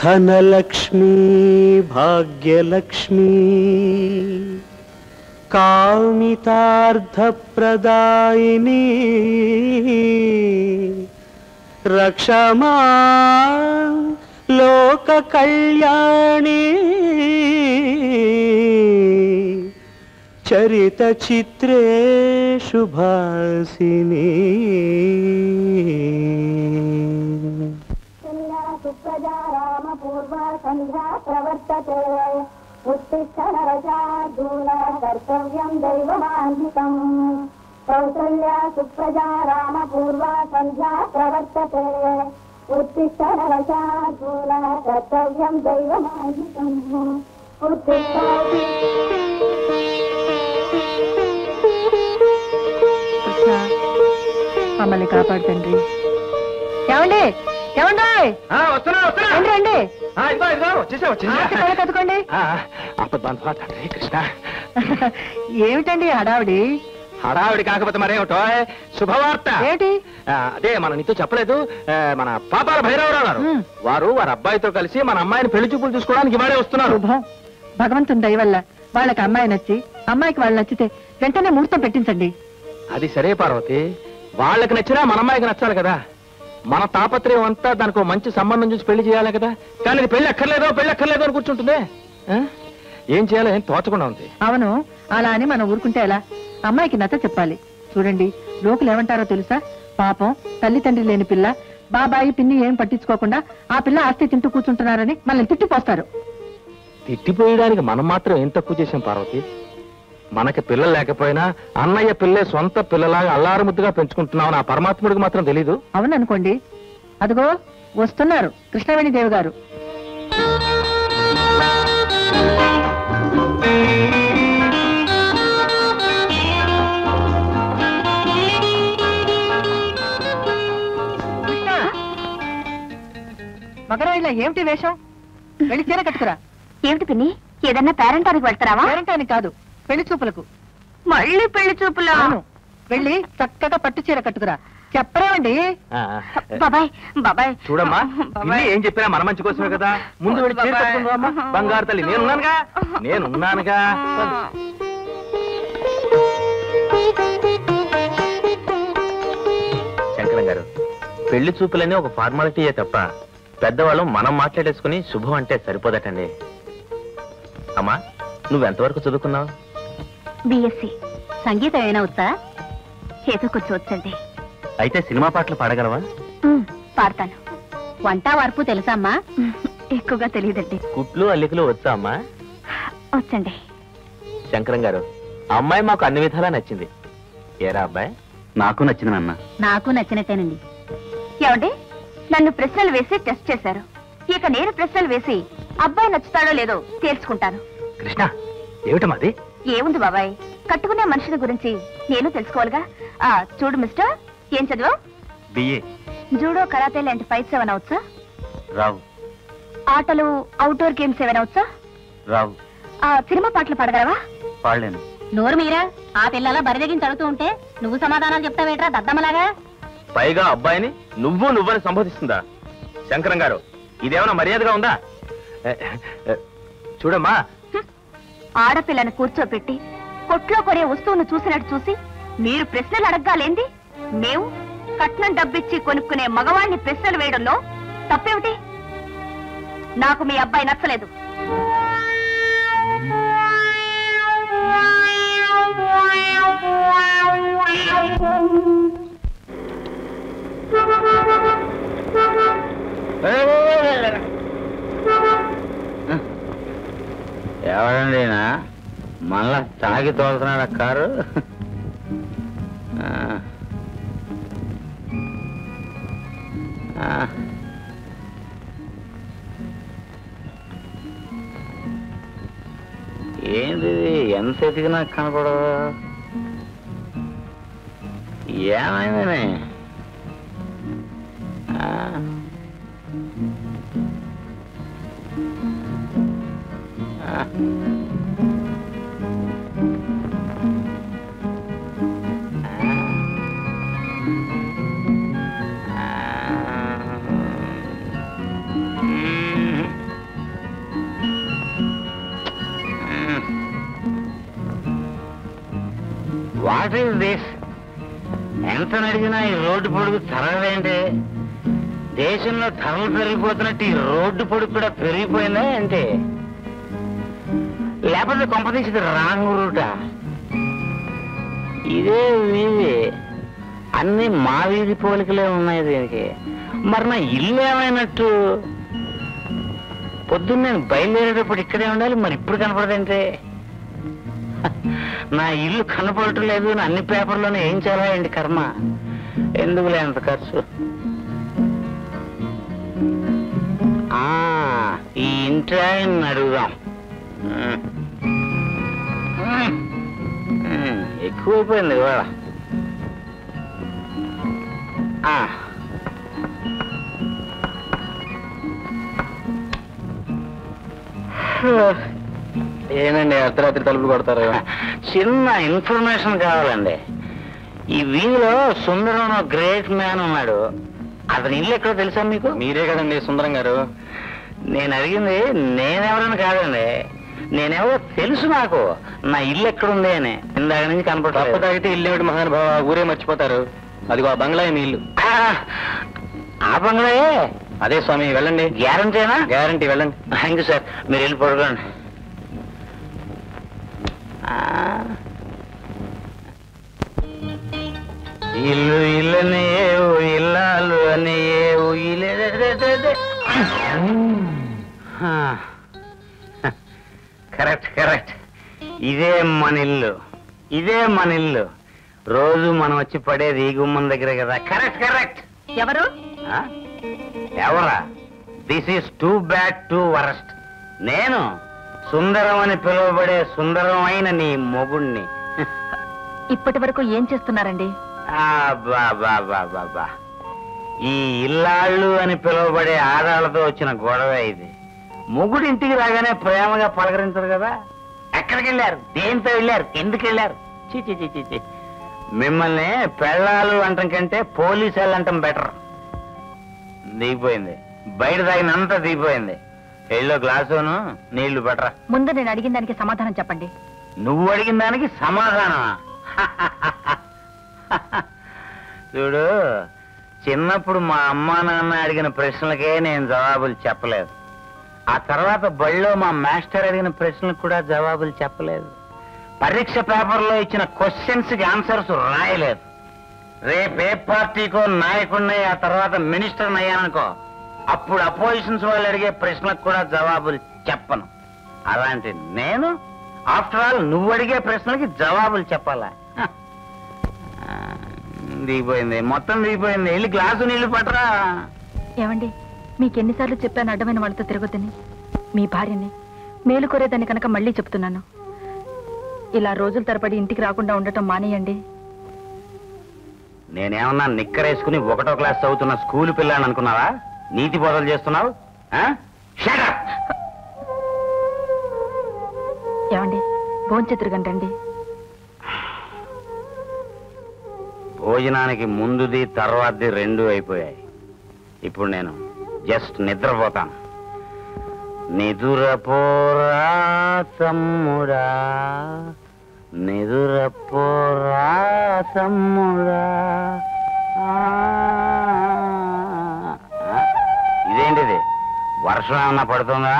ధనలక్ష్మీ భాగ్యలక్ష్మీ కామితార్థప్రదాయిని రక్షమా లోక కళ్యాణి చరిత చిత్రే శుభాసిని సుప్రజా రామ పూర్వ సంధ్యా ప్రవర్తతే ఉత్తిష్ట నరజార్దూల కర్తవ్యం దైవమాన్వితం కౌసల్యా సుప్రజా రామ పూర్వ సంధ్యా ప్రవర్తతే ఉత్తిష్ట నరజార్దూల కర్తవ్యం దైవమాన్వితం ఉత్తిష్ట కృష్ణ మమ్మల్ని కాపాడు తండ్రి ఏమండి ఏమండి వస్తున్నా వస్తున్నా రండి రండి ఆ, ఇదిగో ఇదిగో వచ్చేసా ఆర్తి వచ్చేసా కళ్ళ కదుకోండి అప్పద్బాంధవా తండ్రి కృష్ణ ఏమిటండి హడావిడి హడావిడి కాకపోతే మరేమిటో శుభవార్త ఏమిటి ఆ, అదే మన నీతో చెప్పలేదు ఆ, మన పాపాల భైరవరావు గారు మ్. వారు వారి అబ్బాయితో కలిసి మన అమ్మాయిని పెళ్లి చూపులు చూసుకోవడానికి ఇవాళే వస్తున్నారు శుభం భగవంతుని దయ వల్ల వాళ్ళకి అమ్మాయి నచ్చి అమ్మాయికి వాళ్ళు నచ్చితే వెంటనే ముహూర్తం పెట్టించండి అది సరే పార్వతి వాళ్ళకి నచ్చినా మన అమ్మాయికి నచ్చాలి కదా మన తాపత్రయం అంతా దానికి ఒక మంచి సంబంధం చూసి పెళ్లి చేయాలి కదా కానీ ఇది పెళ్లి అక్కర్లేదో పెళ్లి అక్కర్లేదో అని కూర్చుంటుంది ఆ? ఏం చేయాలో ఏం తోచకుండా ఉంది అవును అలా అని మనం ఊరుకుంటే ఎలా అమ్మాయికి నచ్చ చెప్పాలి చూడండి లోకులు ఏమంటారో తెలుసా పాపం తల్లి తండ్రి లేని పిల్ల బాబాయి పిన్ని ఏం పట్టించుకోకుండా ఆ పిల్ల ఆస్తి తింటూ కూర్చుంటున్నారని మనల్ని తిట్టిపోస్తారు తిట్టిపోయడానికి మనం మాత్రం ఏం తక్కువ చేశాం పార్వతి మనకి పిల్లలు లేకపోయినా అన్నయ్య పిల్లే సొంత పిల్లలాగా అల్లారు ముద్దుగా పెంచుకుంటున్నామని ఆ పరమాత్ముడికి మాత్రం తెలీదు అవుననుకోండి అదిగో వస్తున్నారు కృష్ణవేణి దేవి గారు కృష్ణ! మగరాయిలా ఏమిటి వేషం వెళ్ళి చీర కట్టుకురా ఏమిటి పిన్ని ఏదన్నా పేరెంటానికి వెళ్తారావా పేరంటానికి కాదు పెళ్లి చూపులకు మళ్ళీ పెళ్లి చూపులా అవును వెళ్ళి చక్కగా పట్టు చీర కట్టుకురా చెప్పరేమండి ఆ, బాబాయ్ బాబాయ్ చూడమ్మా బాబాయ్. ఇల్లు ఏం చెప్పినా మన మంచి కోసమే కదా ముందు వెళ్ళి చీర బాబాయ్. కట్టుకుందామా బంగారు తల్లి నేనున్నానుగా నేనున్నానుగా శంకరం గారు పెళ్లి చూపులని ఒక ఫార్మాలిటీయే తప్ప పెద్దవాళ్ళు మనం మాట్లాడేసుకుని శుభం అంటే సరిపోదటండి అమ్మా నువ్వెంతవరకు చదువుకున్నావు బిఎస్సి సంగీతం ఏమైనా వచ్చా ఏదో కొంచెం వచ్చండి అయితే సినిమా పాటలు పాడగలవా పాడతాను వంట వరపు తెలుసా అమ్మా ఎక్కువగా తెలియదండి కుట్లు అల్లికలు వచ్చా అమ్మా వచ్చండి శంకరం గారు ఆ అమ్మాయి మాకు అన్ని విధాలా నచ్చింది ఏరా అబ్బాయి నాకు నచ్చింది నాన్న నాకు నచ్చినట్టేనండి ఏమండి నన్ను ప్రశ్నలు వేసి టెస్ట్ చేశారు ఇక నేను ప్రశ్నలు వేసి అబ్బాయి నచ్చుతాడో లేదో తేల్చుకుంటాను కృష్ణ ఏమిటమాది ఏముంది బాబాయ్ కట్టుకునే మనుషుల గురించి నేను తెలుసుకోవాలిగా ఆ చూడు మిస్టర్ ఏం చదువు బిఏ జూడో కరాటే లాంటి ఫైట్స్ ఏమైనా వచ్చా రావు ఆటలు అవుట్డోర్ గేమ్స్ ఏమైనా వచ్చా రావు ఆ సినిమా పాటలు పాడగలవా పాడలేను నోరు మీరా ఆ పిల్లల బరిదగించి అడుగుతూ ఉంటే నువ్వు సమాధానాలు చెప్తావేట్రా దద్దమ్మలాగా పైగా అబ్బాయిని నువ్వు నువ్వని సంబోధిస్తుందా శంకరం గారు ఇదేమైనా మర్యాదగా ఉందా ఏ, ఏ, చూడమ్మా ఆడపిల్లను కూర్చోపెట్టి కొట్లో కొనే వస్తువును చూసినట్టు చూసి మీరు ప్రశ్నలు అడగ్గాలేంది మేము కట్నం డబ్బిచ్చి కొనుక్కునే మగవాణ్ణి ప్రశ్నలు వేయడంలో తప్పేమిటి నాకు మీ అబ్బాయి నచ్చలేదు ఎవరండి ఈయన? మళ్ళా తాగి తోలుతున్నాడు కారు ఆ. ఆ. ఏంది ఇది? ఎంత ఎతికినా కనపడదు ఏమైందని ఆ. ఆ. ఆ. వాట్ ఈస్ దిస్ ఎంత నడిచినా ఈ రోడ్డు పొడుగు తరగదేంటి దేశంలో ధరలు పెరిగిపోతున్నట్టు ఈ రోడ్డు పొడుగు కూడా పెరిగిపోయిందా అంటే లేకపోతే కొంపతీసి రాంగ్ రూట ఇదే వీధి అన్ని మా వీధి పోలికలే ఉన్నాయి దీనికి మరి నా ఇల్లు ఏమైనట్టు పొద్దున్న నేను బయలుదేరేటప్పుడు ఇక్కడే ఉండాలి మరి ఇప్పుడు కనపడదంటే నా ఇల్లు కనపడటం లేదు అని అన్ని పేపర్లోనే ఏం చేయాలండి కర్మ ఎందుకులే అంత ఖర్చు ఆ, ఈ ఇంటి ఆయన్ని అడుగుదాం ఉమ్. ఉమ్. ఉమ్, ఎక్కువైపోయింది ఇవాళ ఆ. ఏనండి అర్ధరాత్రి తలుపులు కొడతారు చిన్న ఇన్ఫర్మేషన్ కావాలండి ఈ వీధిలో సుందరం గ్రేట్ మ్యాన్ ఉన్నాడు అతని ఇల్లు ఎక్కడో తెలుసా మీకు మీరే కదండి సుందరం గారు నేను అడిగింది నేనెవరని కాదండి నేనెవరో తెలుసు నాకు నా ఇల్లు ఎక్కడుంది అని ఇందాక నుంచి తప్ప కనపడలేదు తాగితే ఇల్లేమిటి మహానుభావ ఊరే మర్చిపోతారు అదిగో ఆ బంగ్లా మీ ఇల్లు ఆ, ఆ బంగ్లాయే అదే స్వామి వెళ్ళండి గ్యారంటీనా గ్యారంటీ వెళ్ళండి థ్యాంక్ యూ సార్ మీరు వెళ్ళి పడుకోండి ఆ. ఇల్లు ఇల్లని ఏవు ఇల్లాలు అని ఏవు ఇల్లే కరెక్ట్ కరెక్ట్ ఇదే మన ఇల్లు ఇదే మన ఇల్లు రోజు మనం వచ్చి పడేది ఈ గుమ్మం దగ్గరే కదా కరెక్ట్ కరెక్ట్ ఎవరు ఆ? ఎవరా this is too bad too worst నేను సుందరం అని పిలువబడే సుందరమైన నీ మొగుణ్ణి ఇప్పటి వరకు ఏం చేస్తున్నారండి ఆ, బా బా బా బా బా ఈ ఇల్లాళ్ళు అని పిలువబడే ఆడాళ్ళతో వచ్చిన గొడవ ఇది మొగుడు ఇంటికి రాగానే ప్రేమగా పలకరించరు కదా ఎక్కడికి వెళ్ళారు దేంతో వెళ్ళారు ఎందుకు వెళ్ళారు చీ చీ చీ చీ చీ మిమ్మల్ని పెళ్ళాలు అంటం కంటే పోలీసు అంటాం బెటర్ దిగిపోయింది బయట తాగినంత దిగిపోయింది ఎల్లో గ్లాసును నీళ్లు బెటరా ముందు నేను అడిగిన దానికి సమాధానం చెప్పండి నువ్వు అడిగిన దానికి సమాధానమా చూడు చిన్నప్పుడు మా అమ్మా నాన్న అడిగిన ప్రశ్నలకే నేను జవాబులు చెప్పలేదు ఆ తర్వాత బడిలో మా మాస్టర్ అడిగిన ప్రశ్నలకు కూడా జవాబులు చెప్పలేదు పరీక్ష పేపర్లో ఇచ్చిన క్వశ్చన్స్ కి ఆన్సర్స్ రాయలేదు రేపే పార్టీకో నాయకుడిని ఆ తర్వాత మినిస్టర్ అయ్యాననుకో అప్పుడు అపోజిషన్స్ వాళ్ళు అడిగే ప్రశ్నలకు కూడా జవాబులు చెప్పను అలాంటి నేను ఆఫ్టర్ ఆల్ నువ్వు అడిగే ప్రశ్నలకి జవాబులు చెప్పాలా హ. ఆ, దిగిపోయింది మొత్తం దిగిపోయింది వెళ్ళి గ్లాసు నీళ్లు పట్టరా ఏమండి మీకు ఎన్నిసార్లు చెప్పాను అడ్డమైన వాళ్ళతో తిరగొద్దని మీ భార్యని మేలు కోరేదని కనుక మళ్ళీ చెప్తున్నాను ఇలా రోజుల తరబడి ఇంటికి రాకుండా ఉండటం మానేయండి నేనేమన్నా నిక్కరేసుకుని ఒకటో క్లాస్ చదువుతున్న స్కూల్ పిల్లని అనుకున్నావా నీతి బోధలు చేస్తున్నావు ఆ? Shut up! ఏమండి భోంచెతురుగండి రండి భోజనానికి ముందుది తర్వాతది రెండు అయిపోయాయి ఇప్పుడు నేను జస్ట్ నిద్రపోతాను నిదురపోరా తమ్ముడా నిదురపోరా తమ్ముడా ఆ. ఇదేంటిది వర్షం ఏమన్నా పడుతుందా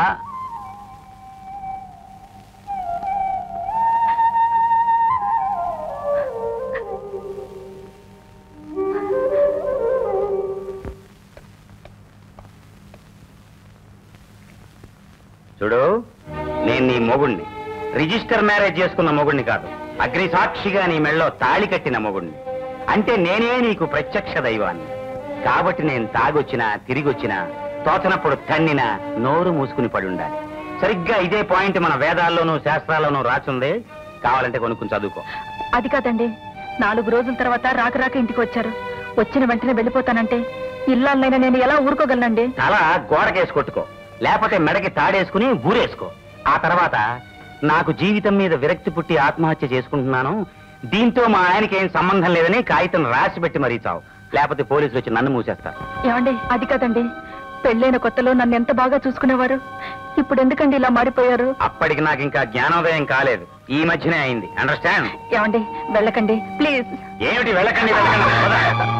చూడు నేను నీ మొగుణ్ణి రిజిస్టర్ మ్యారేజ్ చేసుకున్న మొగుణ్ణి కాదు అగ్ని సాక్షిగా నీ మెళ్ళో తాళి కట్టిన మొగుణ్ణి అంటే నేనే నీకు ప్రత్యక్ష దైవాన్ని కాబట్టి నేను తాగొచ్చినా తిరిగొచ్చినా తోచనప్పుడు తన్నినా నోరు మూసుకుని పడి ఉండాలి సరిగ్గా ఇదే పాయింట్ మన వేదాల్లోనూ శాస్త్రాల్లోనూ రాచుంది కావాలంటే కొనుక్కుని చదువుకో అది కాదండి నాలుగు రోజుల తర్వాత రాక రాక ఇంటికి వచ్చారు వచ్చిన వెంటనే వెళ్ళిపోతానంటే ఇల్లాలైనా నేను ఎలా ఊరుకోగలనండి తల గోడకేసి కొట్టుకో లేకపోతే మెడకి తాడేసుకుని ఊరేసుకో ఆ తర్వాత నాకు జీవితం మీద విరక్తి పుట్టి ఆత్మహత్య చేసుకుంటున్నాను దీంతో మా ఆయనకి ఏం సంబంధం లేదని కాగితం రాసి పెట్టి మరీ చావు లేకపోతే పోలీసులు వచ్చి నన్ను మూసేస్తారు ఏమండి అది కాదండి పెళ్ళైన కొత్తలో నన్ను ఎంత బాగా చూసుకునేవారు ఇప్పుడు ఎందుకండి ఇలా మారిపోయారు అప్పటికి నాకు ఇంకా జ్ఞానోదయం కాలేదు ఈ మధ్యనే అయింది అండర్స్టాండ్ ఏమండి వెళ్ళకండి ప్లీజ్ ఏమిటి వెళ్ళకండి వెళ్ళకండి పద.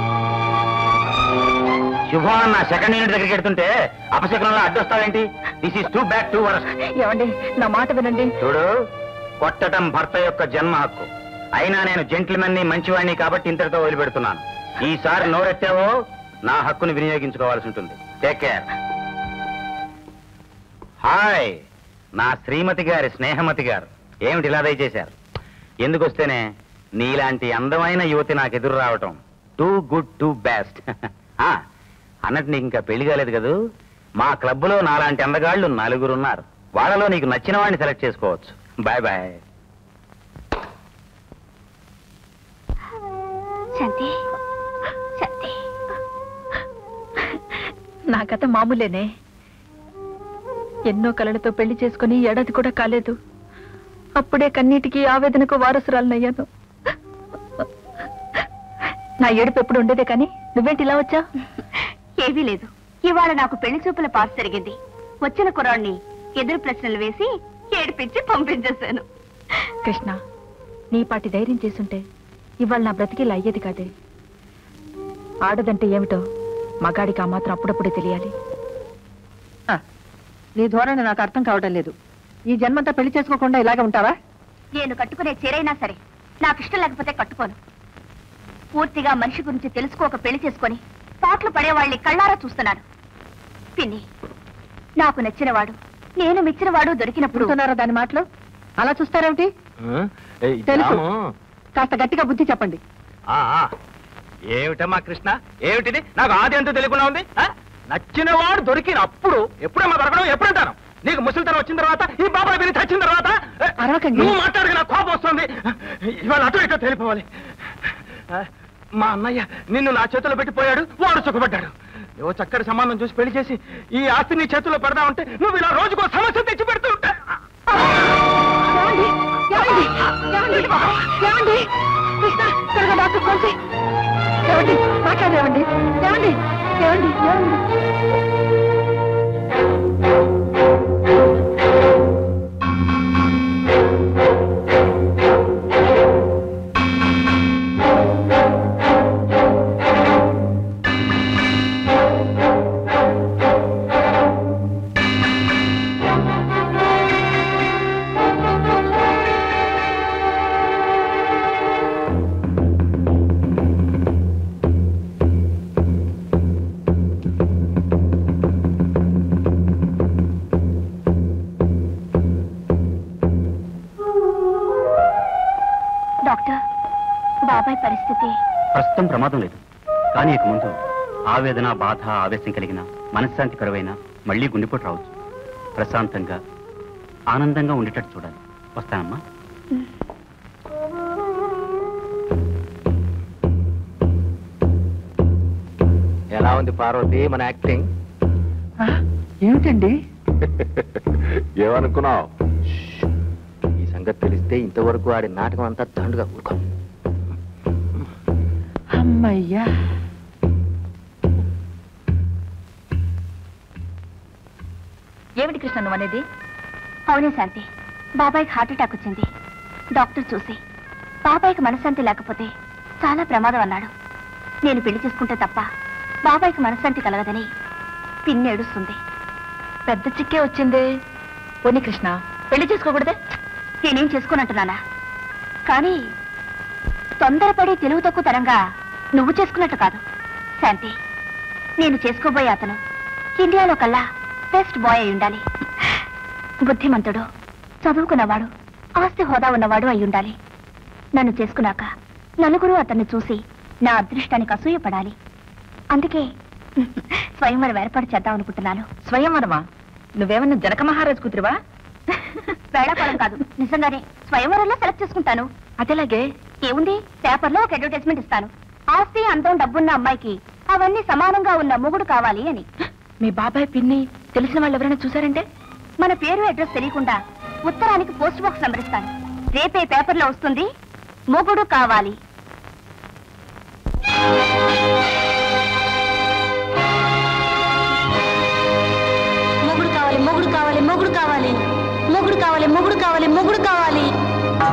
శుభం అన్న సెకండ్ యూనిట్ దగ్గరికి వెళ్తుంటే అపశకునంలో అడ్డొస్తావేంటి this is too back too worse ఏమండి నా మాట వినండి చూడు కొట్టడం భర్త యొక్క జన్మ హక్కు అయినా నేను జెంట్లమెన్ని మంచివాడిని కాబట్టి ఇంతటితో వదిలిపెడుతున్నాను ఈసారి నోరెత్తావో నా హక్కుని వినియోగించుకోవాల్సి ఉంటుంది టేక్ కేర్ హాయ్ నా శ్రీమతి గారి స్నేహమతి గారు ఏమిటి ఇలా దయచేశారు ఎందుకు వస్తేనే నీలాంటి అందమైన యువతి నాకు ఎదురు రావటం టూ గుడ్ టూ బెస్ట్ అన్నట్టు నీకు ఇంకా పెళ్లి కాలేదు కదూ మా క్లబ్లో నాలాంటి అందగాళ్ళు నలుగురున్నారు వాళ్ళలో నీకు నచ్చిన వాడిని సెలెక్ట్ చేసుకోవచ్చు బాయ్ బాయ్ శాంతి శాంతి నా కథ మామూలేనే ఎన్నో కలలతో పెళ్లి చేసుకుని ఏడాది కూడా కాలేదు అప్పుడే కన్నీటికి ఆవేదనకు వారసురాలనయ్యాను నా ఏడుపు ఎప్పుడు ఉండేదే కానీ నువ్వేంటి ఇలా వచ్చా ఏమీ లేదు ఇవాళ నాకు పెళ్లి చూపుల పాస్ జరిగింది వచ్చిన కుర్రాడిని ఎదురు ప్రశ్నలు వేసి ఏడిపించి పంపించేశాను కృష్ణ నీ పాటి ధైర్యం చేసుంటే ఇవాళ నా బ్రతికిలా అయ్యేది కాదే ఆడదంటే ఏమిటో మగాడికి ఆ మాత్రం అప్పుడప్పుడే తెలియాలి నీ ధోరణి నాకు అర్థం కావడం లేదు ఈ జన్మంతా పెళ్లి చేసుకోకుండా ఇలాగే ఉంటావా నేను కట్టుకునే చీరైనా సరే నాకు ఇష్టం లేకపోతే కట్టుకోను పూర్తిగా మనిషి గురించి తెలుసుకోక పెళ్లి చేసుకొని పాటలు పడేవాళ్ళని కళ్ళారా చూస్తున్నాను పిన్ని నాకు నచ్చినవాడు నేను మెచ్చినవాడు దొరికినప్పుడు పుడుతున్నారా దాని మాటలు అలా చూస్తారేమిటి ఏయ్, తెలుసు. రాము. కాస్త గట్టిగా బుద్ధి చెప్పండి ఆ, ఆ. ఏమిటమ్మా కృష్ణ ఏమిటిది నాకు ఆది అంతా తెలియకుండా ఉంది ఆ? నచ్చిన వాడు దొరికిన అప్పుడు ఎప్పుడమ్మా దొరకడం ఎప్పుడంటాను నీకు ముసలితనం వచ్చిన తర్వాత ఈ బాబాయ్ విని చచ్చిన తర్వాత ఏ, అరవకండి. నువ్వు మాట్లాడిన నాకు కోపం వస్తుంది ఇవాళ అటు ఇటు తెలిపోవాలి ఆ, మా అన్నయ్య నిన్ను నా చేతిలో పెట్టిపోయాడు వాడు సుఖపడ్డాడు నువ్వు చక్కటి సంబంధం చూసి పెళ్లి చేసి ఈ ఆస్తి నీ చేతిలో పెడదా ఉంటే నువ్వు ఇలా రోజుకో సమస్య తెచ్చి పెడుతూ ఉంటా ఏమండి? ఏమండి? ఏమండి? ఏమండి? కృష్ణ, త్వరగా డాక్టర్ ఫోన్ చేయి. ఏమండి? మాట్లాడేవండి ఏమండి ఏమండి ఏమండి డాక్టర్ బాబాయ్ పరిస్థితి ప్రస్తుతం ప్రమాదం లేదు కానీ ఇక ముందు ఆవేదన బాధ ఆవేశం కలిగిన మనశ్శాంతి కరువైన మళ్ళీ గుండెపోటు రావచ్చు ప్రశాంతంగా ఆనందంగా ఉండేటట్టు చూడాలి వస్తానమ్మా ఎలా ఉంది పార్వతి మన యాక్టింగ్ ఆ, ఏమిటండి ఏమనుకున్నావు ఈ సంగతి తెలిస్తే ఇంతవరకు ఆడి నాటకం అంతా దండుగా ఊరుకో అమ్మయ్యా ఏమిటి కృష్ణ నువ్వు అనేది అవునే శాంతి బాబాయ్కి హార్ట్ అటాక్ వచ్చింది డాక్టర్ చూసి బాబాయ్కి మనశ్శాంతి లేకపోతే చాలా ప్రమాదం అన్నాడు నేను పెళ్లి చేసుకుంటే తప్ప బాబాయ్కి మనశ్శాంతి కలగదని పిన్ని ఏడుస్తుంది పెద్ద చిక్కే వచ్చిందే పోనీ కృష్ణ పెళ్లి చేసుకోకూడదే నేనేం చేసుకోనంటున్నానా కానీ తొందరపడి తెలుగు తక్కువ తరంగా నువ్వు చేసుకున్నట్టు కాదు శాంతి నేను చేసుకోబోయే అతను ఇండియాలో కల్లా బెస్ట్ బాయ్ అయి ఉండాలి బుద్ధిమంతుడు చదువుకున్నవాడు ఆస్తి హోదా ఉన్నవాడు అయి ఉండాలి నన్ను చేసుకున్నాక నలుగురు అతన్ని చూసి నా అదృష్టానికి అసూయపడాలి అందుకే స్వయంవరం ఏర్పాటు చేద్దాం అనుకుంటున్నాను స్వయంవరమా నువ్వేమన్నా జనక మహారాజ్ కూతురువా వేళాకోళం కాదు నిజంగానే స్వయంవరంలో సెలెక్ట్ చేసుకుంటాను అదేలాగే ఏముంది పేపర్లో ఒక అడ్వర్టైజ్మెంట్ ఇస్తాను ఆస్తి అందం డబ్బున్న అమ్మాయికి అవన్నీ సమానంగా ఉన్న మొగుడు కావాలి అని మీ బాబాయ్ పిన్ని తెలిసిన వాళ్ళు ఎవరైనా చూసారంటే మన పేరు అడ్రస్ తెలియకుండా ఉత్తరానికి పోస్ట్ బాక్స్ నంబర్ ఇస్తాను రేపే పేపర్లో వస్తుంది మొగుడు కావాలి మొగుడు కావాలి మొగుడు కావాలి మొగుడు కావాలి మొగుడు కావాలి మొగుడు కావాలి మొగుడు కావాలి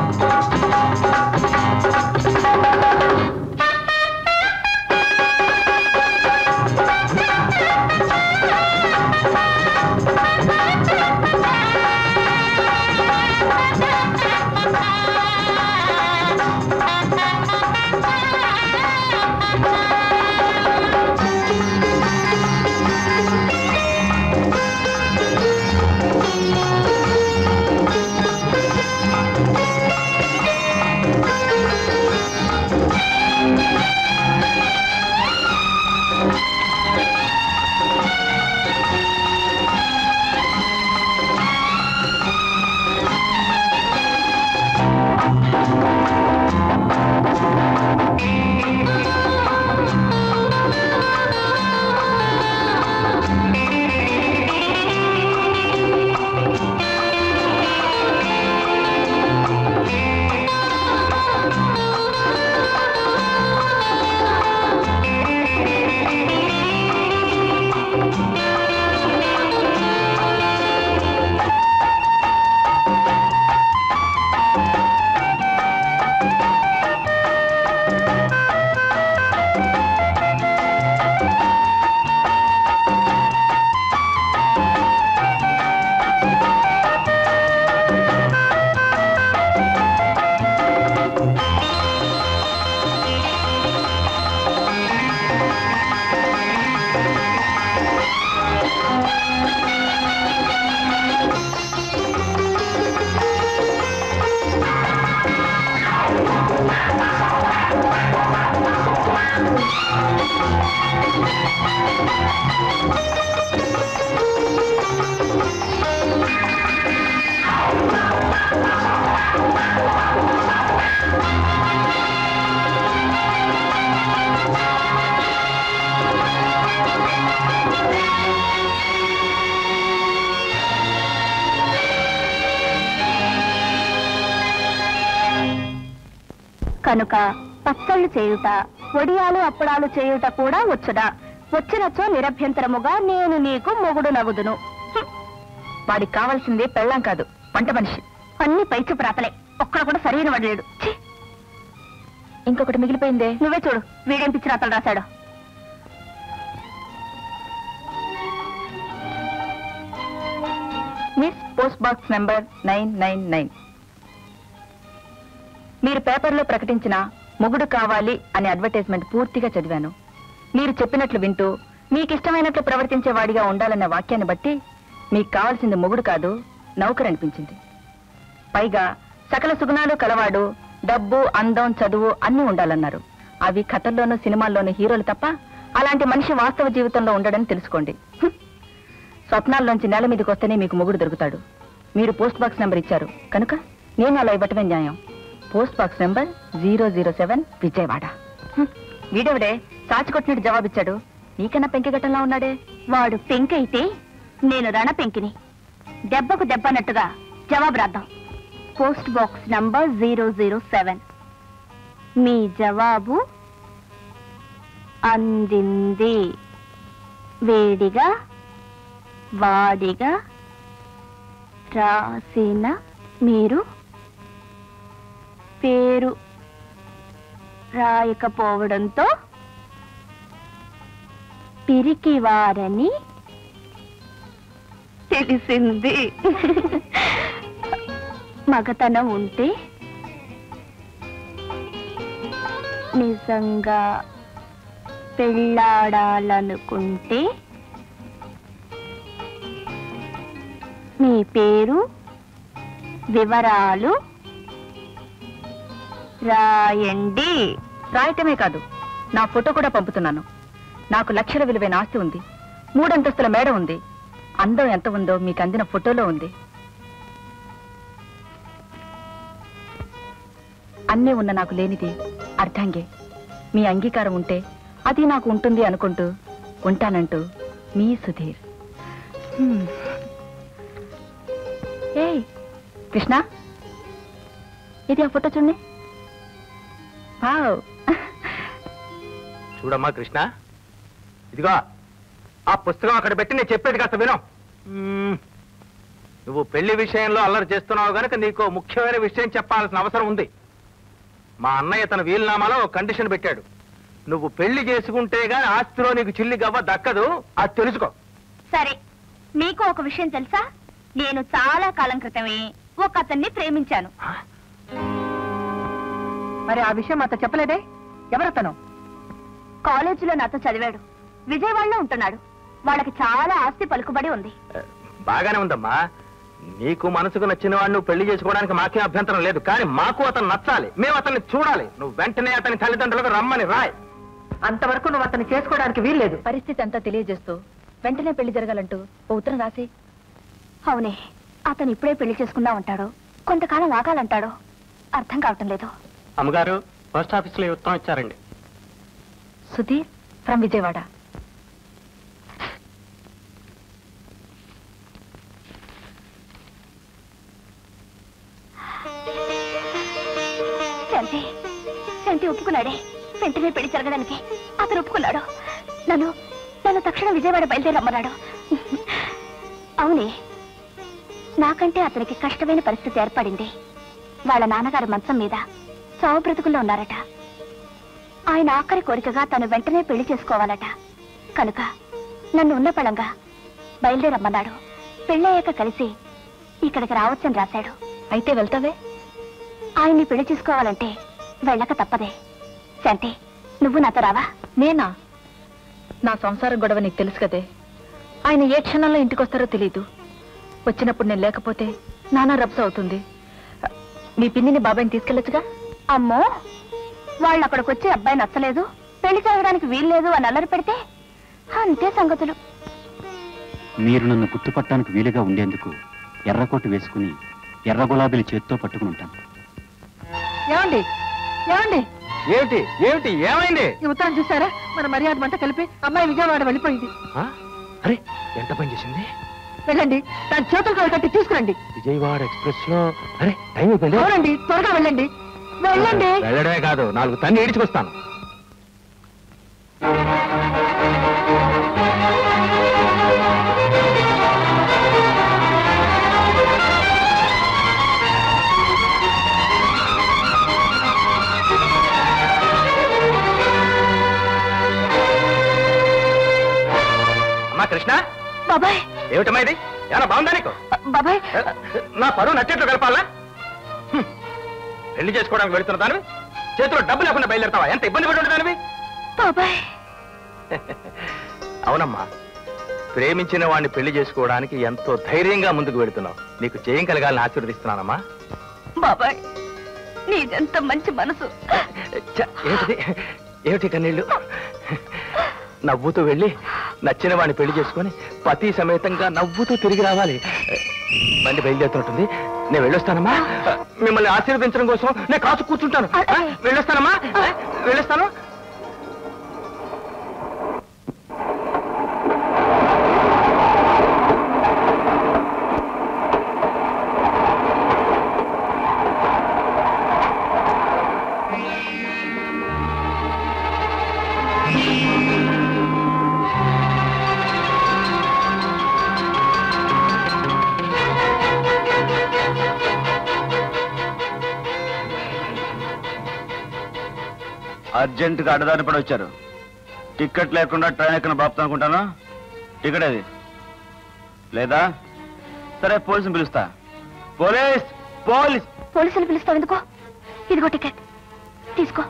కనుక పచ్చళ్ళు చేయుట వడియాలు అప్పడాలు చేయుట కూడా వచ్చుదా వచ్చినచో నిరభ్యంతరముగా నేను నీకు మొగుడు నగుదును హ్మ్. వాడికి కావాల్సింది పెళ్ళాం కాదు వంట మనిషి అన్ని పైచు ప్రాతలే ఒక్కడ కూడా సరైన వాడలేడు ఛీ! ఇంకొకటి మిగిలిపోయిందే నువ్వే చూడు వీడేం పిచ్చి రాతలు రాశాడు miss post box number nine nine nine మీరు పేపర్లో ప్రకటించిన మొగుడు కావాలి అనే అడ్వర్టైజ్మెంట్ పూర్తిగా చదివాను మీరు చెప్పినట్లు వింటూ మీకు ఇష్టమైనట్లు ప్రవర్తించే వాడిగా ఉండాలన్న వాక్యాన్ని బట్టి మీకు కావాల్సింది మొగుడు కాదు నౌకర్ అనిపించింది పైగా సకల సుగుణాలు కలవాడు డబ్బు అందం చదువు అన్నీ ఉండాలన్నారు అవి కథల్లోనూ సినిమాల్లోనూ హీరోలు తప్ప అలాంటి మనిషి వాస్తవ జీవితంలో ఉండడని తెలుసుకోండి హ్మ్. స్వప్నాల్లోంచి నేల మీదకి వస్తేనే మీకు మొగుడు దొరుకుతాడు మీరు పోస్ట్ బాక్స్ నెంబర్ ఇచ్చారు కనుక నేను అలా ఇవ్వటమే న్యాయం post box number zero zero seven Vijayawada హ్మ్. వీడెవడే సాచి కొట్టినట్టు జవాబిచ్చాడు నీకన్నా పెంకి గట్టంలా ఉన్నాడే వాడు పెంకి అయితే నేను రణ పెంకిని దెబ్బకు దెబ్బ అన్నట్టుగా జవాబు రాద్దాం post box number zero zero seven మీ జవాబు అందింది వేడిగా వాడిగా రాసిన మీరు పేరు రాయకపోవడంతో పిరికివారని తెలిసింది మగతనం ఉంటే నిజంగా పెళ్ళాడాలనుకుంటే మీ పేరు వివరాలు రాయండి రాయటమే కాదు నా ఫోటో కూడా పంపుతున్నాను నాకు లక్షల విలువైన ఆస్తి ఉంది మూడంతస్తుల మేడ ఉంది అందం ఎంత ఉందో మీకు అందిన ఫోటోలో ఉంది అన్నీ ఉన్న నాకు లేనిది అర్థంగే మీ అంగీకారం ఉంటే అది నాకు ఉంటుంది అనుకుంటూ ఉంటానంటూ మీ సుధీర్ హ్మ్. ఏయ్ కృష్ణ ఇది ఆ ఫోటో చూడండి వావ్ చూడమ్మా కృష్ణ ఇదిగో ఆ పుస్తకం అక్కడ పెట్టి నేను చెప్పేది కాస్త విను మ్మ్. నువ్వు పెళ్లి విషయంలో అల్లరి చేస్తున్నావు గనుక నీకు ముఖ్యమైన విషయం చెప్పాల్సిన అవసరం ఉంది మా అన్నయ్య తన వీలునామాలో ఒక కండిషన్ పెట్టాడు నువ్వు పెళ్లి చేసుకుంటే గాని ఆస్తిలో నీకు చిల్లి గవ్వ దక్కదు అది తెలుసుకో సరే మీకు ఒక విషయం తెలుసా నేను చాలా కాలం క్రితమే ఒక అతన్ని ప్రేమించాను మరి ఆ విషయం మాతో చెప్పలేదే ఎవరతను కాలేజీలో నాతో చదివాడు విజయవాడలో ఉంటున్నాడు వాళ్ళకి చాలా ఆస్తి పలుకుబడి ఉంది బాగానే ఉందమ్మా నీకు మనసుకు నచ్చిన వాడిని నువ్వు పెళ్లి చేసుకోవడానికి మాకేం అభ్యంతరం లేదు కానీ మాకు అతను నచ్చాలి మేము అతన్ని చూడాలి నువ్వు వెంటనే అతని తల్లిదండ్రులకు రమ్మని రాయ్ అంతవరకు నువ్వు అతన్ని చేసుకోవడానికి వీల్లేదు పరిస్థితి అంతా తెలియజేస్తూ వెంటనే పెళ్లి జరగాలంటూ ఓ ఉత్తరం రాసి అవునే అతను ఇప్పుడే పెళ్లి చేసుకుందా ఉంటాడు కొంతకాలం ఆగాలంటాడు అర్థం కావటం లేదు అమ్మగారు పోస్ట్ ఆఫీస్ లో ఉత్తరం ఇచ్చారండి సుధీర్ ఫ్రమ్ విజయవాడ శాంతి శాంతి ఒప్పుకున్నాడే వెంటనే పెళ్లి జరగడానికి అతను ఒప్పుకున్నాడు నన్ను నన్ను తక్షణం విజయవాడ బయలుదేరమ్మన్నాడు అవునే నాకంటే అతనికి కష్టమైన పరిస్థితి ఏర్పడింది వాళ్ళ నాన్నగారి మంచం మీద చావు బ్రతుకుల్లో ఉన్నారట ఆయన ఆఖరి కోరికగా తను వెంటనే పెళ్లి చేసుకోవాలట కనుక నన్ను ఉన్న పళంగా బయలుదేరమ్మన్నాడు పెళ్ళయ్యాక కలిసి ఇక్కడికి రావచ్చని రాశాడు అయితే వెళ్తావే ఆయన్ని పెళ్లి చేసుకోవాలంటే వెళ్ళక తప్పదే శాంతి నువ్వు నాతో రావా నేనా నా సంసారం గొడవ నీకు తెలుసు కదే ఆయన ఏ క్షణంలో ఇంటికి వస్తారో తెలీదు వచ్చినప్పుడు నేను లేకపోతే నానా రబ్స్ అవుతుంది మీ పిన్నిని బాబాయిని తీసుకెళ్ళొచ్చుగా అమ్మో వాళ్ళు అక్కడికి వచ్చి అబ్బాయి నచ్చలేదు పెళ్లి జరగడానికి వీల్లేదు అని అల్లరి పెడితే అంతే సంగతులు మీరు నన్ను గుర్తుపట్టడానికి వీలుగా ఉండేందుకు ఎర్రకోటు వేసుకుని ఎర్ర గులాబీలు చేత్తో పట్టుకుని ఉంటాను ఏమండి ఏమండి ఏమిటి ఏమిటి ఏమైంది ఈ ఉత్తరం చూసారా మన మర్యాద మంట కలిపి అమ్మాయి విజయవాడ వెళ్ళిపోయింది ఆ? అరే ఎంత పని చేసింది వెళ్ళండి దాని చేతులు కాలు కట్టి తీసుకురండి విజయవాడ ఎక్స్ప్రెస్ లో అరే టైం అయిపోయింది అవునండి త్వరగా వెళ్ళండి వెళ్ళండి వెళ్ళడమే కాదు నాలుగు తన్ని ఈడ్చుకొస్తాను అమ్మా కృష్ణ బాబాయ్ ఏమిటమ్మా ఇది ఏమన్నా బాగుందా నీకు బాబాయ్ నా పరువు నచ్చేట్లు కలపాలా హ్మ్. పెళ్లి చేసుకోవడానికి వెళుతున్న దానివి చేతిలో డబ్బు లేకుండా బయలుదేరతావా ఎంత ఇబ్బంది పడి దానివి బాబాయ్ అవునమ్మా ప్రేమించిన వాడిని పెళ్లి చేసుకోవడానికి ఎంతో ధైర్యంగా ముందుకు వెళుతున్నావు నీకు చేయం కలగాలని ఆశీర్వదిస్తున్నానమ్మా బాబాయ్ నీదెంత మంచి మనసు ఛ, ఏమిటిది ఏమిటి కన్నీళ్ళు నవ్వుతూ వెళ్ళి నచ్చిన వాడిని పెళ్లి చేసుకొని పతి సమేతంగా నవ్వుతూ తిరిగి రావాలి బండి బయలుదేరుతున్నట్టుంది నేను వెళ్ళొస్తానమ్మా మిమ్మల్ని ఆశీర్వదించడం కోసం నేను కాచు కూర్చుంటాను ఆ, వెళ్ళొస్తానమ్మా ఆ, వెళ్ళొస్తాను అర్జెంట్ గా అడ్డదారి పడి వచ్చారు టికెట్ లేకుండా ట్రైన్ ఎక్కడ బాపుతా అనుకుంటాను టికెట్ అది లేదా సరే పోలీసుని పిలుస్తా పోలీస్ పోలీస్ పోలీసులు పిలుస్తావు ఎందుకో ఇదిగో టికెట్ తీసుకో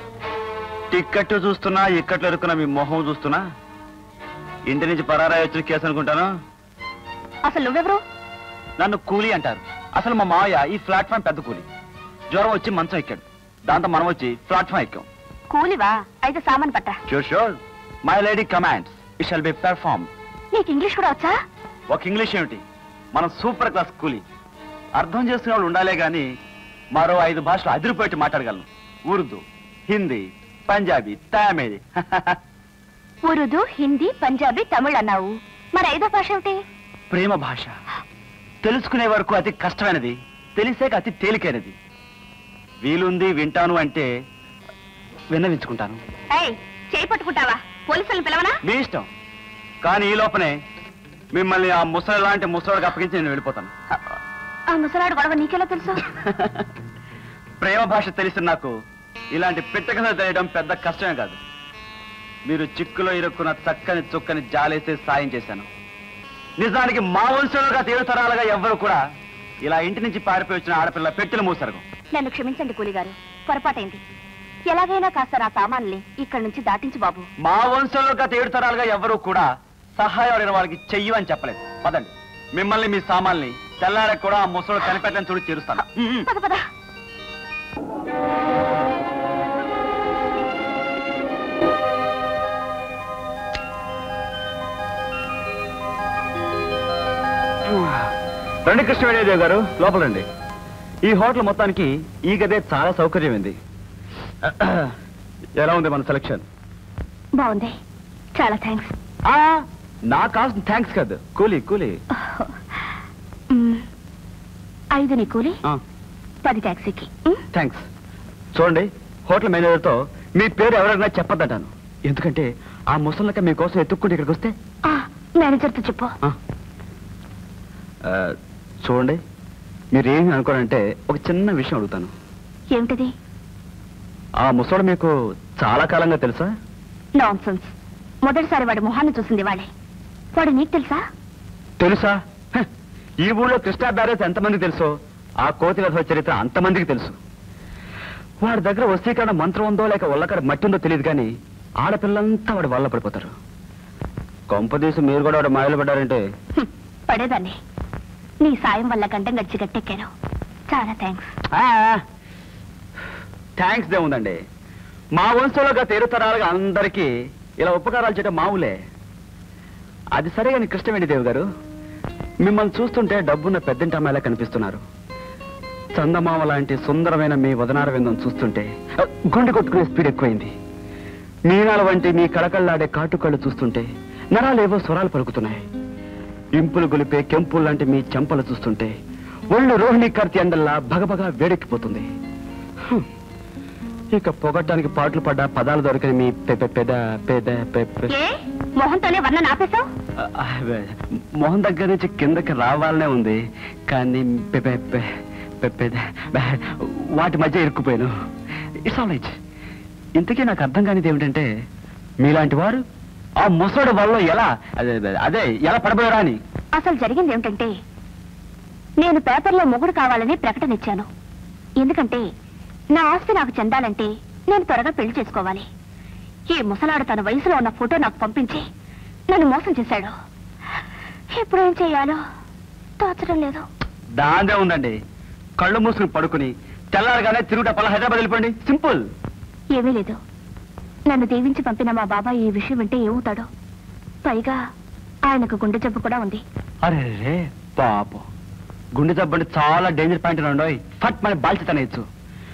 టికెట్ చూస్తున్నా ఇక్కట్లు ఎరుకున్నా మీ మొహం చూస్తున్నా ఇంటి నుంచి పరారాయి వచ్చిన కేసు అనుకుంటాను అసలు నువ్వెవరు నన్ను కూలీ అంటారు అసలు మా మావయ్య ఈ ప్లాట్ఫామ్ పెద్ద కూలీ జ్వరం వచ్చి మంచం ఎక్కాడు దాంతో మనం వచ్చి ప్లాట్ఫామ్ ఎక్కాం కూలివా అయితే సామాన్ పట్టా sure sure my lady commands it shall be perform నీకు ఇంగ్లీష్ కూడా వచ్చా ఒక ఇంగ్లీష్ ఏమిటి మనం సూపర్ క్లాస్ కూలీ అర్థం చేసుకునే వాళ్ళు ఉండాలే గాని మరో ఐదు భాషలు అదిరిపోయి మాట్లాడగలను ఉర్దూ హిందీ పంజాబీ తమిళ్ ఉరుదు హిందీ పంజాబీ తమిళ్ అన్నావు మరి ఐదో భాష ఏమిటి ప్రేమ భాష తెలుసుకునే వరకు అతి కష్టమైనది తెలిసాక అతి తేలికైనది వీలుంది వింటాను అంటే విన్నవించుకుంటాను ఏయ్ చేయి పట్టుకుంటావా పోలీసులను పిలవనా మీ ఇష్టం కానీ ఈ లోపనే మిమ్మల్ని ఆ ముసలి లాంటి ముసలికి అప్పగించి నేను వెళ్ళిపోతాను ఆ ముసలాడు గొడవ నీకెలా తెలుసు ప్రేమ భాష తెలిసిన నాకు ఇలాంటి పిట్టకథ తెలియడం పెద్ద కష్టమే కాదు మీరు చిక్కులో ఇరుక్కున్న చక్కని చుక్కని జాలేసి సాయం చేశాను నిజానికి మా వంశంలోగా తీరు తరాలుగా ఎవ్వరు కూడా ఇలా ఇంటి నుంచి పారిపోయి వచ్చిన ఆడపిల్ల పెట్టెలు మూసరగం నన్ను క్షమించండి కూలి గారు పొరపాటైంది ఎలాగైనా కాస్త నా సామాన్లని ఇక్కడి నుంచి దాటించు బాబు మా వంశంలోగా ఏడు తరాలుగా ఎవ్వరూ కూడా సహాయం అడిగిన వాళ్ళకి చెయ్యి అని చెప్పలేదు పదండి మిమ్మల్ని మీ సామాన్ని తెల్లారకు కూడా ఆ ముసలు కనిపెట్టని చూడి చేరుస్తాను మ్మ్. పద పద రండి కృష్ణవేణిదేవ్ గారు లోపల రండి ఈ హోటల్ మొత్తానికి ఈ గదే చాలా సౌకర్యమైంది ఎలా ఉంది మన సెలక్షన్ బాగుంది చాలా థ్యాంక్స్ నా కాస్ట్ థ్యాంక్స్ కాదు కూలీ కూలీ ఐదు నీ కూలి పది ట్యాక్సీకి మ్? థ్యాంక్స్ చూడండి హోటల్ మేనేజర్తో మీ పేరు ఎవరైనా చెప్పొద్దంటాను ఎందుకంటే ఆ ముసలక మీకోసం ఎత్తుక్కుంటే ఇక్కడికి వస్తే ఆ, మేనేజర్తో చెప్పు ఆ. ఆ, చూడండి మీరేమి అనుకోనంటే ఒక చిన్న విషయం అడుగుతాను ఏమిటిది ఆ ముసడు మీకు చాలా కాలంగా తెలుసా నాన్సెన్స్ మొదటిసారి వాడి మొహాన్ని చూసింది వాళ్ళే వాడు నీకు తెలుసా తెలుసా హ, ఈ ఊళ్ళో కృష్ణా బ్యారేజ్ ఎంతమందికి తెలుసో ఆ కోతి రథ చరిత్ర అంతమందికి తెలుసు వాడి దగ్గర వస్తీకరణ మంత్రం ఉందో లేక ఒళ్ళకడ మట్టి ఉందో తెలియదు కానీ ఆడపిల్లంతా వాడి వల్ల పడిపోతారు కొంపదీసి మీరు కూడా వాడు మాయలు పడ్డారంటే హ్మ్, పడేదాన్ని నీ సాయం వల్ల గంటం గడిచి గట్టెక్కాను చాలా థ్యాంక్స్ థ్యాంక్స్ దేముందండి మా వంశంలో గత ఏడు తరాలుగా అందరికీ ఇలా ఉపకారాలు చేయడం మామూలే అది సరే కానీ కృష్ణవేణిదేవి గారు మిమ్మల్ని చూస్తుంటే డబ్బున్న పెద్దంటి అమ్మాయిలా కనిపిస్తున్నారు చందమామ లాంటి సుందరమైన మీ వదనార విందం చూస్తుంటే అ, గుండె కొట్టుకునే స్పీడ్ ఎక్కువైంది మీనాల వంటి మీ కళకళ్ళాడే కాటుకళ్ళు చూస్తుంటే నరాలేవో స్వరాలు పలుకుతున్నాయి ఇంపులు గొలిపే కెంపులు లాంటి మీ చెంపలు చూస్తుంటే ఒళ్ళు రోహిణి కార్తీ ఎండల్లా భగభగా వేడెక్కిపోతుంది హ్మ్. ఇక పొగట్టానికి పాటలు పడ్డ పదాలు దొరకని మీ పె- పె- పెద పెద పె- పె- ఏ మొహంతోనే వర్ణన ఆపేశావు ఆ, అవే. మొహం దగ్గర నుంచి కిందకి రావాలనే ఉంది కానీ పె- పె- పె- పె- పెద- బె- వాటి మధ్య ఇరుక్కుపోయాను ఇట్స్ ఆల్ రైట్ ఇంతకీ నాకు అర్థం కానిది ఏమిటంటే మీలాంటి వారు ఆ ముసడు వల్ల ఎలా అదే అదే ఎలా పడబోయారా అని అసలు జరిగింది ఏమిటంటే నేను పేపర్లో మొగుడు కావాలని ప్రకటన ఇచ్చాను ఎందుకంటే నా ఆస్తి నాకు చెందాలంటే నేను త్వరగా పెళ్లి చేసుకోవాలి ఈ ముసలాడు తన వయసులో ఉన్న ఫోటో నాకు పంపించి నన్ను మోసం చేశాడు ఇప్పుడు ఏం చేయాలో తోచడం లేదు దాందే ఉందండి కళ్ళు మూసుకుని పడుకుని తెల్లారగానే తిరుగుటప్పల హైదరాబాద్ వెళ్ళిపోండి సింపుల్ ఏమీ లేదు నన్ను దీవించి పంపిన మా బాబాయ్ ఈ విషయం వింటే ఏమవుతాడో పైగా ఆయనకు గుండె జబ్బు కూడా ఉంది అరే రే పాపం గుండె జబ్బండి చాలా డేంజర్ పాయింట్ ఉండవు ఫట్ మన బాల్చితనేయచ్చు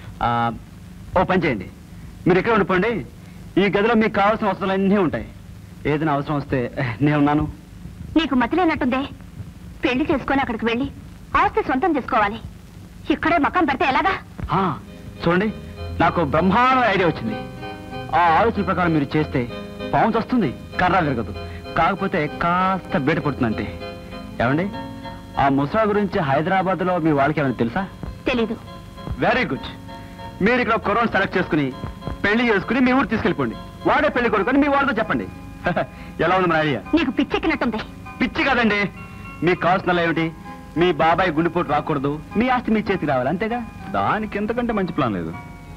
ఓ పని చేయండి మీరు ఎక్కడ ఉండిపోండి ఈ గదిలో మీకు కావాల్సిన వస్తువులు అన్నీ ఉంటాయి ఏదైనా అవసరం వస్తే నేను ఉన్నాను నీకు మతి లేనట్టుందే పెళ్లి చేసుకొని అక్కడికి వెళ్ళి ఆస్తి సొంతం చేసుకోవాలి ఇక్కడే మకం పెడితే ఎలాగా ఆ, చూడండి నాకు బ్రహ్మాండ ఐడియా వచ్చింది ఆ ఆలోచన ప్రకారం మీరు చేస్తే పౌన్స్ వస్తుంది కర్ర విరగదు కాకపోతే కాస్త బయట పడుతుంది అంతే ఏమండి ఆ ముసలా గురించి హైదరాబాద్ లో మీ వాళ్ళకి ఏమైనా తెలుసా తెలీదు వెరీ గుడ్ మీరు ఇక్కడ కొరోనా సెలెక్ట్ చేసుకుని పెళ్లి చేసుకుని మీ ఊరు తీసుకెళ్ళిపోండి వాడే పెళ్లి కొడుకుని మీ వాళ్ళతో చెప్పండి ఎలా ఉంది మన ఐడియా నీకు పిచ్చెక్కినట్టుంది పిచ్చి కదండి మీకు కావాల్సిన ఏమిటి మీ బాబాయ్ గుండెపోటు రాకూడదు మీ ఆస్తి మీ చేతికి రావాలి అంతేగా దానికి ఎంతకంటే మంచి ప్లాన్ లేదు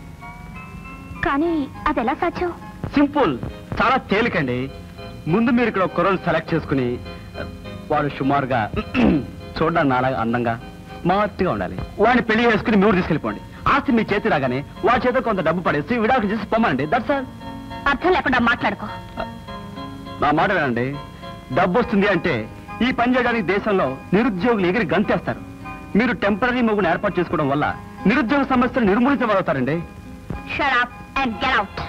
కానీ అది ఎలా సాధ్యం సింపుల్ చాలా తేలికండి ముందు మీరు ఇక్కడ కుర్రలు సెలెక్ట్ చేసుకుని వాడు సుమారుగా చూడడానికి నాలాగా అందంగా స్మార్ట్ గా ఉండాలి వాడిని పెళ్లి చేసుకుని మీరు తీసుకెళ్ళిపోండి ఆస్తి మీ చేతి రాగానే వాడి చేత కొంత డబ్బు పడేసి విడాకులు చేసి పొమ్మండి దట్స్ ఆల్ అర్థం లేకుండా మాట్లాడుకో నా మాట వినండి డబ్బు వస్తుంది అంటే ఈ పని చేయడానికి దేశంలో నిరుద్యోగులు ఎగిరి గంతేస్తారు మీరు టెంపరీ మొగుని ఏర్పాటు చేసుకోవడం వల్ల నిరుద్యోగ సమస్యలు నిర్మూలించబడతారండి shut up and get out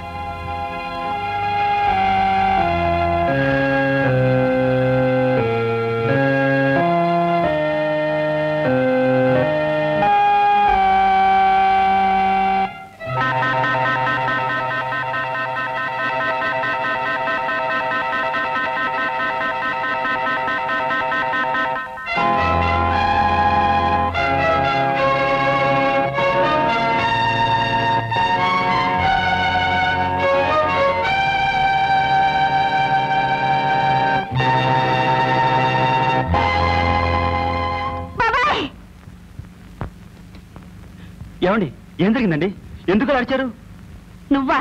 బాబాయ్ ఏమండి ఏం జరిగిందండి ఎందుకు అలా అరిచారు నువ్వా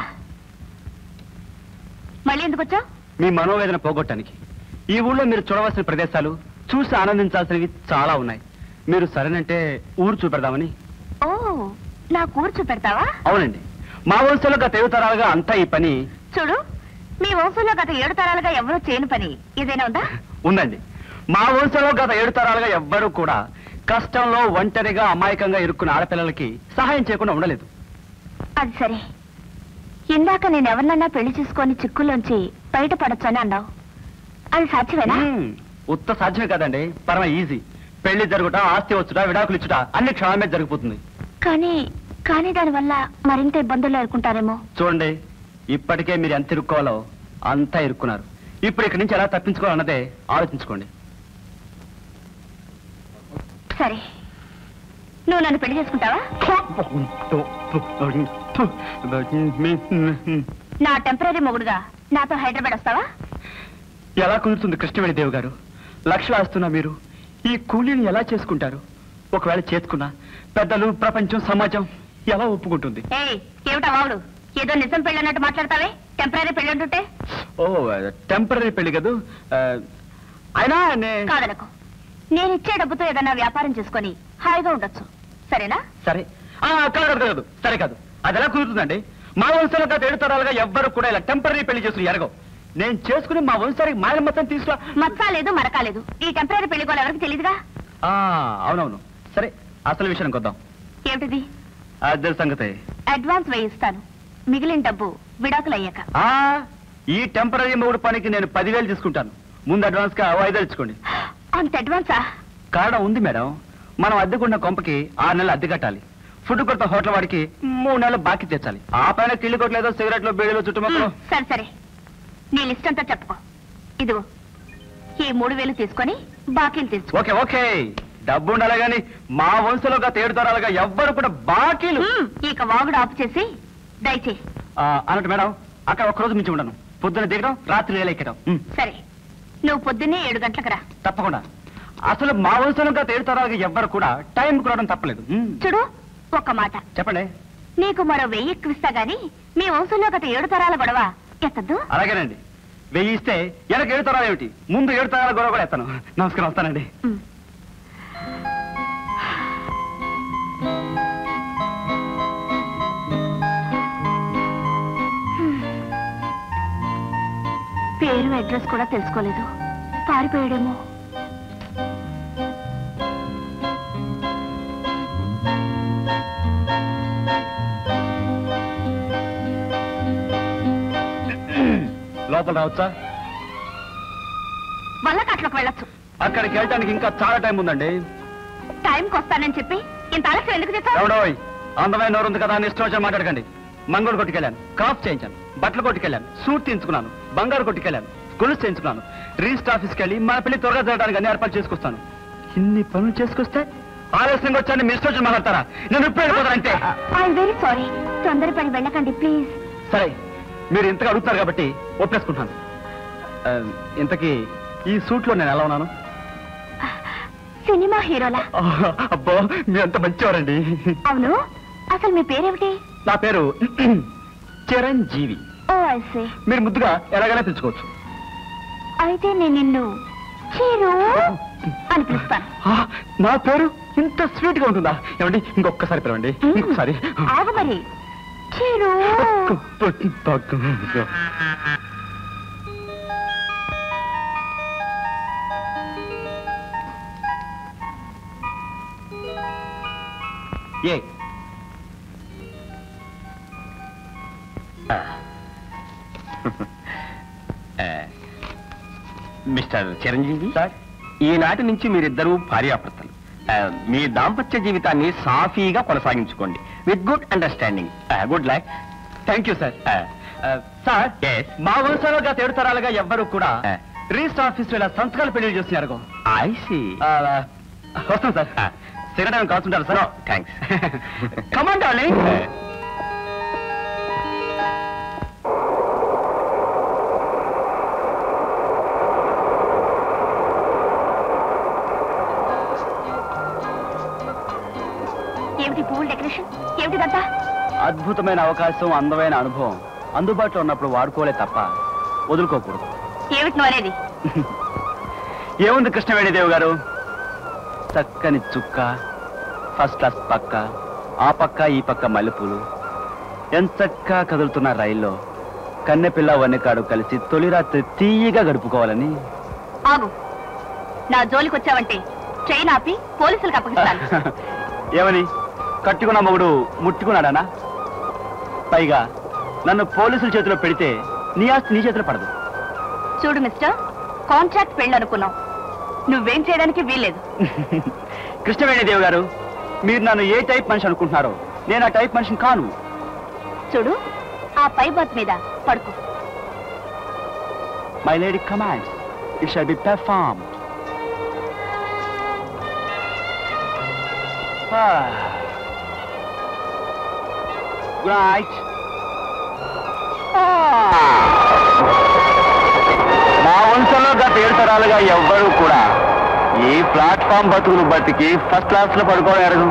మళ్ళీ ఎందుకు వచ్చావు మీ మనోవేదన పోగొట్టడానికి ఈ ఊళ్ళో మీరు చూడవలసిన ప్రదేశాలు చూసి ఆనందించాల్సినవి చాలా ఉన్నాయి మీరు సరేనంటే ఊరు చూపెడదామని ఓ నా కూర్చు పెడతావా అవునండి మా వంశంలో గత ఏడు తరాలుగా అంతా ఈ పని చూడు మీ వంశంలో గత ఏడు తరాలుగా ఎవరూ చేయని పని ఏదైనా ఉందా ఉందండి మా వంశంలో గత ఏడు తరాలుగా ఎవ్వరూ కూడా కష్టంలో ఒంటరిగా అమాయకంగా ఇరుక్కున్న ఆడపిల్లలకి సహాయం చేయకుండా ఉండలేదు అది సరే ఇందాక నేను ఎవరినన్నా పెళ్లి చేసుకొని చిక్కుల్లోంచి బయటపడొచ్చని అన్నావు అది సాధ్యమేనా మ్మ్. ఉత్త సాధ్యమే కదండి పరమ ఈజీ పెళ్లి జరుగుట ఆస్తి వచ్చుట విడాకులు ఇచ్చుట అన్ని క్షణాల మీద జరిగిపోతుంది కానీ కానీ దానివల్ల మరింత ఇబ్బందులు ఎదుర్కొంటారేమో చూడండి ఇప్పటికే మీరు ఎంత ఇరుక్కోవాలో అంతా ఇరుక్కున్నారు ఇప్పుడు ఇక్కడి నుంచి ఎలా తప్పించుకోవాలన్నదే ఆలోచించుకోండి సరే నువ్వు నన్ను పెళ్లి చేసుకుంటావా నా టెంపరీ మొగుడుగా నాతో హైదరాబాద్ వస్తావా ఎలా కుదురుతుంది కృష్ణవేణి దేవి గారు లక్షలు ఆస్తున్నా మీరు ఈ కూలీని ఎలా చేసుకుంటారు ఒకవేళ చేసుకున్నా పెద్దలు ప్రపంచం సమాజం ఎలా ఒప్పుకుంటుంది ఏయ్ ఏమిటా వావుడు ఏదో నిజం పెళ్లి అన్నట్టు మాట్లాడతావే టెంపరీ పెళ్లి అంటుంటే ఓ టెంపరీ పెళ్లి కదూ ఆ, అయినా నే కాదనకు నేను ఇచ్చే డబ్బుతో ఏదన్నా వ్యాపారం చేసుకొని హాయిగా ఉండొచ్చు సరేనా సరే ఆ, కాదు కాదు కాదు సరే కాదు అది ఎలా కుదురుతుందండి మా వంశంలో గత ఏడు తరాలుగా ఎవ్వరు కూడా ఇలా టెంపరీ పెళ్లి చేసుకుని ఎరగవు నేను చేసుకుని మా వంశానికి మాయల మొత్తం తీసుకురా మచ్చా లేదు మరకా లేదు ఈ టెంపరీ పెళ్లి కూడా ఎవరికి తెలియదుగా ఆ, అవునవును సరే అసలు విషయానికి వద్దాం ఏమిటిది అద్దె సంగతి అడ్వాన్స్ వేయిస్తాను మిగిలిన డబ్బు విడాకులు అయ్యాక ఆ ఈ టెంపరీ మూడు పనికి నేను పదివేలు తీసుకుంటాను ముందు అడ్వాన్స్ గా ఓ ఐదేలు ఇచ్చుకోండి అంత అడ్వాన్సా కారణం ఉంది మేడం మనం అద్దెకున్న కొంపకి ఆరు నెలలు అద్దె కట్టాలి ఫుడ్ కొట్ట హోటల్ వాడికి మూడు నెలలు బాకీ తెచ్చాలి ఆ పైన కిల్లి కొట్టలేదో సిగరెట్లు బీడీలు చుట్టుముక్కలు ఉమ్, సరే సరే నీ లిస్ట్ అంతా చెప్పుకో ఇదిగో ఈ మూడు వేలు తీసుకొని బాకీలు తీర్చుకో ఓకే ఓకే డబ్బు ఉండాలి గాని మా వంశంలో గత ఏడు తరాలుగా ఎవ్వరు కూడా బాకీలు ఉమ్, ఇక వాగుడు ఆపు చేసి దయచేయి ఆ, అన్నట్టు మేడం అక్కడ ఒక్క రోజు మించి ఉండను పొద్దున దిగడం రాత్రి వేళ ఎక్కడం ఉమ్, సరే నువ్వు పొద్దున్నే ఏడు గంటలకు రా తప్పకుండా అసలు మా వంశంలో గత ఏడు తరాలుగా ఎవ్వరు కూడా టైం రావడం తప్పలేదు ఉమ్, చూడు ఒక్క మాట చెప్పండి నీకు మరో వెయ్యి ఎక్కువిస్తా గాని మీ వంశంలో గత ఏడు తరాల గొడవ ఎత్తద్దు అలాగేనండి వెయ్యి ఇస్తే వెనక ఏడు తరాలు ఏమిటి ముందు ఏడు తరాల గొడవ కూడా ఎత్తాను నమస్కారం వస్తానండి ఉమ్. పేరు అడ్రస్ కూడా తెలుసుకోలేదు పారిపోయాడేమో లోపల రావచ్చా వల్లకట్లకు వెళ్ళొచ్చు అక్కడికి వెళ్ళడానికి ఇంకా చాలా టైం ఉందండి టైంకి వస్తానని చెప్పి ఇంత ఆలస్యం ఎందుకు చేస్తావు ఎవడోయ్ అందమైన నోరు ఉంది కదా అని ఇష్టం వచ్చా మాట్లాడకండి మంగళూరు కొట్టుకెళ్ళాను కాఫ్ చేయించాను బట్టలు కొట్టుకెళ్ళాను సూట్ తీయించుకున్నాను బంగారు కొట్టుకెళ్ళాను గొలుసు చేయించుకున్నాను రిజిస్టర్ ఆఫీస్కి వెళ్ళి మన పెళ్లి త్వరగా జరగడానికి అన్ని ఏర్పాటు చేసుకొస్తాను ఇన్ని పనులు చేసుకొస్తే ఆలస్యంగా వచ్చాను మీ ఇష్టం వచ్చి మాట్లాడతారా నేను ఇప్పుడు వెళ్ళిపోతానంటే ఐఎమ్ వెరీ సారీ తొందరపడి వెళ్ళకండి ప్లీజ్ సరే మీరు ఇంతగా అడుగుతారు కాబట్టి ఒప్పేసుకుంటాను ఆ, ఇంతకీ ఈ సూట్ లో నేను ఎలా ఉన్నాను సినిమా హీరోలా అబ్బో మీరు అంత మంచివారండి అవును అసలు మీ పేరేమిటి నా పేరు చిరంజీవి ఓ ఐసే మీరు ముద్దుగా ఎలాగైనా పిలుచుకోవచ్చు అయితే నేను నిన్ను చీరు అని పిలుస్తాను ఆ, నా పేరు ఇంత స్వీట్ గా ఉంటుందా ఏమండి ఇంకొకసారి పిలవండి ఇంకొకసారి ఆగు మరి చీరు ఏ మిస్టర్ చిరంజీవి సార్ ఈనాటి నుంచి మీరిద్దరూ భార్యాభర్తలు ఆ, మీ దాంపత్య జీవితాన్ని సాఫీగా కొనసాగించుకోండి with good understanding good luck thank you sir sir Yes. మా వంశంలో గత ఏడు తరాలుగా ఎవ్వరు కూడా Ah. రిజిస్టర్ ఆఫీస్ లో ఇలా సంతకాలు పెళ్లి చేస్తున్నారు ఐ సి వస్తాం సార్ Ah. సిగరెట్ కాల్చుంటారు సార్ థ్యాంక్స్ కమాండ్ డార్లింగ్ ఏమిటి పువ్వుల డెకరేషన్ ఏమిటిదంతా అద్భుతమైన అవకాశం అందమైన అనుభవం అందుబాటులో ఉన్నప్పుడు వాడుకోలే తప్ప వదులుకోకూడదు ఏమిటి నువ్వు అనేది ఏముంది కృష్ణవేణిదేవి గారు చక్కని చుక్క ఫస్ట్ క్లాస్ పక్క ఆ పక్క ఈ పక్క మల్లెపూలు ఎంచక్కా కదులుతున్న రైల్లో కన్నెపిల్ల వన్నెకాడు కలిసి తొలి రాత్రి తీయగా గడుపుకోవాలని ఆగు నా జోలికి వచ్చావంటే ట్రైన్ ఆపి పోలీసులకు అప్పగిస్తాను ఏమని కట్టుకున్న మొగుడు ముట్టుకున్నాడానా పైగా నన్ను పోలీసుల చేతిలో పెడితే నీ ఆస్తి నీ చేతిలో పడదు చూడు మిస్టర్ కాంట్రాక్ట్ పెళ్ళి అనుకున్నావు నువ్వేం చేయడానికి వీల్లేదు కృష్ణవేణిదేవి గారు మీరు నన్ను ఏ టైప్ మనిషి అనుకుంటున్నారో నేను ఆ టైప్ మనిషిని కాను చూడు ఆ పై బత్ మీద పడుకో my lady commands it shall be perform good night మా వంశంలో గత ఏడు తరాలుగా ఎవ్వరూ కూడా ఈ ప్లాట్ఫామ్ బతుకులు బతికి ఫస్ట్ క్లాస్ లో పడుకోవడం ఎరగదు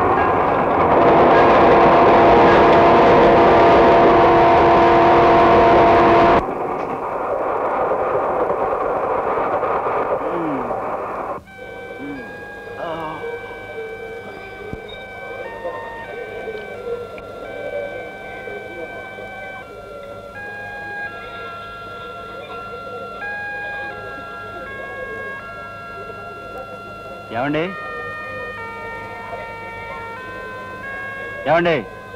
ఏమండి ఏమండి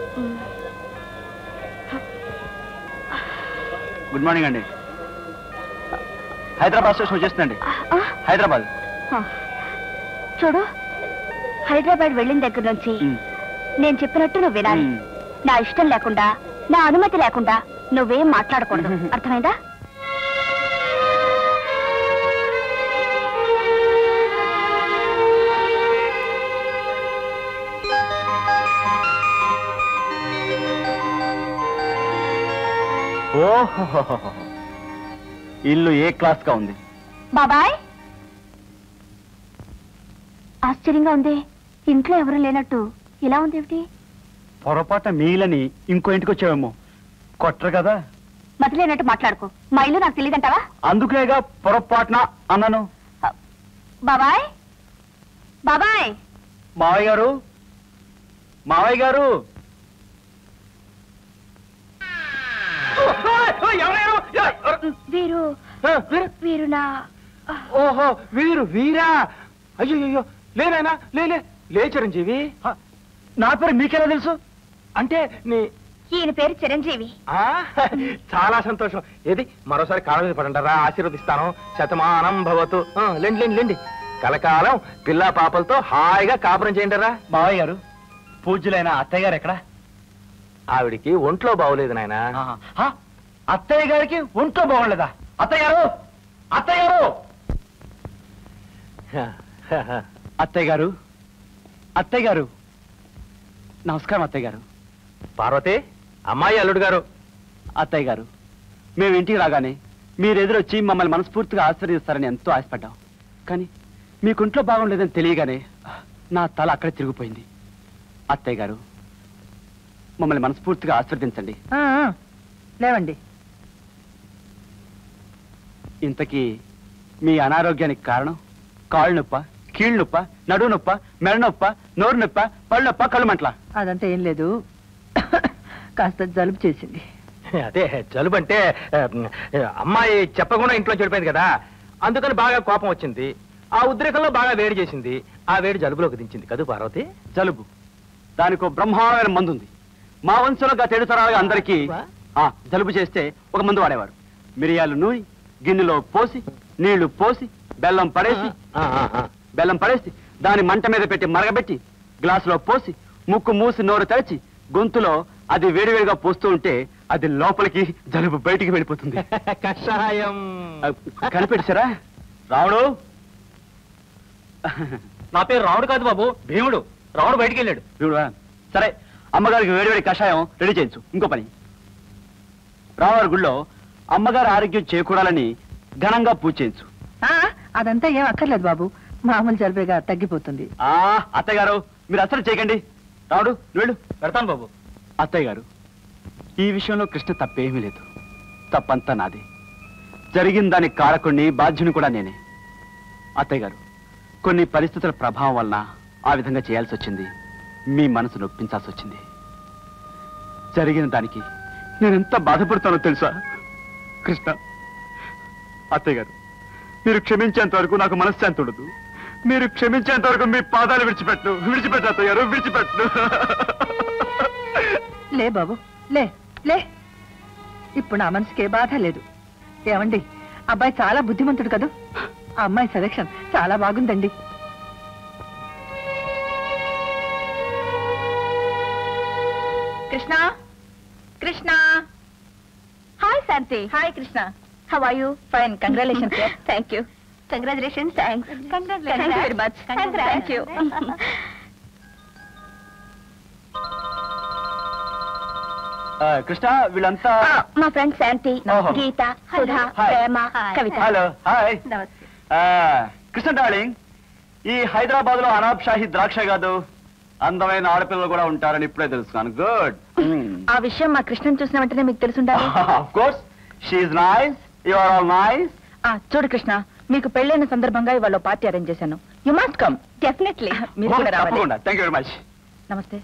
గుడ్ మార్నింగ్ అండి హైదరాబాద్ స్టేషన్ వచ్చేస్తుందండి ఆ, హైదరాబాద్ ఆ. చూడు హైదరాబాద్ వెళ్ళిన దగ్గర నుంచి ఉమ్. నేను చెప్పినట్టు నువ్వు వినాలి మ్మ్. నా ఇష్టం లేకుండా నా అనుమతి లేకుండా నువ్వేం మాట్లాడకూడదు అర్థమైందా ఓహో ఇల్లు ఏ క్లాస్ గా ఉంది బాబాయ్ ఆశ్చర్యంగా ఉంది ఇంట్లో ఎవరు లేనట్టు ఇలా ఉంది ఏమిటి పొరపాట మీలని ఇంకో ఇంటికి వచ్చావేమో కొట్టరు కదా మతి లేనట్టు మాట్లాడుకో మా ఇల్లు నాకు తెలియదంటావా అందుకేగా పొరపాటున అన్నాను బాబాయ్ బాబాయ్ మావయ్య గారు మావయ్య గారు వీరు వీరు నా ఓహో వీరు వీరా అయ్యో లేనాయనా లేలే లే చిరంజీవి హ, నా పేరు మీకెలా తెలుసు అంటే నీ ఈయన పేరు చిరంజీవి ఆ చాలా సంతోషం ఏది మరోసారి కాళ్ళ మీద పడంటారా ఆశీర్వదిస్తాను శతమానం భవతు ఆ, లేండి లేండి లేండి కలకాలం పిల్లా పాపలతో హాయిగా కాపురం చేయండిరా మావయ్య గారు పూజ్యులైన అత్తయ్య గారు ఎక్కడ ఆవిడికి ఒంట్లో బాగోలేదు నాయనా ఆహా. హ, అత్తయ్య గారికి ఒంట్లో బాగుండలేదా అత్తయ్య గారు అత్తయ్య గారు అత్తయ్య గారు అత్తయ్య గారు నమస్కారం అత్తయ్య గారు పార్వతి అమ్మాయి అల్లుడు గారు అత్తయ్య గారు మేము ఇంటికి రాగానే మీరు ఎదురొచ్చి మమ్మల్ని మనస్ఫూర్తిగా ఆశీర్వదిస్తారని ఎంతో ఆశపడ్డాం కానీ మీకు ఇంట్లో బాగుండలేదని తెలియగానే నా తల అక్కడే తిరిగిపోయింది అత్తయ్య గారు మమ్మల్ని మనస్ఫూర్తిగా ఆశీర్వదించండి ఆ, ఆ, లేవండి ఇంతకీ మీ అనారోగ్యానికి కారణం కాళ్ళు నొప్ప కీళ్ళు నొప్ప నడువు నొప్ప మెడ నొప్ప నోరు నొప్ప పళ్ళు నొప్ప కళ్ళు మంటల అదంతా ఏం లేదు కాస్త జలుబు చేసింది అదే జలుబు అంటే ఆ, అమ్మాయి చెప్పకుండా ఇంట్లో చెడిపోయింది కదా అందుకని బాగా కోపం వచ్చింది ఆ ఉద్రేకంలో బాగా వేడి చేసింది ఆ వేడి జలుబులోకి దించింది కదూ పార్వతి జలుబు దానికి బ్రహ్మాండమైన మందు ఉంది మా వంశంలో గత ఏడు తరాలుగా అందరికీ ఆ, జలుబు చేస్తే ఒక మందు వాడేవారు మిరియాలు నూనె గిన్నెలో పోసి నీళ్లు పోసి బెల్లం పడేసి ఆ, ఆ, ఆ. బెల్లం పడేసి దాని మంట మీద పెట్టి మరగబెట్టి గ్లాసులో పోసి ముక్కు మూసి నోరు తెరచి గొంతులో అది వేడివేడిగా పోస్తూ ఉంటే అది లోపలికి జలుబు బయటికి వెళ్ళిపోతుంది కషాయం ఆ, కనిపెట్టారా రావుడు నా పేరు రావుడు కాదు బాబు భీముడు రావుడు బయటికి వెళ్ళాడు చూడువా సరే అమ్మగారికి వేడివేడి కషాయం రెడీ చేయించు ఇంకో పని రావారి గుళ్ళో అమ్మగారి ఆరోగ్యం చేకూడాలని ఘనంగా పూజ చేయించు ఆ, అదంతా ఏం అక్కర్లేదు బాబు మామూలు జలుబేగా తగ్గిపోతుంది ఆ అత్తయ్య గారు మీరు అసలు చేయకండి రావుడు నువ్వు వెళ్ళు పెడతాను బాబు అత్తయ్య గారు ఈ విషయంలో కృష్ణ తప్పేమీ లేదు తప్పంతా నాది జరిగిన దానికి కారకుణ్ణి బాధ్యుని కూడా నేనే అత్తయ్య గారు కొన్ని పరిస్థితుల ప్రభావం వలన ఆ విధంగా చేయాల్సి వచ్చింది మీ మనసు నొప్పించాల్సి వచ్చింది జరిగిన దానికి నేను ఎంత బాధపడతానో తెలుసా కృష్ణ అత్తయ్య గారు మీరు క్షమించేంత వరకు నాకు మనశ్శాంతి ఉండదు మీరు క్షమించేంత వరకు మీ పాదాలు విడిచిపెట్టు విడిచిపెట్టు అత్తయ్య గారు విడిచిపెట్టు లే బాబు లే లే ఇప్పుడు నా మనసుకి ఏ బాధ లేదు ఏమండి అబ్బాయి చాలా బుద్ధిమంతుడు కదూ ఆ అమ్మాయి సెలక్షన్ చాలా బాగుందండి Krishna Krishna hi Shanti hi Krishna how are you fine congratulations thank you congratulations thanks thank you very much thank you ఆ, కృష్ణ వీళ్ళంతా మా ఫ్రెండ్ శాంతి ఓహో. Geeta Sudha hi. Prema Kavitha hello hi నమస్తే ఆ, కృష్ణ డార్లింగ్ ఈ హైదరాబాద్ లో అనాబ్ షాహీ ద్రాక్ష కాదు అందమైన ఆడపిల్లలు కూడా ఉంటారని ఇప్పుడే తెలుసుకున్నాను గుడ్ ఆ విషయం మా కృష్ణని చూసిన వెంటనే మీకు తెలుసుండాలి of course she's nice you are all nice ఆ, చూడు కృష్ణ మీకు పెళ్ళైన సందర్భంగా ఇవాళ పార్టీ అరేంజ్ చేశాను యు మస్ట్ కమ్ డెఫినెట్లీ మీరు కూడా రావాలి తప్పకుండా థ్యాంక్ యూ వెరీ మచ్ నమస్తే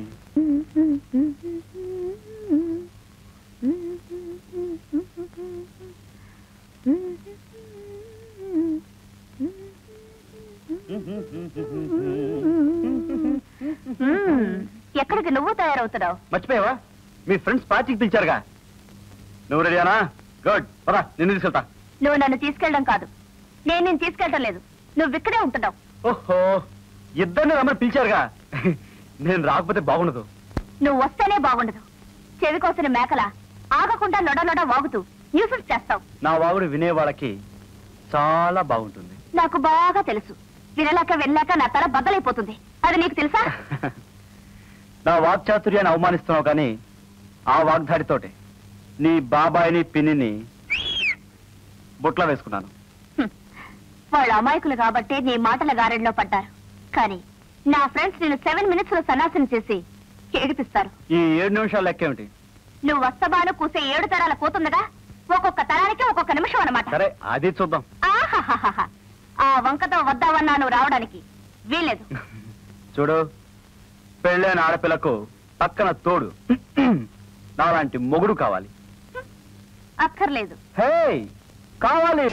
ఎక్కడికి నువ్వు తయారవుతున్నావు మర్చిపోయావా మీ ఫ్రెండ్స్ పార్టీకి పిలిచారుగా నువ్వు రెడీనా గుడ్ పరా నిన్ను తీసుకెళ్తా నువ్వు నన్ను తీసుకెళ్ళడం కాదు నేను నేను తీసుకెళ్ళడం లేదు నువ్వు ఇక్కడే ఉంటున్నావు ఓహో ఇద్దరిని రమ్మని పిలిచారుగా నేను రాకపోతే బాగుండదు నువ్వు వస్తేనే బాగుండదు చెవి కోసిన మేకల ఆగకుండా లొడ లొడ వాగుతూ న్యూసెన్స్ చేస్తావు నా వాగుడు వినే వాళ్ళకి చాలా బాగుంటుంది నాకు బాగా తెలుసు వినలేక వెళ్ళాక నా తల బద్దలైపోతుంది అది నీకు తెలుసా నా వాక్చాతుర్యాన్ని అవమానిస్తున్నావు కానీ ఆ వాగ్దాడితోటే నీ బాబాయిని పిన్నిని బుట్ల వేసుకున్నాను హ్మ్. వాళ్ళు అమాయకులు కాబట్టే నీ మాటల గారెడ్లో పడ్డారు కానీ నా ఫ్రెండ్స్ నేను సెవెన్ మినిట్స్ లో సన్నాసం చేసి ఏడిపిస్తారు ఈ ఏడు నిమిషాలు లెక్కేమిటి నువ్వు వస్తబాను కూసే ఏడు తరాల పోతుందిగా ఒక్కొక్క తరానికి ఒక్కొక్క నిమిషం అన్నమాట సరే అది చూద్దాం ఆహాహాహా. ఆ వంకతో వద్దావన్నా నువ్వు రావడానికి వీలేదు చూడు పెళ్ళైన ఆడపిల్లకు పక్కన తోడు నాలాంటి మొగుడు కావాలి అక్కర్లేదు హే కావాలి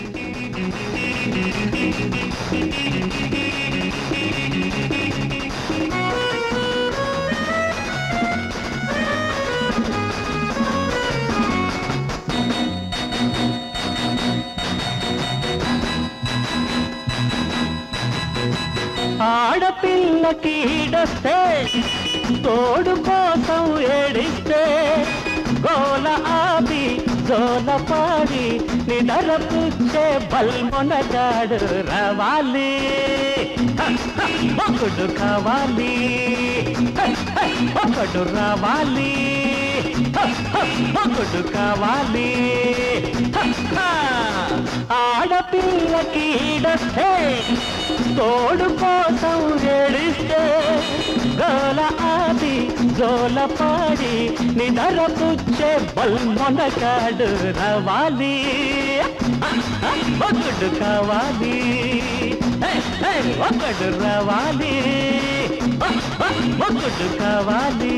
ఆడపిల్లకి ఈడొస్తే తోడు కోసం ఏడిస్తే గోల ఆపి జోల పాడి నిడరపుచ్చే బల్మొనగాడు రావాలి హ, హ, ఒకడు కావాలి హ, హ, ఒకడు రావాలి హ, హ, ఒకడు కావాలి హ, హ. ఆడపిల్లకి ఈడొస్తే తోడు కోసం ఏడిస్తే గోల ఆది జోల పాడి నిడరపుచ్చే బల్మొనగాడు రావాలి ఒకడు కావాలి హే, హే, ఒకడు రావాలి ఒకడు కావాలి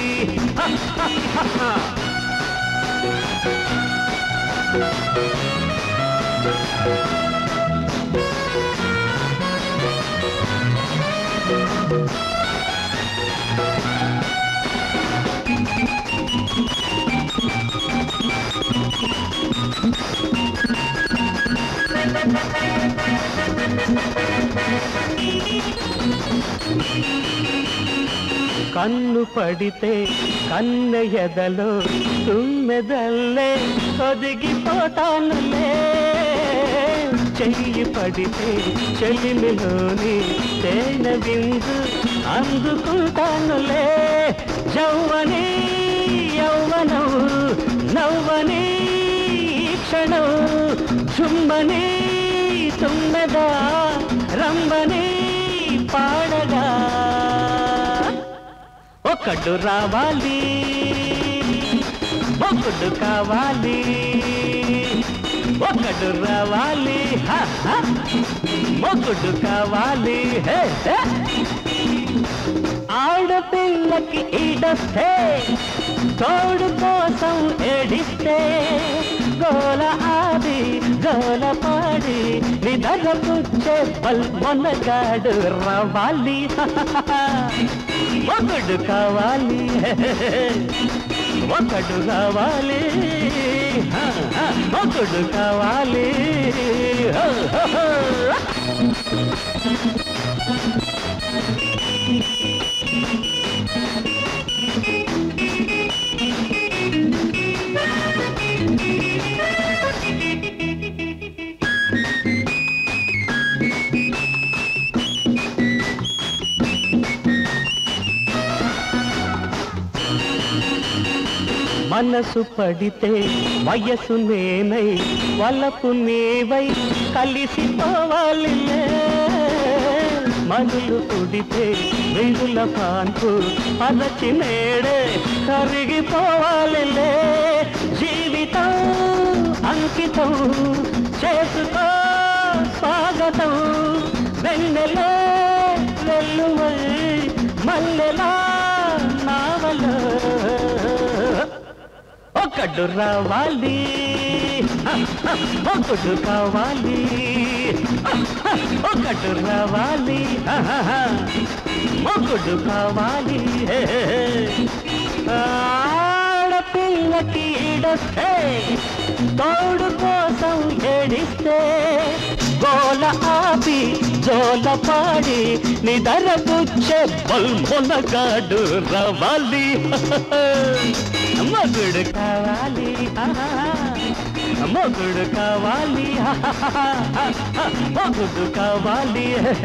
కన్ను పడితే కన్న ఎదలో తుమ్మెదల్లే ఒదిగిపోతానులే చెయ్యి పడితే చెలిమిలోని తేనె బిందు అందుకుంటానులే జౌవని యౌవనం నవ్వని ఈ క్షణం చుమ్మని తుమ్మెదా రంబని పాడగా ఒకడు రావాలి ఒకడు కావాలి ఒకడు రావాలి హ, హ. ఒకడు కావాలి హే, హే. ఆడపిల్లకి ఈడొస్తే తోడు కోసం ఏడిస్తే గోల ఆది గోల పాడి నిదరపుచ్చే బల్మొనగాడు రావాలి ఒకడు కావాలి ఒకడు కావాలి ఒకడు కావాలి మనసు పడితే వయసు నేనై వలపు నీవై కలిసిపోవాలి మనులు పుడితే వెంగుల పాన్పు అరచి నేడే కరిగిపోవాలి జీవితం అంకితం చేసుకో స్వాగతం వెన్నెలే వెల్లువై మల్లెలా నావలో ఒకడు రావాలి ఒకడు కావాలి ఒకడు రావాలి ఒకడు కావాలి ఆడపిల్లకి ఈడొస్తే తోడు కోసం ఏడిస్తే గోల ఆపి జోల పాడి నిదరపుచ్చే బల్మొనగాడు రవాలి మగుడు కావాలి మొగుడు కావాలి మొగుడు కావాలి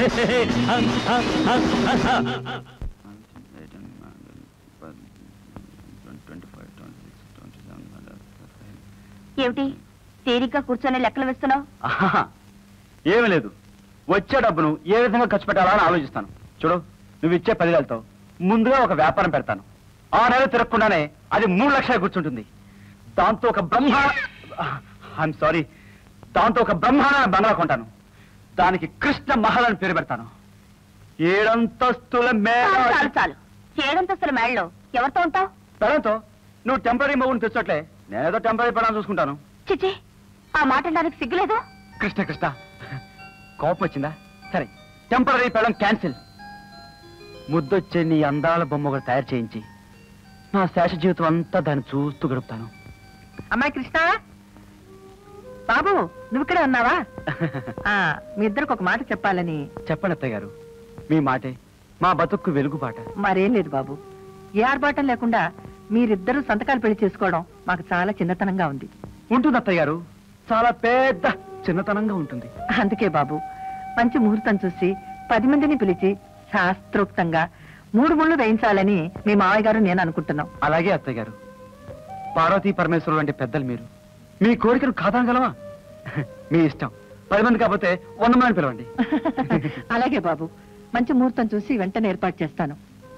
ఏమిటి తీరిగ్గా కూర్చొని లెక్కలు వేస్తున్నావు ఆహాహా. ఏమీ లేదు వచ్చే డబ్బును ఏ విధంగా ఖర్చు పెట్టాలా అని ఆలోచిస్తాను చూడు నువ్వు ఇచ్చే పదివేలతో ముందుగా ఒక వ్యాపారం పెడతాను ఆ నెల తిరగకుండానే అది మూడు లక్షలు కూర్చుంటుంది దాంతో ఒక బ్రహ్మ ఐఎమ్ సారీ దాంతో ఒక బ్రహ్మాండ బంగ్లా కొంటాను దానికి కృష్ణ మహల్ అని పేరు పెడతాను ఏడంతస్తుల చాలు మేడ చాలు చాలు ఏడంతస్తుల మేడలో ఎవరితో ఉంటావు పెడంతో నువ్వు టెంపరీ మగుని తెచ్చట్లే నేనేదో టెంపరీ పెడాలని చూసుకుంటాను చిచి ఆ మాట అనడానికి సిగ్గులేదు కృష్ణ కృష్ణ కోపం వచ్చిందా సరే టెంపరీ పెళ్ళం క్యాన్సిల్ ముద్దొచ్చే నీ అందాల బొమ్మ ఒకటి తయారు చేయించి నా శేష జీవితం అంతా దాన్ని చూస్తూ గడుపుతాను అమ్మాయి కృష్ణ బాబు నువ్వు ఇక్కడే ఉన్నావా ఆ, మీ ఇద్దరికి ఒక మాట చెప్పాలని చెప్పండి అత్తయ్య గారు మీ మాటే మా బతుక్కు వెలుగుబాట మరేం లేదు బాబు ఏ ఆర్భాటం లేకుండా మీరిద్దరూ సంతకాలు పెళ్లి చేసుకోవడం మాకు చాలా చిన్నతనంగా ఉంది ఉంటుంది అత్తయ్య గారు చాలా పెద్ద చిన్నతనంగా ఉంటుంది అందుకే బాబు మంచి ముహూర్తం చూసి పది మందిని పిలిచి శాస్త్రోక్తంగా మూడు ముళ్ళు వేయించాలని మీ మావయ్య గారు నేను అనుకుంటున్నాం అలాగే అత్తయ్య గారు పార్వతీ పరమేశ్వరుడు వంటి పెద్దలు మీరు మీ కోరికను కాదనగలవా మీ ఇష్టం పది మంది కాకపోతే వంద మంది పిలవండి అలాగే బాబు మంచి ముహూర్తం చూసి వెంటనే ఏర్పాటు చేస్తాను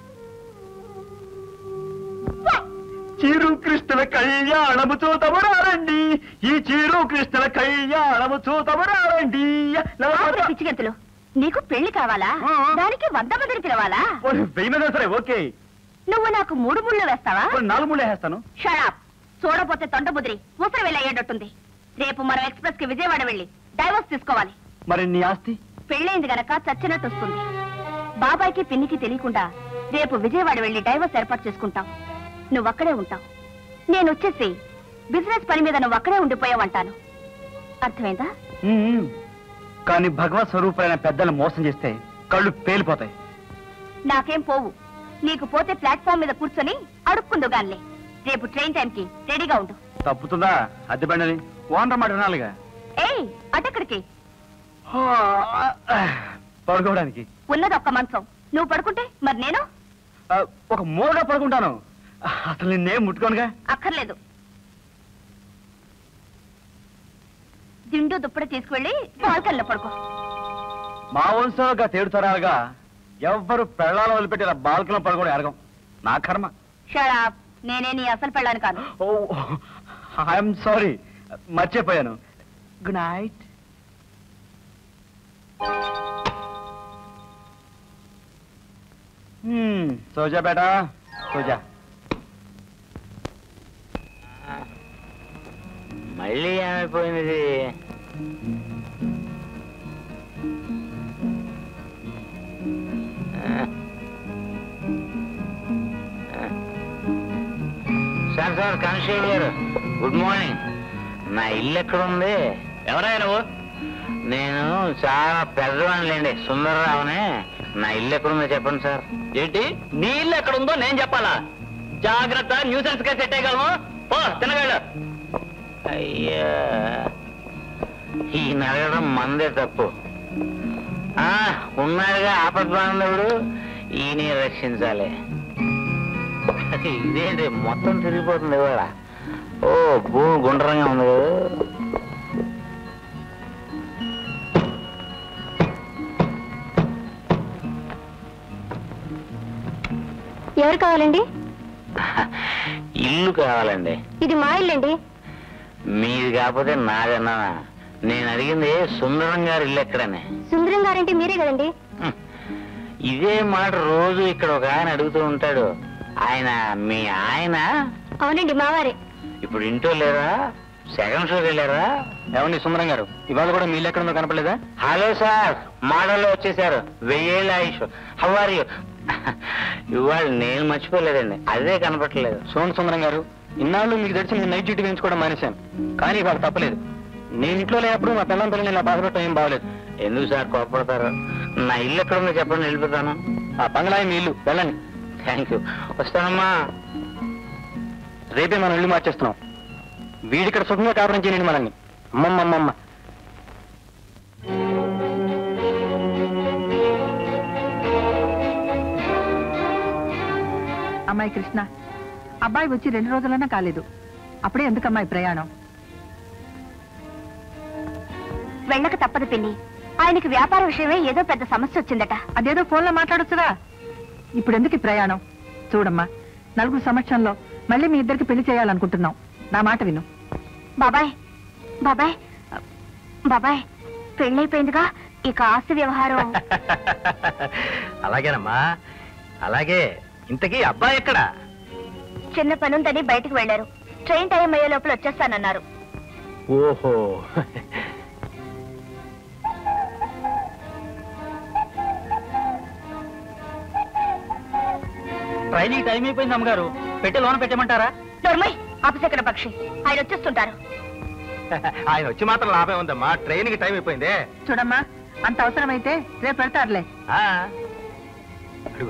చీరు కృష్ణుల కళ్యాణము చూతమరారండి ఈ చీరు కృష్ణుల కళ్యాణము చూతమరారండి ఆపురే పిచ్చిగంతులు నీకు పెళ్లి కావాలా ఆ. దానికి వంద మందిని పిలవాలా వెయ్యి మీద సరే ఓకే నువ్వు నాకు మూడు ముళ్ళు వేస్తావా కొన్ని నాలుగు మూడు వేస్తాను షరాప్ చూడపోతే తొండ బుదిరి ఊపిరి వెళ్ళి అయ్యేటట్టుంది రేపు మనం ఎక్స్ప్రెస్ కి విజయవాడ వెళ్ళి డైవర్స్ తీసుకోవాలి మరి నీ ఆస్తి పెళ్ళైంది గనక చచ్చినట్టు వస్తుంది బాబాయ్కి పిన్నికి తెలియకుండా రేపు విజయవాడ వెళ్ళి డైవర్స్ ఏర్పాటు చేసుకుంటాం నువ్వు అక్కడే ఉంటావు నేను వచ్చేసి బిజినెస్ పని మీద నువ్వు అక్కడే ఉండిపోయావంటాను అర్థమైందా ఉమ్. కానీ భగవత్ స్వరూపులైన పెద్దలు మోసం చేస్తే కళ్ళు పేలిపోతాయి నాకేం పోవు నీకు పోతే ప్లాట్ఫామ్ మీద కూర్చొని అడుక్కుందు గాన్లే రేపు ట్రైన్ టైంకి రెడీగా ఉండు తప్పుతుందా అద్దె బండని ఓనర్ మాట వినాలిగా ఏయ్ అటెక్కడికి పడుకోవడానికి ఉన్నది ఒక్క మంచం నువ్వు పడుకుంటే మరి నేను ఆ, ఒక మూలగా పడుకుంటాను అసలు నిన్నేం ముట్టుకోనుగా అక్కర్లేదు దిండు దుప్పటి తీసుకువెళ్ళి బాల్కల్లో పడుకో మా వంశంలో తేడు తరాలుగా ఎవ్వరు పెళ్ళాల వదిలిపెట్టి ఇలా బాల్కలో పడుకోవడం ఎరగం నా కర్మ షడాప్ నేనే నీ అసలు పెళ్ళాను కాదు ఓ ఐఎమ్ సారీ మర్చిపోయాను గుడ్ నైట్ సోజా బేటా సోజా మళ్ళీ ఏమైపోయింది సార్ సార్ కానిస్టేబుల్ గారు గుడ్ మార్నింగ్ నా ఇల్లు ఎక్కడుంది ఎవరైనా నువ్వు నేను చాలా పెద్దవాడిలేండి సుందరరావునే నా ఇల్లు ఎక్కడుందో చెప్పండి సార్ ఏంటి నీ ఇల్లు ఎక్కడుందో నేను చెప్పాలా జాగ్రత్త న్యూసెన్స్ గా సెట్ అయ్యగలము పో తినగలడు అయ్యా ఈ నడగడం మందే తప్పు ఆ ఉన్నాడుగా ఆపద్ బాంధవుడు ఈయన రక్షించాలి ఇదేంటి మొత్తం తిరిగిపోతుంది ఇవాళ ఓ భూమి గుండ్రంగా ఉంది కదా ఎవరు కావాలండి ఇల్లు కావాలండి ఇది మా ఇల్లండి మీది కాకపోతే నాదన్నా నేను అడిగింది సుందరం గారి ఇల్లు ఎక్కడని సుందరం గారంటే మీరే కదండి హ్మ్. ఇదే మాట రోజు ఇక్కడ ఒక ఆయన అడుగుతూ ఉంటాడు ఆయన మీ ఆయన అవునండి మావారే ఇప్పుడు ఇంట్లో లేరా సెకండ్ షోకి వెళ్ళారా ఏమండి సుందరం గారు ఇవాళ కూడా మీ ఎక్కడుందో కనపడలేదా హలో సార్ మోడల్లో వచ్చేసారు వెయ్యేళ్ళ ఆయుష్ హౌఆర్ యూ ఇవాళ నేను మర్చిపోలేదండి అదే కనపట్లేదు చూడండి సుందరం గారు ఇన్నాళ్ళు మీకు తెలిసి నేను నైట్ డ్యూటీ వేయించుకోవడం మానేశాను కానీ ఇవాళ తప్పలేదు నేను ఇంట్లో లేనప్పుడు మా పిల్లలతో ఇలా బాధపడటం ఏం బాగలేదు ఎందుకు సార్ కోపడతారు నా ఇల్లు ఎక్కడ ఉందో చెప్పండి వెళ్ళిపోతాను ఆ బంగ్లా మీ ఇల్లు వెళ్ళండి థ్యాంక్ యూ వస్తానమ్మా రేపే మనం ఇల్లు మార్చేస్తున్నాం వీడిక్కడ సుఖంగా కాపురం చేయండి మనల్ని అమ్మమ్మమ్మమ్మ అమ్మాయి కృష్ణ అబ్బాయి వచ్చి రెండు రోజులైనా కాలేదు అప్పుడే ఎందుకమ్మాయి ప్రయాణం వెళ్ళక తప్పదు పిన్ని ఆయనకి వ్యాపార విషయమే ఏదో పెద్ద సమస్య వచ్చిందట అదేదో ఫోన్లో మాట్లాడొచ్చుగా ఇప్పుడు ఎందుకు ఈ ప్రయాణం చూడమ్మా నలుగురు సమక్షంలో మళ్ళీ మీ ఇద్దరికి పెళ్లి చేయాలనుకుంటున్నాం నా మాట విను బాబాయ్ బాబాయ్ బాబాయ్ పెళ్ళైపోయిందిగా ఇక ఆస్తి వ్యవహారం అలాగేనమ్మా అలాగే ఇంతకీ అబ్బాయి ఎక్కడ చిన్న పనుందని బయటకు వెళ్లారు ట్రైన్ టైం అయ్యే లోపల వచ్చేస్తానన్నారు ఓహో ట్రైనింగ్ టైం అయిపోయింది అమ్మగారు పెట్టి లోన పెట్టమంటారా దొర్మయ్ అపశకన పక్షి ఆయన వచ్చేస్తుంటారు ఆయన వచ్చి మాత్రం లాభం ఉందమ్మా ట్రైన్కి టైం అయిపోయిందే చూడమ్మా అంత అవసరమైతే రేపు పెడతారులే ఆ. అడుగు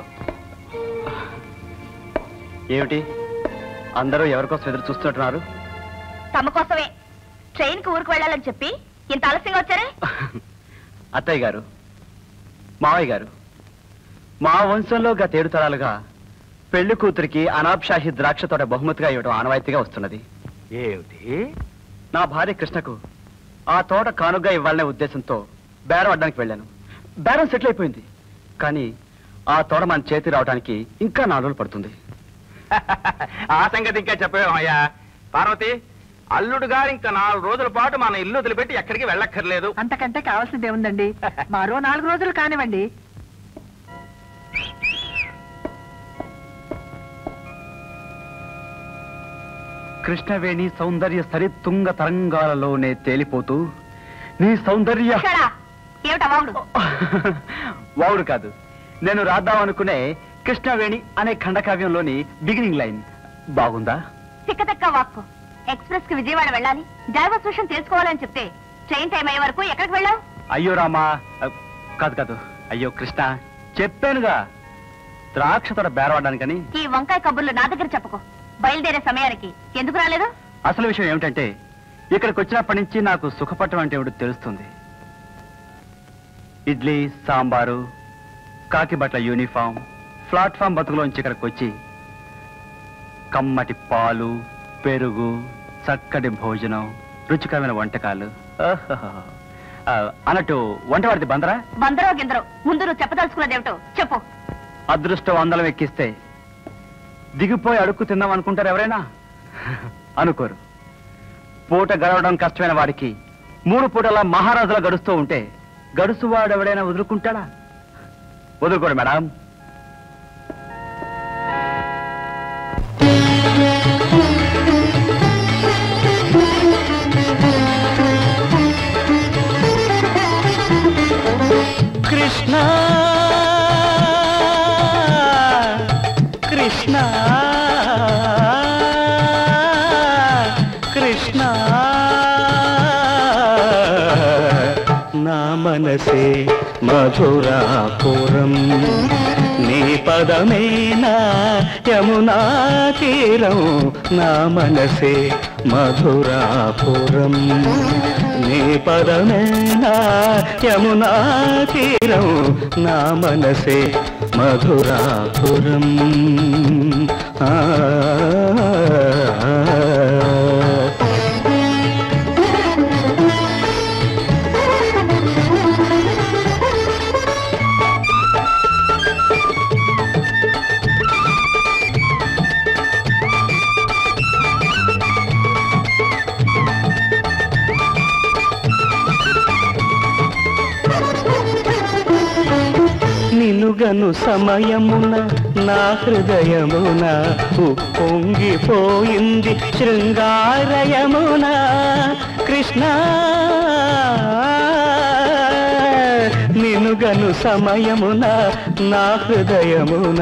ఏమిటి అందరూ ఎవరికోసం ఎదురు చూస్తుంటున్నారు తమ కోసమే ట్రైన్ కి ఊరికి వెళ్ళాలని చెప్పి ఇంత ఆలస్యంగా వచ్చారే అత్తయ్య గారు మావయ్య గారు మా వంశంలో గత ఏడు తరాలుగా పెళ్లి కూతురికి అనాబ్షాహి ద్రాక్ష తోట బహుమతిగా ఇవ్వడం ఆనవాయితీగా వస్తున్నది ఏమిటి నా భార్య కృష్ణకు ఆ తోట కానుగ్గా ఇవ్వాలనే ఉద్దేశంతో బేరం అడ్డానికి వెళ్ళాను బేరం సెటిల్ అయిపోయింది కానీ ఆ తోట మన చేతి రావడానికి ఇంకా నాలుగు రోజులు పడుతుంది ఆ సంగతి ఇంకా చెప్పేమయ్యా పార్వతి అల్లుడు గారు ఇంకా నాలుగు రోజుల పాటు మన ఇల్లు వదిలిపెట్టి ఎక్కడికి వెళ్ళక్కర్లేదు అంతకంటే కావాల్సింది ఏముందండి మరో నాలుగు రోజులు కానివ్వండి కృష్ణవేణి సౌందర్య సరితుంగ తరంగాలలోనే తేలిపోతూ నీ సౌందర్య షడా ఏమిటా వాగుడు వావుడు కాదు నేను రాద్దాం అనుకునే కృష్ణవేణి అనే ఖండకావ్యంలోని బిగినింగ్ లైన్ బాగుందా తిక్కతక్క వాక్కు ఎక్స్ప్రెస్ కి విజయవాడ వెళ్ళాలి డ్రైవర్ విషయం తెలుసుకోవాలని చెప్తే ట్రైన్ టైం అయ్యే వరకు ఎక్కడికి వెళ్ళావు అయ్యో రామా అ, కాదు కాదు అయ్యో కృష్ణ చెప్పానుగా ద్రాక్ష తోట బేరవడానికని ఈ వంకాయ కబుర్లు నా దగ్గర చెప్పుకో బయలుదేరే సమయానికి ఎందుకు రాలేదు అసలు విషయం ఏమిటంటే ఇక్కడికి వచ్చినప్పటి నుంచి నాకు సుఖపట్టం అంటే ఏమిటో తెలుస్తుంది ఇడ్లీ సాంబారు కాకి బట్టల యూనిఫామ్ ప్లాట్ఫామ్ బతుకులోంచి ఇక్కడికి వచ్చి కమ్మటి పాలు పెరుగు చక్కటి భోజనం రుచికరమైన వంటకాలు ఆహాహా. ఆ, అన్నట్టు వంటవాడిది బందరా బందరో గిందరో ముందు నువ్వు చెప్పదలుచుకున్నదేమిటో చెప్పు అదృష్టం అందలం ఎక్కిస్తే దిగిపోయి అడుక్కు తిందాం అనుకుంటారు ఎవరైనా అనుకోరు పూట గడవడం కష్టమైన వాడికి మూడు పూటలా మహారాజులా గడుస్తూ ఉంటే గడుసువాడు ఎవడైనా వదులుకుంటాడా వదులుకోడు మేడం కృష్ణ కృష్ణ కృష్ణ నా మనసే మధురాపురం నీ పదమేనా యమునా తీరం నా మనసే మధురాపురం నీ పదమేనా యమునా తీరం నా మనసే మధురాపురం ఆ నిలుగను సమయమున నా హృదయమున ఉప్పొంగిపోయింది శృంగారయమున కృష్ణ నినుగను సమయమున నా హృదయమున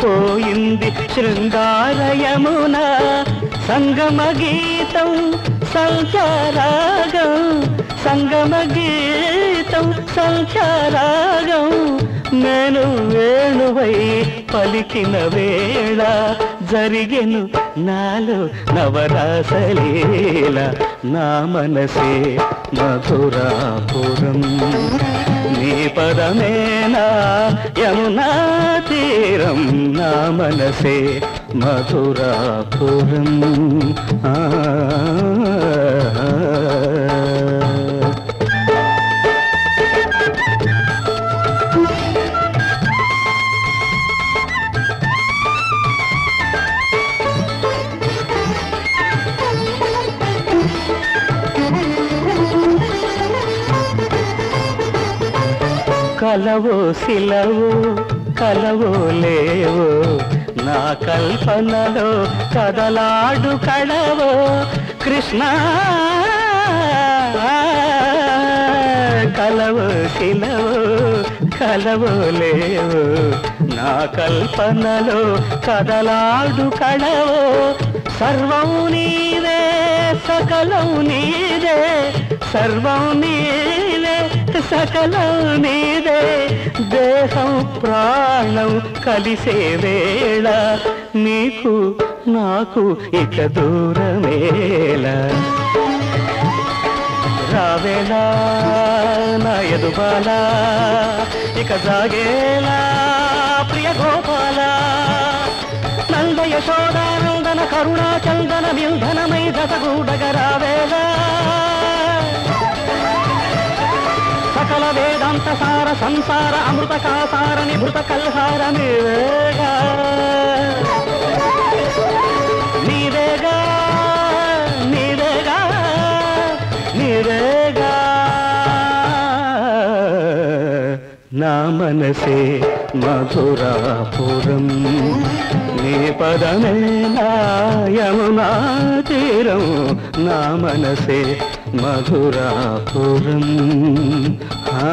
ఉప్పొంగిపోయింది శృంగారయమున సంగమ గీతం సంచారాగం సంగమ గీతం సంచారాగం నేను వేణువై పలికిన వేళ జరిగెను నాలో నవరాసలీల నా మనసే మధురాపురం నీ పదమేనా యమునా తీరం నా మనసే మధురాపురం ఆ కలవో శిలవో కలవో లేవో నా కల్పనలో కదలాడు కళవో కృష్ణ కలవో శిలవో కలవో లేవో నా కల్పనలో కదలాడు కళవో సర్వం నీవే సకలం నీదే సర్వం నీవే సకలం నీదే దేహం ప్రాణం కలిసే వేళ నీకు నాకు ఇక దూరమేలా రావేలా నా ఎదుబాల ఇక జాగేలా ప్రియ గోపాల నంద యశోదానందన కరుణా చందన మిల్ధనమై దశగూడగ రావేలా సకల వేదాంత సార సంసార అమృత కాసార నిభృత కల్హార నీవేగా నీవేగా నీవేగా నీవేగా నా మనసే మధురాపురం నీ పదమే నా యమునా తీరం నా మనసే మధురాపురం ఆ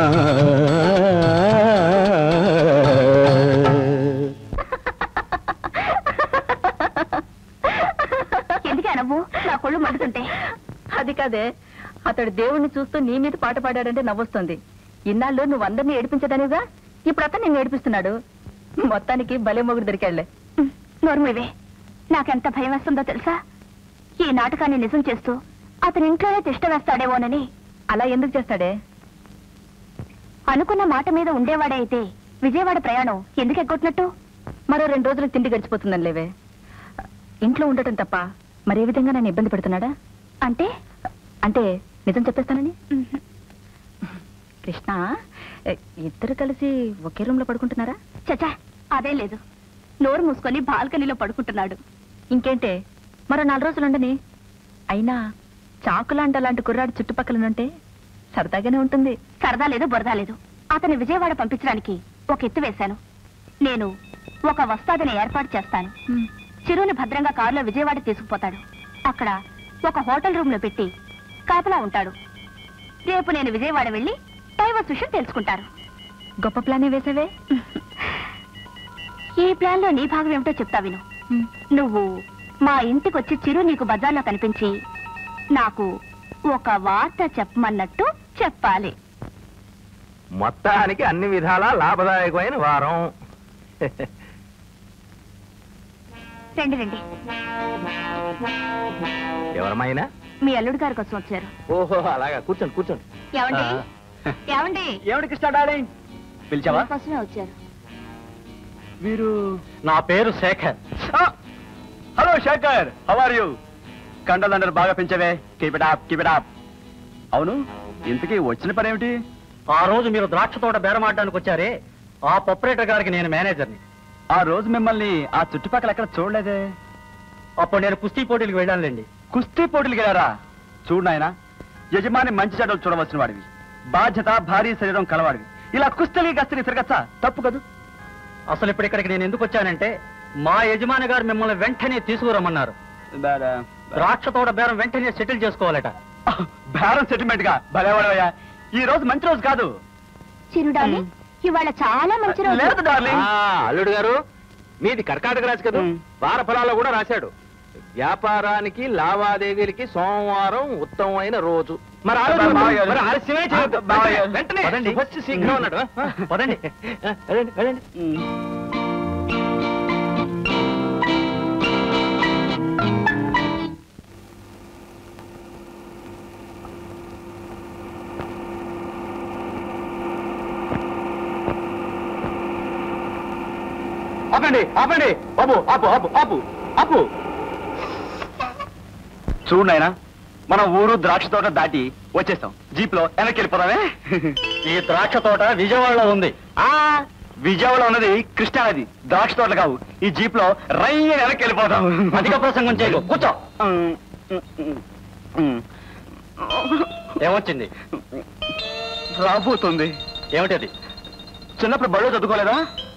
ఎందుకే నవ్వు నా కొళ్ళు మండుతుంటే అది కాదే అతడు దేవుణ్ణి చూస్తూ నీ మీద పాట పాడాడంటే నవ్వొస్తుంది ఇన్నాళ్ళు నువ్వు అందరినీ ఏడిపించదనిగా ఇప్పుడు అతను నేను ఏడిపిస్తున్నాడు మొత్తానికి భలే మొగుడు దొరికాడులే నోర్మివే నాకెంత భయం వేస్తుందో తెలుసా ఈ నాటకాన్ని నిజం చేస్తూ అతని ఇంట్లోనే తిష్ట వేస్తాడేమోనని అలా ఎందుకు చేస్తాడే అనుకున్న మాట మీద ఉండేవాడే అయితే విజయవాడ ప్రయాణం ఎందుకు ఎగ్గొట్టినట్టు మరో రెండు రోజులు తిండి గడిచిపోతుందని లేవే ఇంట్లో ఉండటం తప్ప మరే విధంగా నన్ను ఇబ్బంది పెడుతున్నాడా అంటే అంటే నిజం చెప్పేస్తానని కృష్ణ ఎ, ఇద్దరు కలిసి ఒకే రూమ్ లో పడుకుంటున్నారా చచా అదేం లేదు నోరు మూసుకొని బాల్కనీలో పడుకుంటున్నాడు ఇంకేంటే మరో నాలుగు రోజులు ఉండని అయినా చాకులాంట లాంటి కుర్రాడు చుట్టుపక్కలనుంటే సరదాగానే ఉంటుంది సరదా లేదు బురదా లేదు అతని విజయవాడ పంపించడానికి ఒక ఎత్తు వేశాను నేను ఒక వస్తాదని ఏర్పాటు చేస్తాను చిరుని భద్రంగా కారులో విజయవాడ తీసుకుపోతాడు అక్కడ ఒక హోటల్ రూమ్ లో పెట్టి కాపలా ఉంటాడు రేపు నేను విజయవాడ వెళ్ళి డైవర్స్ విషయం తెలుసుకుంటారు గొప్ప ప్లానే వేసావే ఈ ప్లాన్ లో నీ భాగం ఏమిటో చెప్తా విను నువ్వు మా ఇంటికొచ్చి చిరు నీకు బజార్లో కనిపించి నాకు ఒక వార్త చెప్పమన్నట్టు చెప్పాలి మొత్తానికి అన్ని విధాలా లాభదాయకమైన వారం రండి రండి ఎవరమైనా మీ అల్లుడు గారి కోసం వచ్చారు ఓహో అలాగా కూర్చోండి కూర్చోండి ఏమండి ఆ. ఏమండి ఏమిటి కృష్ణ డార్లింగ్ పిలిచావా కోసమే వచ్చారు వీరు నా పేరు Shekhar hello Shekhar how are you కండలందరూ బాగా పెంచవే keep it up keep it up అవును ఇంతకీ వచ్చిన పని ఏమిటి ఆ రోజు మీరు ద్రాక్ష తోట బేరమాడడానికి వచ్చారే ఆ పొపరేటర్ గారికి నేను మేనేజర్ని ఆ రోజు మిమ్మల్ని ఆ చుట్టుపక్కల ఎక్కడ చూడలేదే అప్పుడు నేను కుస్తీ పోటీలకు వెళ్ళానులేండి కుస్తీ పోటీలు గెలారా చూడు నాయనా యజమాని మంచి చెడ్డలు చూడవలసిన వాడివి బాధ్యత భారీ శరీరం కలవాడివి ఇలా కుస్తలి గస్తని తిరగచ్చా తప్పు కదూ అసలు ఇప్పుడు ఇక్కడికి నేను ఎందుకు వచ్చానంటే మా యజమాని గారు మిమ్మల్ని వెంటనే తీసుకురమ్మన్నారు ద్రాక్ష తోట బేరం వెంటనే సెటిల్ చేసుకోవాలట బేరం సెటిల్మెంట్ గా భలేవాడవయ్యా ఈ రోజు మంచి రోజు కాదు చిరుడాలి ఇవాళ చాలా మంచి రోజు లేదు డార్లింగ్ ఆ, అల్లుడు గారు మీది కర్కాటక రాశి కదా మ్. వార ఫలాల్లో కూడా రాశాడు వ్యాపారానికి లావాదేవీలకి సోమవారం ఉత్తమమైన రోజు మరి ఆ రోజు బావయ్య గారు. మరి ఆలస్యమే చేయొద్దు. ఆ, బావయ్య గారు. వెంటనే పదండి. వచ్చి శీఘ్రం అన్నాడు ఆ, ఆ, పదండి. ఆ, వెళ్ళండి వెళ్ళండి ఆపండి ఆపండి బాబు ఆపు ఆపు ఆపు ఆపు చూడు నాయనా మనం ఊరు ద్రాక్ష తోట దాటి వచ్చేస్తాం జీప్ లో వెనక్కి వెళ్ళిపోదామే ఈ ద్రాక్ష తోట విజయవాడలో ఉంది ఆ విజయవాడలో ఉన్నది కృష్ణానది ద్రాక్ష తోటలు కావు ఈ జీప్ లో రయ్య వెనక్కి వెళ్ళిపోతాం అధిక ప్రసంగం చేయకు కూర్చో ఏమొచ్చింది రాబోతుంది ఏమిటది చిన్నప్పుడు బళ్ళు చదువుకోలేదా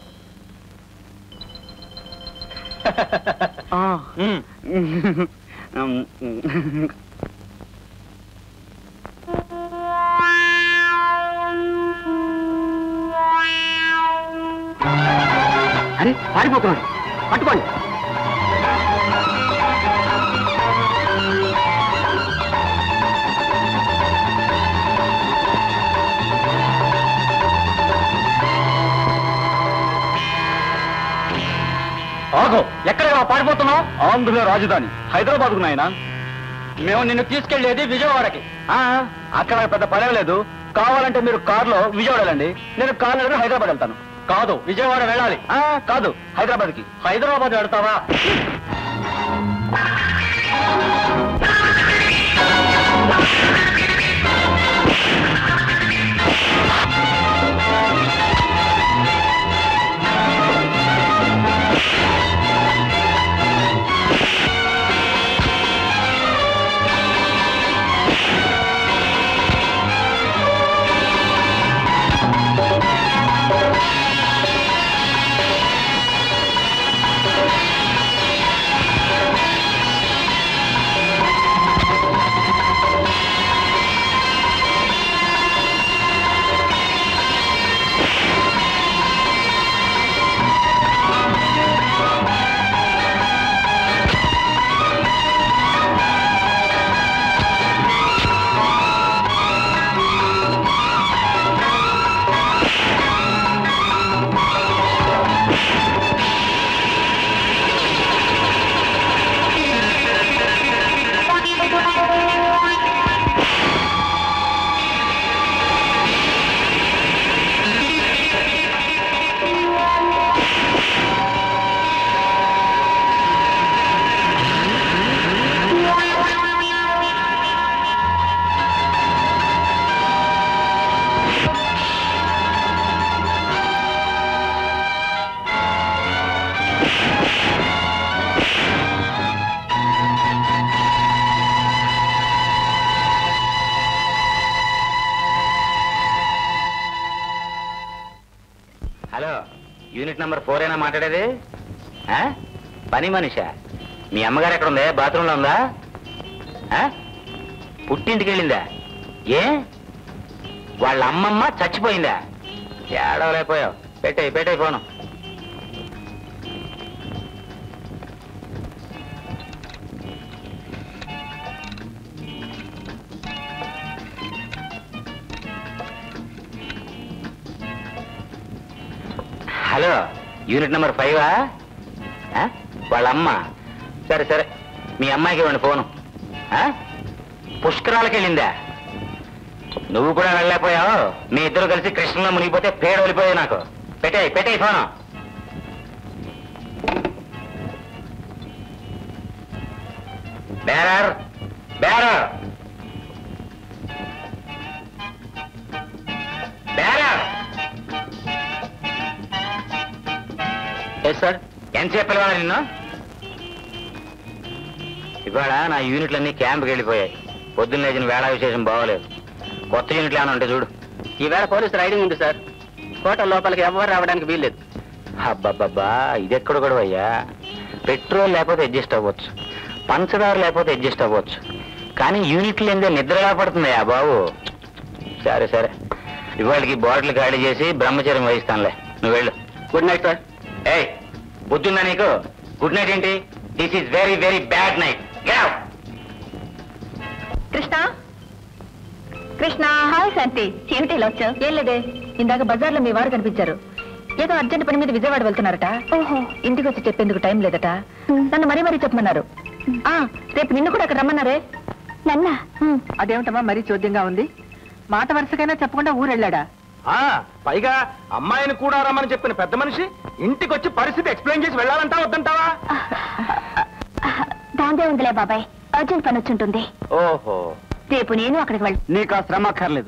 ఉమ్. అరే పారిపోతున్నాడు పట్టుకోండి ఆగో ఎక్కడికి పారిపోతున్నావు ఆంధ్ర రాజధాని హైదరాబాద్ నాయనా మేము నిన్ను తీసుకెళ్లేది విజయవాడకి ఆ, అక్కడ పెద్ద పని లేదు కావాలంటే మీరు కారులో విజయవాడ వెళ్ళండి నేను కారు హైదరాబాద్ వెళ్తాను కాదు విజయవాడ వెళ్ళాలి ఆ, కాదు హైదరాబాద్ కి హైదరాబాద్ వెళ్తావా హలో యూనిట్ నెంబర్ ఫోర్ అయినా మాట్లాడేది ఆ? పని మనిషా మీ అమ్మగారు ఎక్కడ ఉందే బాత్రూంలో ఉందా ఆ? పుట్టింటికి వెళ్ళిందా ఏ వాళ్ళ అమ్మమ్మ చచ్చిపోయిందా ఏడవలేకపోయావు పెట్టేయి పెట్టేయి ఫోను హలో యూనిట్ నెంబర్ ఫైవా ఆ? వాళ్ళ అమ్మ సరే సరే మీ అమ్మాయికి ఇవ్వండి ఫోను ఆ? పుష్కరాలకు వెళ్ళిందా నువ్వు కూడా వెళ్ళలేకపోయావు మీ ఇద్దరు కలిసి కృష్ణలో మునిగిపోతే పేడ వెళ్ళిపోయావు నాకు పెట్టేయి పెట్టేయి phone bearer bearer bearer yes sir ఎంతసేపు పిలవాలి నిన్ను ఇవాళ నా యూనిట్లన్నీ క్యాంప్కి వెళ్ళిపోయాయి పొద్దున్న లేచిన వేళ విశేషం బాగోలేదు కొత్త యూనిట్లు ఏమైనా ఉంటే చూడు ఈవేళ పోలీసు రైడింగ్ ఉంది సార్ హోటల్ లోపలికి ఎవరు రావడానికి వీల్లేదు అబ్బబ్బబ్బా ఇది ఎక్కడ కూడా అయ్యా పెట్రోల్ లేకపోతే అడ్జస్ట్ అవ్వచ్చు పంచదార లేకపోతే అడ్జస్ట్ అవ్వచ్చు కానీ యూనిట్లు ఏందే నిద్రగా పడుతుందయ్యా బాబు సరే సరే ఇవాళకి బాటిల్ ఖాళీ చేసి బ్రహ్మచర్యం వహిస్తానులే నువ్వు వెళ్ళు గుడ్ నైట్ సార్ ఏయ్ బుద్ధుందా నీకు గుడ్ నైట్ ఏంటి this is very very bad night Krishna Krishna hi Shanti ఏమిటి ఇలా వచ్చావు ఏం లేదే ఇందాక బజార్లో మీ వారు కనిపించారు ఏదో అర్జెంట్ పని మీద విజయవాడ వెళ్తున్నారట ఓహో ఇంటికి వచ్చి చెప్పేందుకు టైం లేదట నన్ను మరీ మరీ చెప్పమన్నారు ఆ రేపు నిన్ను కూడా అక్కడ రమ్మన్నారే నన్న అదేమిటమ్మా మరీ చోద్యంగా ఉంది మాట వరుసకైనా చెప్పకుండా ఊరెళ్ళాడా ఆ, పైగా అమ్మాయిని కూడా రమ్మని చెప్పిన పెద్ద మనిషి ఇంటికి వచ్చి పరిస్థితి ఎక్స్ప్లెయిన్ చేసి వెళ్ళాలంటా వద్దంటావా దాందే ఉందిలే బాబాయ్ అర్జెంట్ పని వచ్చుంటుంది ఓహో రేపు నేను అక్కడికి వెళ్తాను నీకు ఆ శ్రమ అక్కర్లేదు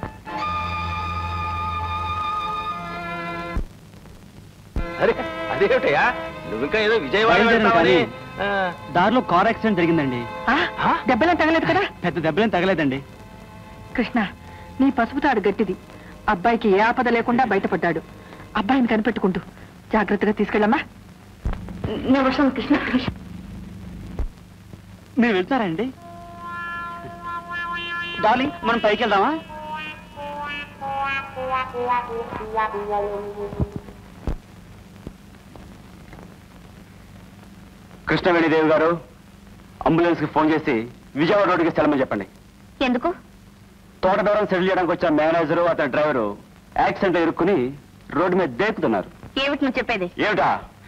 అరే అదేమిటయ్యా నువ్వు ఇంకా ఏదో విజయవాడ బయలుదేరాను వెళ్తావని కానీ దారిలో కార్ యాక్సిడెంట్ జరిగిందండి ఆ? దెబ్బలేం తగలేదు కదా పెద్ద దెబ్బలేం తగలేదండి కృష్ణ నీ పసుపు తాడు గట్టిది అబ్బాయికి ఏ ఆపద లేకుండా బయటపడ్డాడు అబ్బాయిని కనిపెట్టుకుంటూ జాగ్రత్తగా తీసుకెళ్ళమ్మా నేను వస్తాను కృష్ణ మీరు వెళ్తారండి డార్లింగ్ మనం పైకి వెళ్దామా కృష్ణవేణిదేవి గారు అంబులెన్స్ కి ఫోన్ చేసి విజయవాడ రోడ్డుకి సెలమని చెప్పండి ఎందుకు తోట దూరం సెటిల్ చేయడానికి వచ్చిన మేనేజరు అతని డ్రైవరు యాక్సిడెంట్ ఇరుక్కుని రోడ్డు మీద దేకుతున్నారు ఏమిటి నువ్వు చెప్పేది ఏమిటా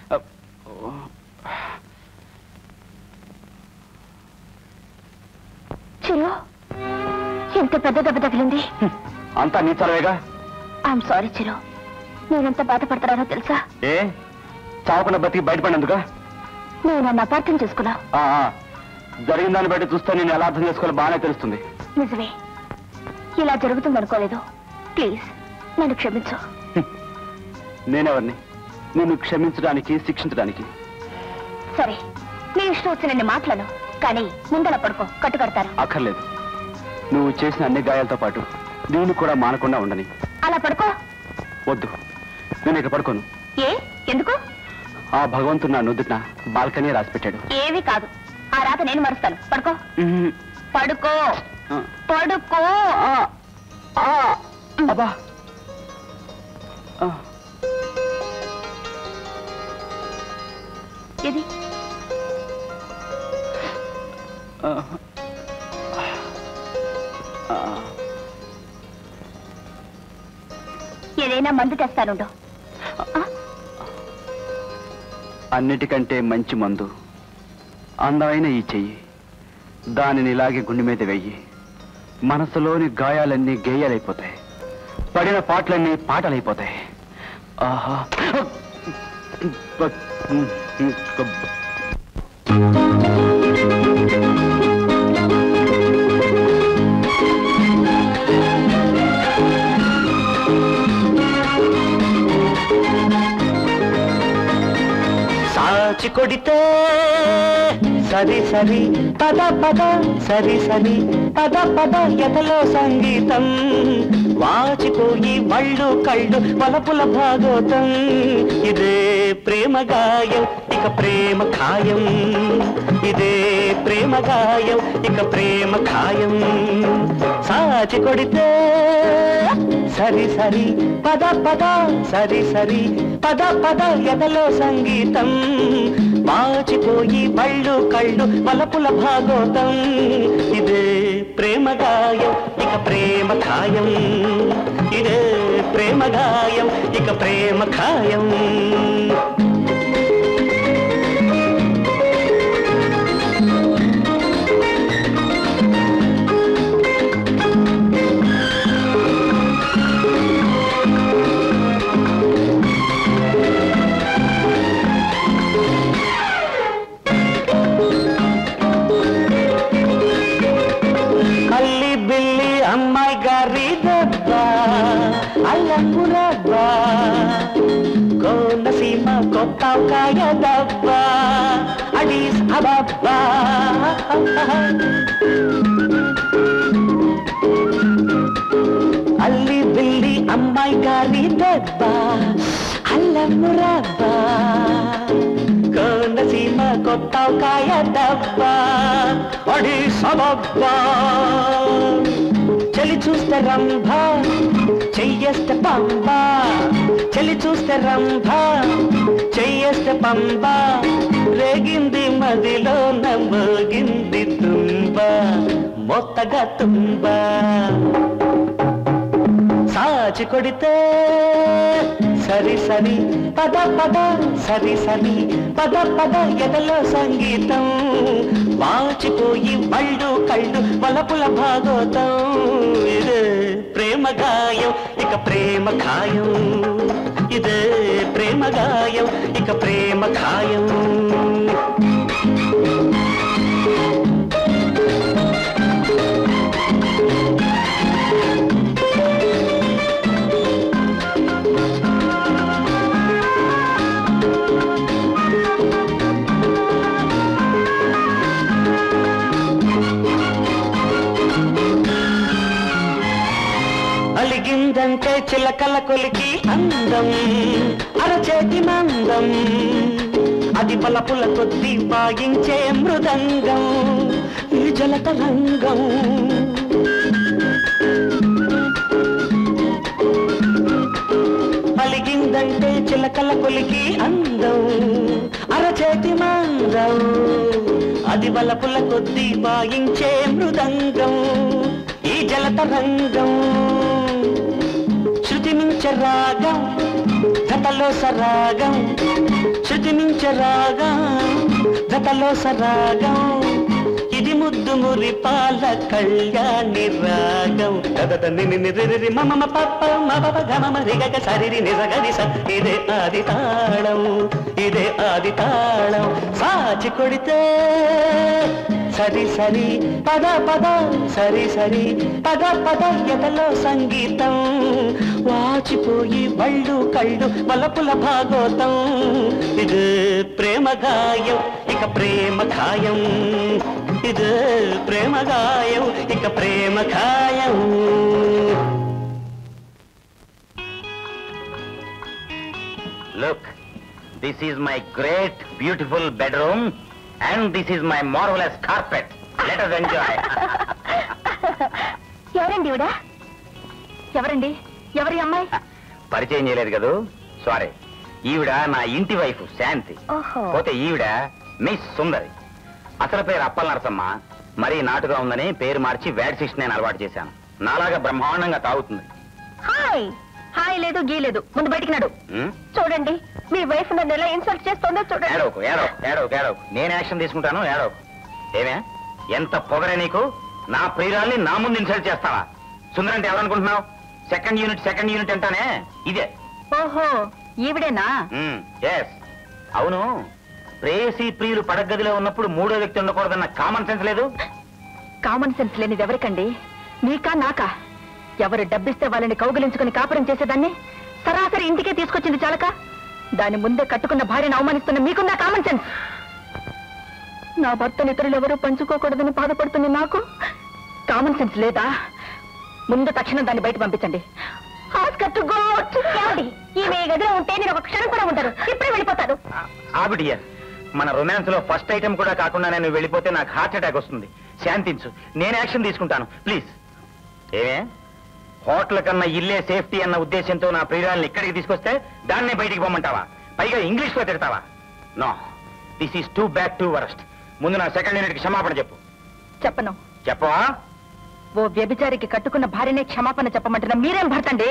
చిరు ఎంత పెద్ద దెబ్బ తగిలింది అంతా నీ చలవేగా ఐఎమ్ సారీ చిరు నేనెంత బాధపడుతున్నానో తెలుసా ఏ చావకుండా బతికి బయటపడినందుక నువ్వు నన్ను అపార్థం చేసుకున్నావు జరిగిన దాన్ని బట్టి చూస్తే నేను ఎలా అర్థం చేసుకోవాలో బాగానే తెలుస్తుంది నిజమే ఇలా జరుగుతుందనుకోలేదు ప్లీజ్ నన్ను క్షమించు నేనెవరిని నిన్ను క్షమించడానికి శిక్షించడానికి సరే నీ ఇష్టం వచ్చినన్ని మాటలను కానీ ముందర పడుకో కట్టుకడతారు అక్కర్లేదు నువ్వు చేసిన అన్ని గాయాలతో పాటు నేను కూడా మానకుండా ఉండని అలా పడుకో వద్దు నేను ఇక్కడ పడుకోను ఏ ఎందుకు ఆ భగవంతుడు నా నుదుట బాల్కనీ రాసి పెట్టాడు ఏమీ కాదు ఆ రాత నేను మరుస్తాను పడుకో ఉహుం. పడుకో ఆ. పడుకో ఆ. ఆ. అబ్బా ఆ. ఇది ఆ. ఆ. ఏదైనా మందు తెస్తానుండు ఆ, అన్నిటికంటే మంచి మందు అందమైన ఈ చెయ్యి దానిని ఇలాగే గుండె మీద వెయ్యి మనసులోని గాయాలన్నీ గేయాలైపోతాయి పడిన పాటలన్నీ పాటలైపోతాయి ఆహా సాచి కొడితే సరి సరి పద పద సరి సరి పద పద ఎదలో సంగీతం వాచిపోయి వళ్ళు కళ్ళు వలపుల భాగోతం ఇదే ప్రేమ గాయం ఇక ప్రేమ ఖాయం ఇదే ప్రేమ గాయం ఇక ప్రేమ ఖాయం సాచి కొడితే సరి సరి పద పద సరి సరి పద పద ఎదలో సంగీతం మాచిపోయి బళ్ళు కళ్ళు వలపుల భాగోతం ఇదే ప్రేమ గాయం ఇక ప్రేమ ఖాయం ఇదే ప్రేమ గాయం ఇక ప్రేమ ఖాయం అల్లి బిల్లి అమ్మాయి గారి దెబ్బ అల్లపురబ్బ కోనసీమ కొత్తకాయ దెబ్బ అడీస్ అబబ్బా అల్లి బిల్లి అమ్మాయి గారి దెబ్బ అల్లమురబ్బ కోనసీమ కొత్తకాయ దెబ్బ అడీస్ అబబ్బా చలి చూస్తే రంభ చెయ్యేస్తే పంబ చలి చూస్తే రంభ చెయ్యేస్తే పంబ రేగింది మదిలో నమ్మోగింది తుంబ మొత్తగా తుంబ సాచి కొడితే సరి సరి పద పద సరి సరి పద పద ఎదలో సంగీతం వాచిపోయి బళ్ళు కళ్ళు వలపుల భాగోతం ఇదే ప్రేమ గాయం ఇక ప్రేమ ఖాయం ఇదే ప్రేమ గాయం ఇక ప్రేమ ఖాయం అలిగిందంటే చిలకల కొలికి అందం అరచేతి మందం అది పలపుల కొద్ది పాగించే మృదంగం ఈ జలత రంగం అలిగిందంటే చిలకల కొలికి అందం అరచేతి మందం అది వలపుల కొద్ది వాయించే మృదంగం ఈ జలత రంగం శృతి మించ రాగం జతలో సరాగం శృతి మించ రాగం జతలో సరాగం ఇది ముద్దు మురి పాల కళ్యాణి రాగం దదద నిని నిరి మమ పప్ప మమ గమ రిగగ సరిరి నిజగరి స ఇదే ఆది తాళం ఇదే ఆది తాళం సాచి కొడితే సరి సరి పద పద సరి సరి పద పద ఎదలో సంగీతం వాచిపోయి బళ్ళు కళ్ళు వలపుల భాగోతం ఇది ప్రేమ గాయం ఇక ప్రేమ ఖాయం ఇది ప్రేమ గాయం ఇక ప్రేమ ఖాయం Look, this is my great, beautiful bedroom, and this is my marvelous carpet. Let us enjoy. ఎవరండి ఇవిడ ఎవరండి ఎవరి అమ్మాయి పరిచయం చేయలేదు కదూ సారీ ఈవిడ నా ఇంటి వైఫ్ శాంతి ఓహో పోతే ఈవిడ మిస్ సుందరి అసలు పేరు అప్పల నరసమ్మ మరీ నాటుగా ఉందని పేరు మార్చి వేడ్ సిక్స్ నేను అలవాటు చేశాను నాలాగా బ్రహ్మాండంగా తాగుతుంది హాయ్ హాయ్ లేదు గీ లేదు ముందు బయటికి నడు ఉం? చూడండి మీ వైఫ్ నన్ను ఎలా ఇన్సల్ట్ చేస్తుందో చూడండి ఏడవకు ఏడవకు ఏడవకు ఏడవకు నేను యాక్షన్ తీసుకుంటాను ఏడవకు ఏమే ఎంత పొగరే నీకు నా ప్రియురాల్ని నా ముందు ఇన్సల్ట్ చేస్తావా సుందర అంటే ఎవరనుకుంటున్నావు సెకండ్ యూనిట్ సెకండ్ యూనిట్ అంటానే ఇదే ఓహో ఈవిడేనా ఎస్ అవును ప్రేయసి ప్రియులు పడగదిలో ఉన్నప్పుడు మూడో వ్యక్తి ఉండకూడదన్న కామన్ సెన్స్ లేదు కామన్ సెన్స్ లేనిది ఎవరికండి నీకా నాకా ఎవరు డబ్బిస్తే వాళ్ళని కౌగిలించుకుని కాపురం చేసేదాన్ని సరాసరి ఇంటికే తీసుకొచ్చింది చాలక దాని ముందే కట్టుకున్న భార్యను అవమానిస్తున్న మీకుందా కామన్ సెన్స్ నా భర్తను ఇతరులు ఎవరూ పంచుకోకూడదని బాధపడుతున్న నాకు కామన్ సెన్స్ లేదా ముందు తక్షణం దాన్ని బయట పంపించండి ఆస్కర్ టు గో ఈమె ఈ గదిలో ఉంటే నేను ఒక క్షణం కూడా ఉంటాను ఇప్పుడే వెళ్ళిపోతాను ఆవిడియర్ మన రొమాన్స్ లో ఫస్ట్ ఐటమ్ కూడా కాకుండా నేను వెళ్ళిపోతే నాకు హార్ట్ అటాక్ వస్తుంది శాంతించు నేను యాక్షన్ తీసుకుంటాను ప్లీజ్ ఏమే హోటల్ కన్నా ఇల్లే సేఫ్టీ అన్న ఉద్దేశంతో నా ప్రియురాల్ని ఇక్కడికి తీసుకొస్తే దాన్నే బయటికి పొమ్మంటావా పైగా ఇంగ్లీష్ లో తిడతావా no this is too back too worst ముందు నా సెకండ్ యూనిట్ కి క్షమాపణ చెప్పు చెప్పను చెప్పవా ఓ వ్యభిచారికి కట్టుకున్న భార్యనే క్షమాపణ చెప్పమంటున్నా మీరేం భర్తండి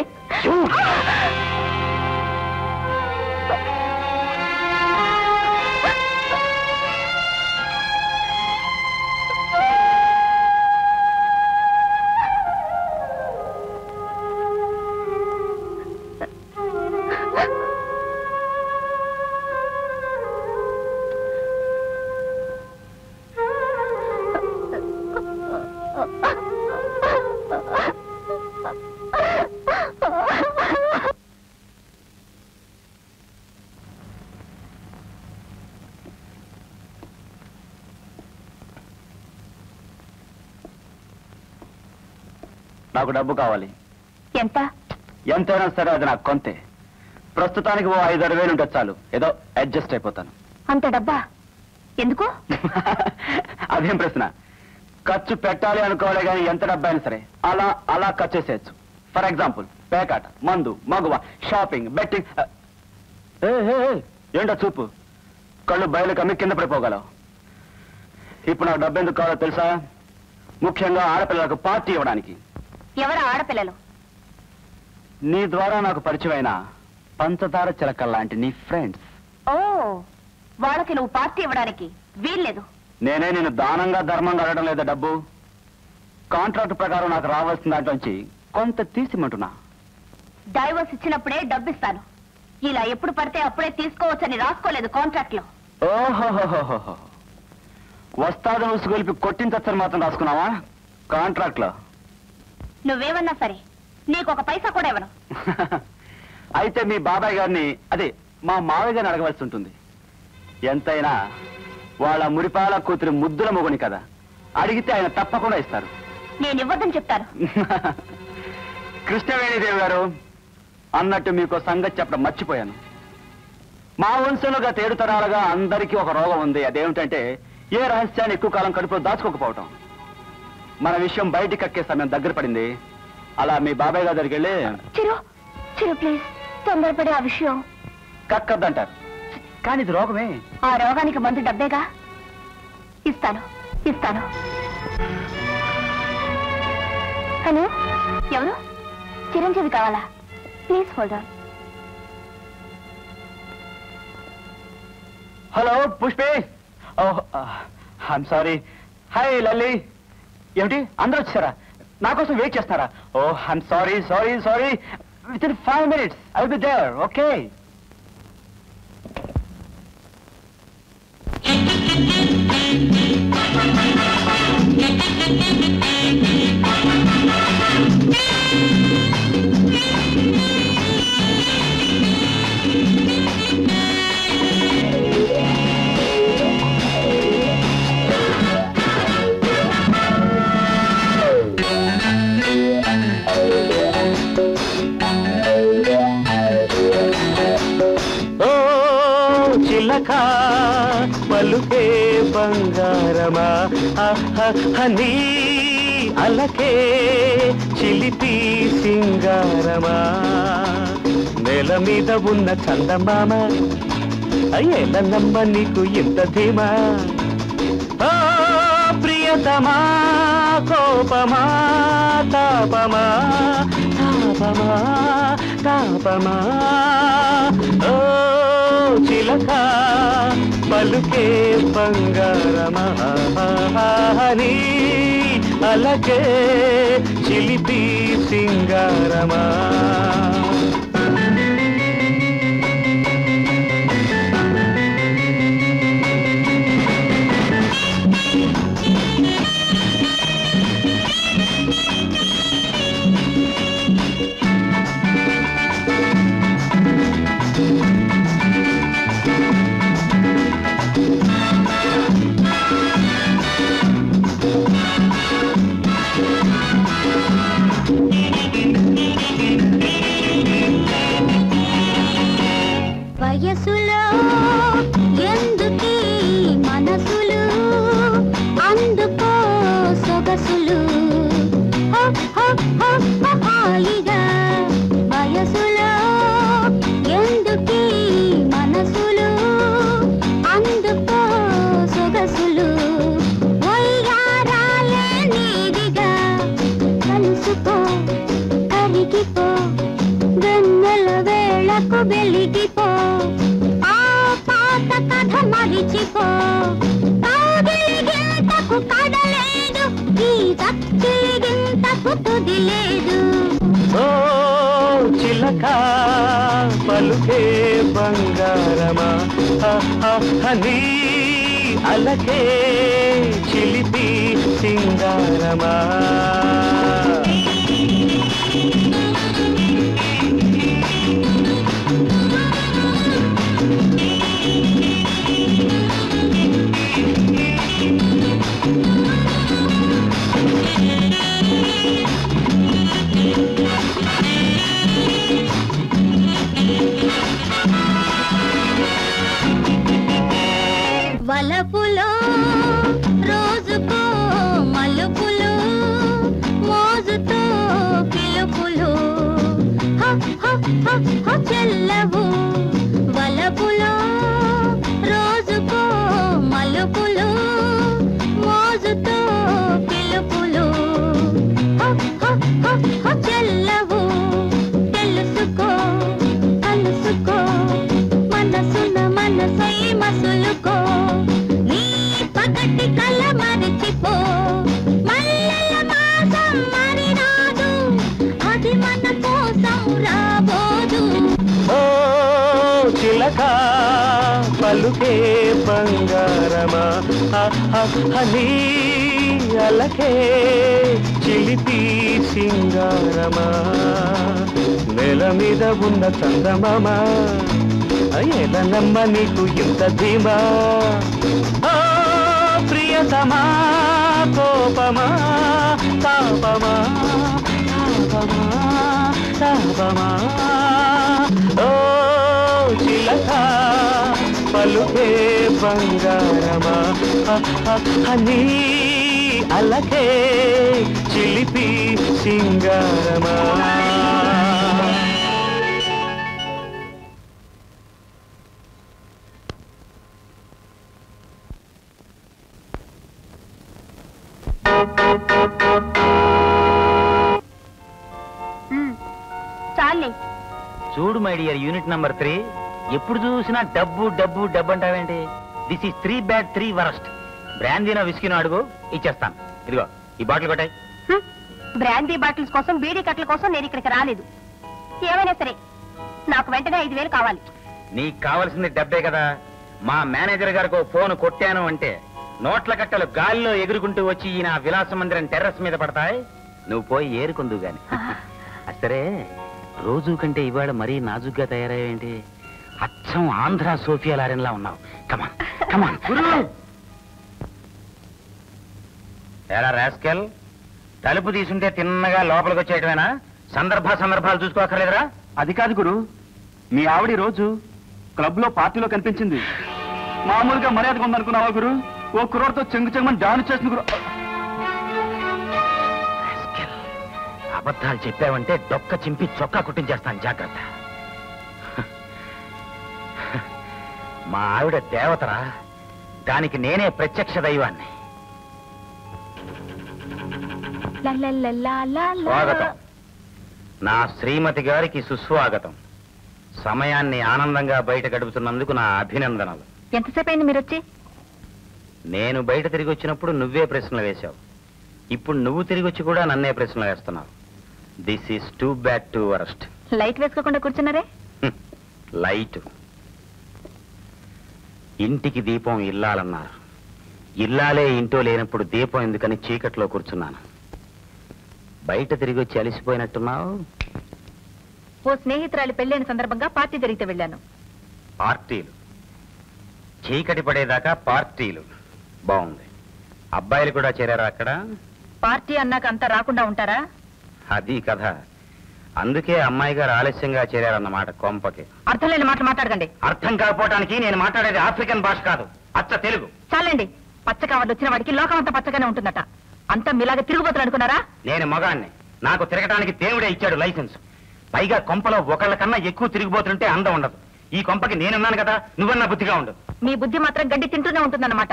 నాకు డబ్బు కావాలి ఎంత ఎంతైనా సరే అది నాకు కొంతే ప్రస్తుతానికి ఓ ఐదారు వేలు ఉంటే చాలు ఏదో అడ్జస్ట్ అయిపోతాను అంత డబ్బా ఎందుకు అదేం ప్రశ్న ఖర్చు పెట్టాలి అనుకోవాలి కానీ ఎంత డబ్బు అయినా సరే అలా అలా ఖర్చు చేసేయచ్చు ఫర్ ఎగ్జాంపుల్ పేకాట మందు మగువ షాపింగ్ బెట్టింగ్ ఏంటో చూపు కళ్ళు బయలు కమ్మి కింద పడిపోగలవు ఇప్పుడు నాకు డబ్బు ఎందుకు కావాలో తెలుసా ముఖ్యంగా ఆడపిల్లలకు పార్టీ ఇవ్వడానికి ఎవరు ఆడపిల్లలు నీ ద్వారా నాకు పరిచయమైన పంచదార చిలక లాంటి నీ ఫ్రెండ్స్ ఓ వాళ్ళకి నువ్వు పార్టీ ఇవ్వడానికి వీల్లేదు నేనే నేను దానంగా ధర్మంగా అడగడం లేదా డబ్బు కాంట్రాక్ట్ ప్రకారం నాకు రావాల్సిన దాంట్లోంచి కొంత తీసిమంటున్నా డైవర్స్ ఇచ్చినప్పుడే డబ్బిస్తాను ఇలా ఎప్పుడు పడితే అప్పుడే తీసుకోవచ్చని రాసుకోలేదు కాంట్రాక్ట్ లో ఓహోహోహోహో వస్తాదని ఉసుగొలిపి కొట్టించచ్చని మాత్రం రాసుకున్నావా కాంట్రాక్ట్ లో నువ్వేమన్నా సరే నీకు ఒక పైసా కూడా ఇవ్వను అయితే మీ బాబాయ్ గారిని అదే మా మావయ్య గారిని అడగవలసి ఉంటుంది ఎంతైనా వాళ్ళ మురిపాల కూతురి ముద్దుల మొగుని కదా అడిగితే ఆయన తప్పకుండా ఇస్తారు నేను ఇవ్వద్దని చెప్తాను కృష్ణవేణిదేవి గారు అన్నట్టు మీకు సంగతి చెప్పడం మర్చిపోయాను మా వంశంలో గత ఏడు తరాలుగా అందరికీ ఒక రోగం ఉంది అదేమిటంటే ఏ రహస్యాన్ని ఎక్కువ కాలం కడుపులో దాచుకోకపోవటం మన విషయం బయటికి కక్కే సమయం దగ్గర పడింది అలా మీ బాబాయ్ గారి దగ్గరికి వెళ్ళి చిరు చిరు ప్లీజ్ తొందరపడి ఆ విషయం కక్కద్దంటారు కానీ ఇది రోగమే ఆ రోగానికి మందు డబ్బేగా ఇస్తాను ఇస్తాను హలో ఎవరు చిరంజీవి కావాలా ప్లీజ్ హోల్డ్ ఆన్ హలో పుష్పే ఐఎమ్ సారీ హాయ్ లల్లి ఏమిటి అందరూ వచ్చారా నా కోసం వెయిట్ చేస్తారా oh I'm sorry sorry sorry within five minutes I will be there okay ఓ చిలక పలుకే బంగారమా హనీ అలకే చిలిపి సింగారమా నేల మీద ఉన్న చందమామ అయ్యేలన్నమ్మ నీకు ఇంత ధీమా ఓ ప్రియతమా కోపమా తాపమా తాపమా తాపమా ఓ చిలక పలుకే బంగారమా నీ అలకే చిలిపి సింగారమా వయసులో ఎందుకీ మనసులు అందుకో సొగసులు హో, హో, హో, హో, హాయిగా వయసులో ఎందుకీ మనసులు అందుకో సొగసులు వయ్యారాలే నీదిగా కలుసుకో కరిగిపో వెన్నెల వేళకు వెలిగిపో ఆ పాత కథ మరిచిపో తాగిలిగింతకు కడలేదు ఈ దక్కిలిగింతకు తుది లేదు ఓ చిలక పలుకే బంగారమా హనీ అలకే చిలిపి సింగారమా వలపులో రోజుకో మలుపులు పలుకే బంగారమా హనీ అలకే చిలిపి సింగారమా నెల మీద ఉన్న చందమామా ఎలనమ్మ నీకు ఇంత ధీమా ఆ, ప్రియతమా కోపమా తాపమా తాపమా తాపమా ఓ చిలక పలుకే బంగారమా హనీ అలకే చిలిపి సింగారమా చాలే చూడు my dear unit number three ఎప్పుడు చూసినా డబ్బు డబ్బు డబ్బు అంటావేంటి this is three bad three worst బ్రాందీనో విస్కీనో అడుగు ఇచ్చేస్తాను ఇదిగో ఈ బాటిల్ కొట్టాయి బ్రాందీ బాటిల్స్ కోసం బీడీ కట్టల కోసం నేను ఇక్కడికి రాలేదు ఏమైనా సరే నాకు వెంటనే ఐదు వేలు కావాలి నీకు కావాల్సింది డబ్బే కదా మా మేనేజర్ గారికి ఓ ఫోన్ కొట్టాను అంటే నోట్ల కట్టలు గాలిలో ఎగురుకుంటూ వచ్చి ఈ నా విలాస మందిరం టెర్రస్ మీద పడతాయి నువ్వు పోయి ఏరుకుందు గాని అది సరే రోజు కంటే ఇవాళ మరీ నాజుగ్గా తయారయ్యేంటి అచ్చం ఆంధ్ర సోఫియా లారెన్లా ఉన్నావు కమాన్ కమాన్ ఎలా రాస్కెల్ తలుపు తీసుంటే తిన్నగా లోపలికి వచ్చేయటమేనా సందర్భ సందర్భాలు చూసుకోకర్లేదురా అది కాదు గురు మీ ఆవిడ రోజు క్లబ్ లో పార్టీలో కనిపించింది మామూలుగా మర్యాదగా ఉందనుకున్నావా గురు ఓ కుర్రోడ్తో చెంగు చెంగమని డాన్స్ చేసిన గురు రాస్కెల్. అబద్ధాలు చెప్పావంటే డొక్క చింపి చొక్కా కుట్టించేస్తాను జాగ్రత్త మా ఆవిడ దేవతరా దానికి నేనే ప్రత్యక్ష దైవాన్ని స్వాగతం నా శ్రీమతి గారికి సుస్వాగతం సమయాన్ని ఆనందంగా బయట గడుపుతున్నందుకు నా అభినందనలు ఎంతసేపు అయింది మీరు వచ్చి నేను బయట తిరిగి వచ్చినప్పుడు నువ్వే ప్రశ్నలు వేశావు ఇప్పుడు నువ్వు తిరిగి వచ్చి కూడా నన్నే ప్రశ్నలు వేస్తున్నావు this is too bad too worst light వేసుకోకుండా కూర్చున్నారే లైట్ ఇంటికి దీపం ఇల్లాలన్నారు ఇల్లాలే ఇంటో లేనప్పుడు దీపం ఎందుకని చీకట్లో కూర్చున్నాను బయట తిరిగి వచ్చి అలిసిపోయినట్టున్నావు ఓ స్నేహితురాలి పెళ్ళైన సందర్భంగా పార్టీ జరిగితే వెళ్ళాను పార్టీలు చీకటి పడేదాకా పార్టీలు బాగుంది అబ్బాయిలు కూడా చేరారా అక్కడ పార్టీ అన్నాక అంతా రాకుండా ఉంటారా అది కథ అందుకే అమ్మాయి గారు ఆలస్యంగా చేరారన్నమాట కొంపకి అర్థం లేని మాటలు మాట్లాడకండి అర్థం కాకపోవటానికి నేను మాట్లాడేది ఆఫ్రికన్ భాష కాదు అచ్చ తెలుగు చాలండి పచ్చ కవర్లు వచ్చిన వాడికి లోకం అంతా పచ్చగానే ఉంటుందట అంతా మీలాగా తిరుగుబోతులు అనుకున్నారా నేను మగాణ్ణి నాకు తిరగటానికి దేవుడే ఇచ్చాడు లైసెన్స్ పైగా కొంపలో ఒకళ్ళ కన్నా ఎక్కువ తిరిగిపోతుంటే అందం ఉండదు ఈ కొంపకి నేనున్నాను కదా నువ్వన్నా బుద్ధిగా ఉండు మీ బుద్ధి మాత్రం గడ్డి తింటూనే ఉంటుందన్నమాట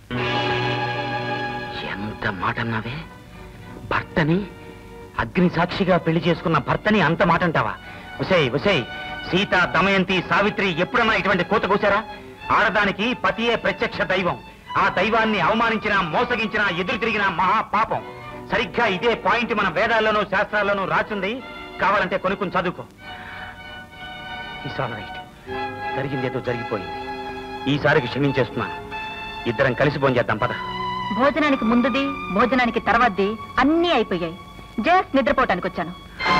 ఎంత మాట అన్నావే భర్తని అగ్ని సాక్షిగా పెళ్లి చేసుకున్న భర్తని అంత మాట అంటావా ఉసై ఉసై సీత దమయంతి సావిత్రి ఎప్పుడన్నా ఇటువంటి కూత కూసారా ఆడదానికి పతియే ప్రత్యక్ష దైవం ఆ దైవాన్ని అవమానించినా మోసగించినా ఎదురు తిరిగిన మహా పాపం సరిగ్గా ఇదే పాయింట్ మన వేదాల్లోనూ శాస్త్రాల్లోనూ రాసింది కావాలంటే కొనుక్కుని చదువుకో ఆల్ రైట్ జరిగిందేదో జరిగిపోయింది ఈసారికి క్షమించేస్తున్నాను ఇద్దరం కలిసి భోంచేద్దాం పద భోజనానికి ముందుది భోజనానికి తర్వాతది అన్నీ అయిపోయాయి జస్ట్ నిద్రపోవటానికి వచ్చాను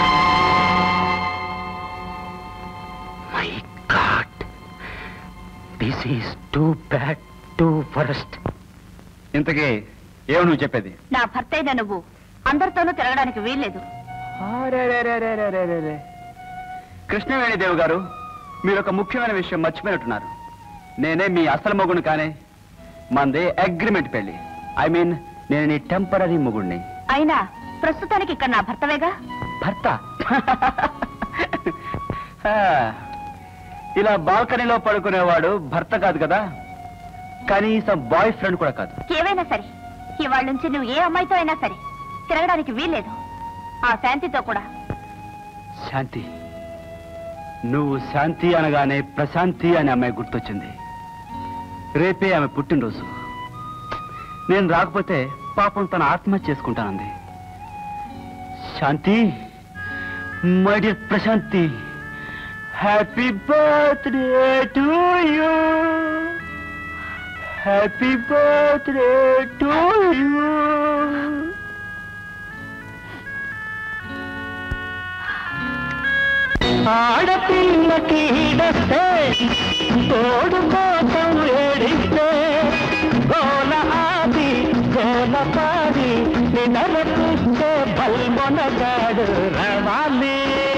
my god this is too bad too worst ఇంతకీ ఏమో నువ్వు చెప్పేది నా భర్త అయిన నువ్వు అందరితోనూ తిరగడానికి వీల్లేదు కృష్ణవేణిదేవి గారు మీరు ఒక ముఖ్యమైన విషయం మర్చిపోయినట్టున్నారు నేనే మీ అసలు మొగుడు కానే మంది అగ్రిమెంట్ పెళ్లి ఐ మీన్ నేను నీ టెంపరీ మొగుడిని అయినా ప్రస్తుతానికి ఇక్కడ నా భర్తవేగా భర్త ఆ, ఇలా బాల్కనీలో పడుకునేవాడు భర్త కాదు కదా కనీసం బాయ్ ఫ్రెండ్ కూడా కాదు ఏవైనా సరే ఇవాళ నుంచి నువ్వు ఏ అమ్మాయితో అయినా సరే తిరగడానికి వీల్లేదు ఆ శాంతితో కూడా శాంతి నువ్వు శాంతి అనగానే ప్రశాంతి అనే అమ్మాయి గుర్తొచ్చింది రేపే ఆమె పుట్టినరోజు నేను రాకపోతే పాపం తన ఆత్మహత్య చేసుకుంటానంది Shanti my dear Prashanti happy birthday to you happy birthday to you ఆడపిల్లకి ఈడస్తే తోడు కోసం ఏడిస్తే గోల ఆది గోల పాడి నినరకిస్తే బల్మొనగాడు రవాలి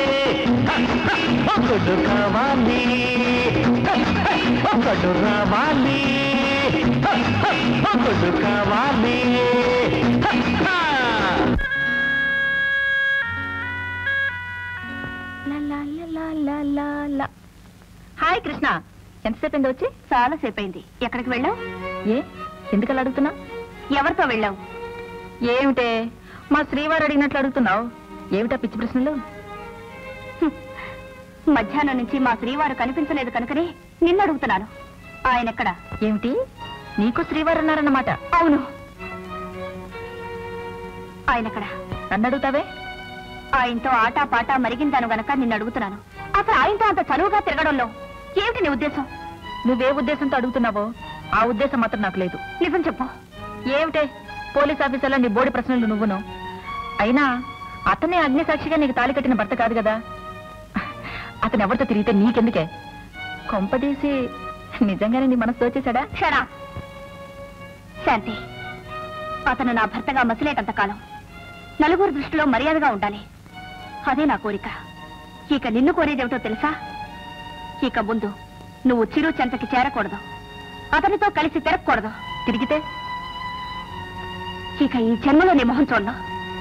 ఒకడు కావాలి ఒకడు రావాలి ఒకడు కావాలి హాయ్ కృష్ణ ఎంతసేపు అయింది వచ్చి చాలా సేపు అయింది ఎక్కడికి వెళ్ళావు ఏ ఎందుకలా అడుగుతున్నావు ఎవరితో వెళ్ళావు ఏమిటే మా శ్రీవారు అడిగినట్లు అడుగుతున్నావు ఏమిటా పిచ్చి ప్రశ్నలు మధ్యాహ్నం నుంచి మా శ్రీవారు కనిపించలేదు కనుకనే నిన్ను అడుగుతున్నాను ఆయన ఎక్కడ ఏమిటి నీకు శ్రీవారు అన్నారన్నమాట అవును ఆయన ఎక్కడ నన్ను అడుగుతావే ఆయనతో ఆటా పాటా మరిగిందాను గనక నిన్ను అడుగుతున్నాను అసలు ఆయనతో అంత చనువుగా తిరగడంలో ఏమిటి నీ ఉద్దేశం నువ్వే ఉద్దేశంతో అడుగుతున్నావో ఆ ఉద్దేశం మాత్రం నాకు లేదు నిజం చెప్పు ఏమిటే పోలీస్ ఆఫీసర్లో నీ బోడి ప్రశ్నలు నువ్వును అయినా అతనే అగ్నిసాక్షిగా నీకు తాళి కట్టిన భర్త కాదు కదా అతను ఎవరితో తిరిగితే నీకెందుకే కొంపదీసి నిజంగానే నీ మనసు దోచేశాడా షడా శాంతి అతను నా భర్తగా మసిలేటంత కాలం నలుగురు దృష్టిలో మర్యాదగా ఉండాలి అదే నా కోరిక ఇక నిన్ను కోరేదేమిటో తెలుసా ఇక ముందు నువ్వు చిరు చెంతకి చేరకూడదు అతనితో కలిసి తిరగకూడదు తిరిగితే ఇక ఈ జన్మలో నీ మొహం చూడను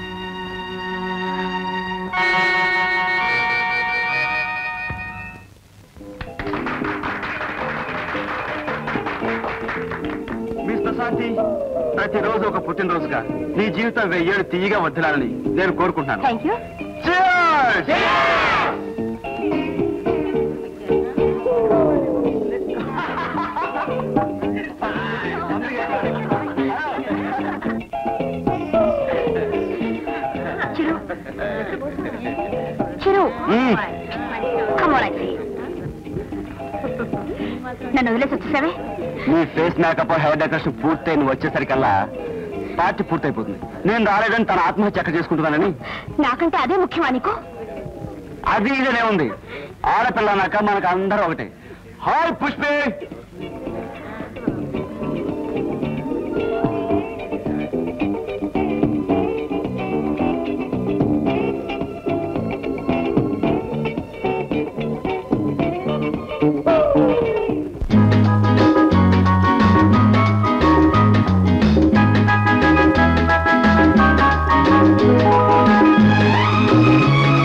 మిస్టర్ శాంతి ప్రతిరోజు ఒక పుట్టినరోజుగా నీ జీవితం వెయ్యేళ్ళు తీయగా వద్దులాలని నేను కోరుకుంటున్నాను thank you Cheers! Chiru Chiru మ్మ్. Come on, I say. నన్ను వదిలేసి వచ్చేసావే నీ ఫేస్ మేకప్ హెయిర్ డెకరేషన్ పూర్తయి నువ్వు వచ్చేసరికల్లా పార్టీ పూర్తయిపోతుంది నేను రాలేదని తన ఆత్మహత్య ఎక్కడ చేసుకుంటున్నానని నాకంటే అదే ముఖ్యమా నీకు అది ఇదనే ఉంది ఆడపిల్ల అన్నాక మనకు అందరూ ఒకటే హాయ్ పుష్పే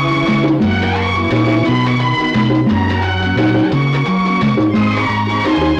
ఆ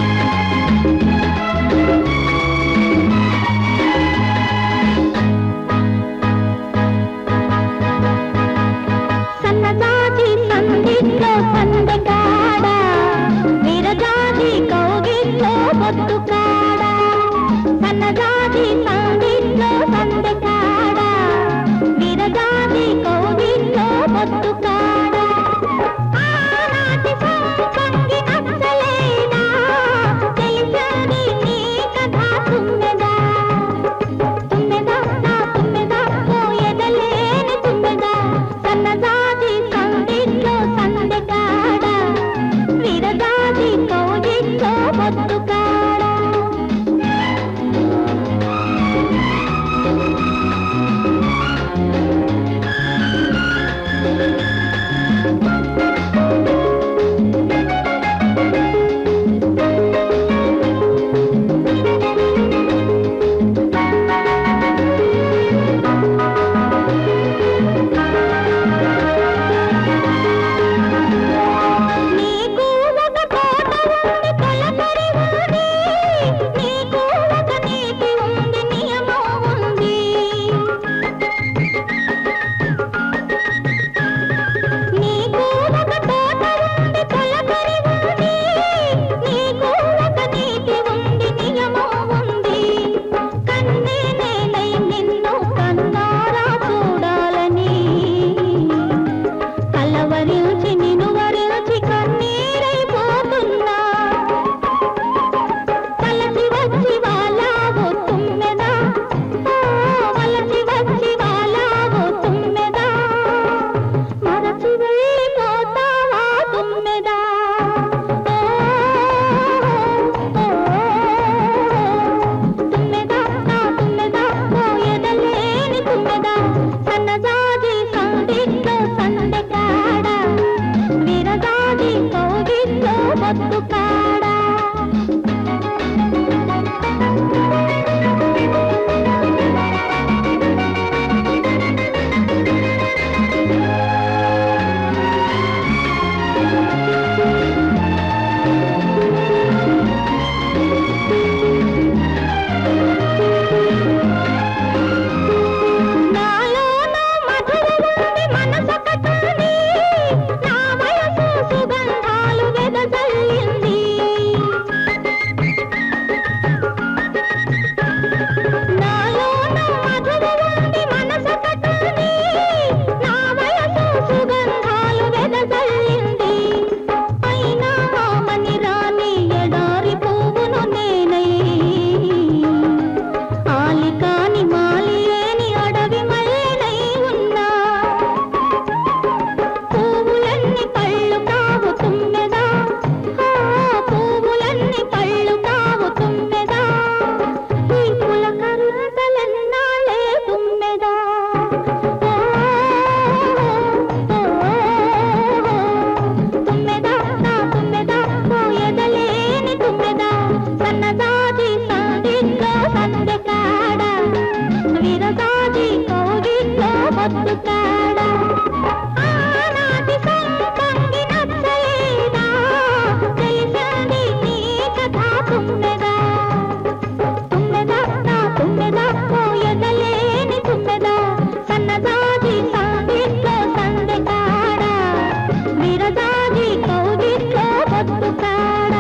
బతుకాడా ఆనాటి సంపంగి నచ్చలేదా తెలిసింది నీ కథ తుమ్మెదా తుమ్మెదా నా తుమ్మెదా పోయదలేని తుమ్మెదా సన్నదాజి సాంగిట్లో సందెకాడా విరదాజి కౌగిట్లో బతుకాడా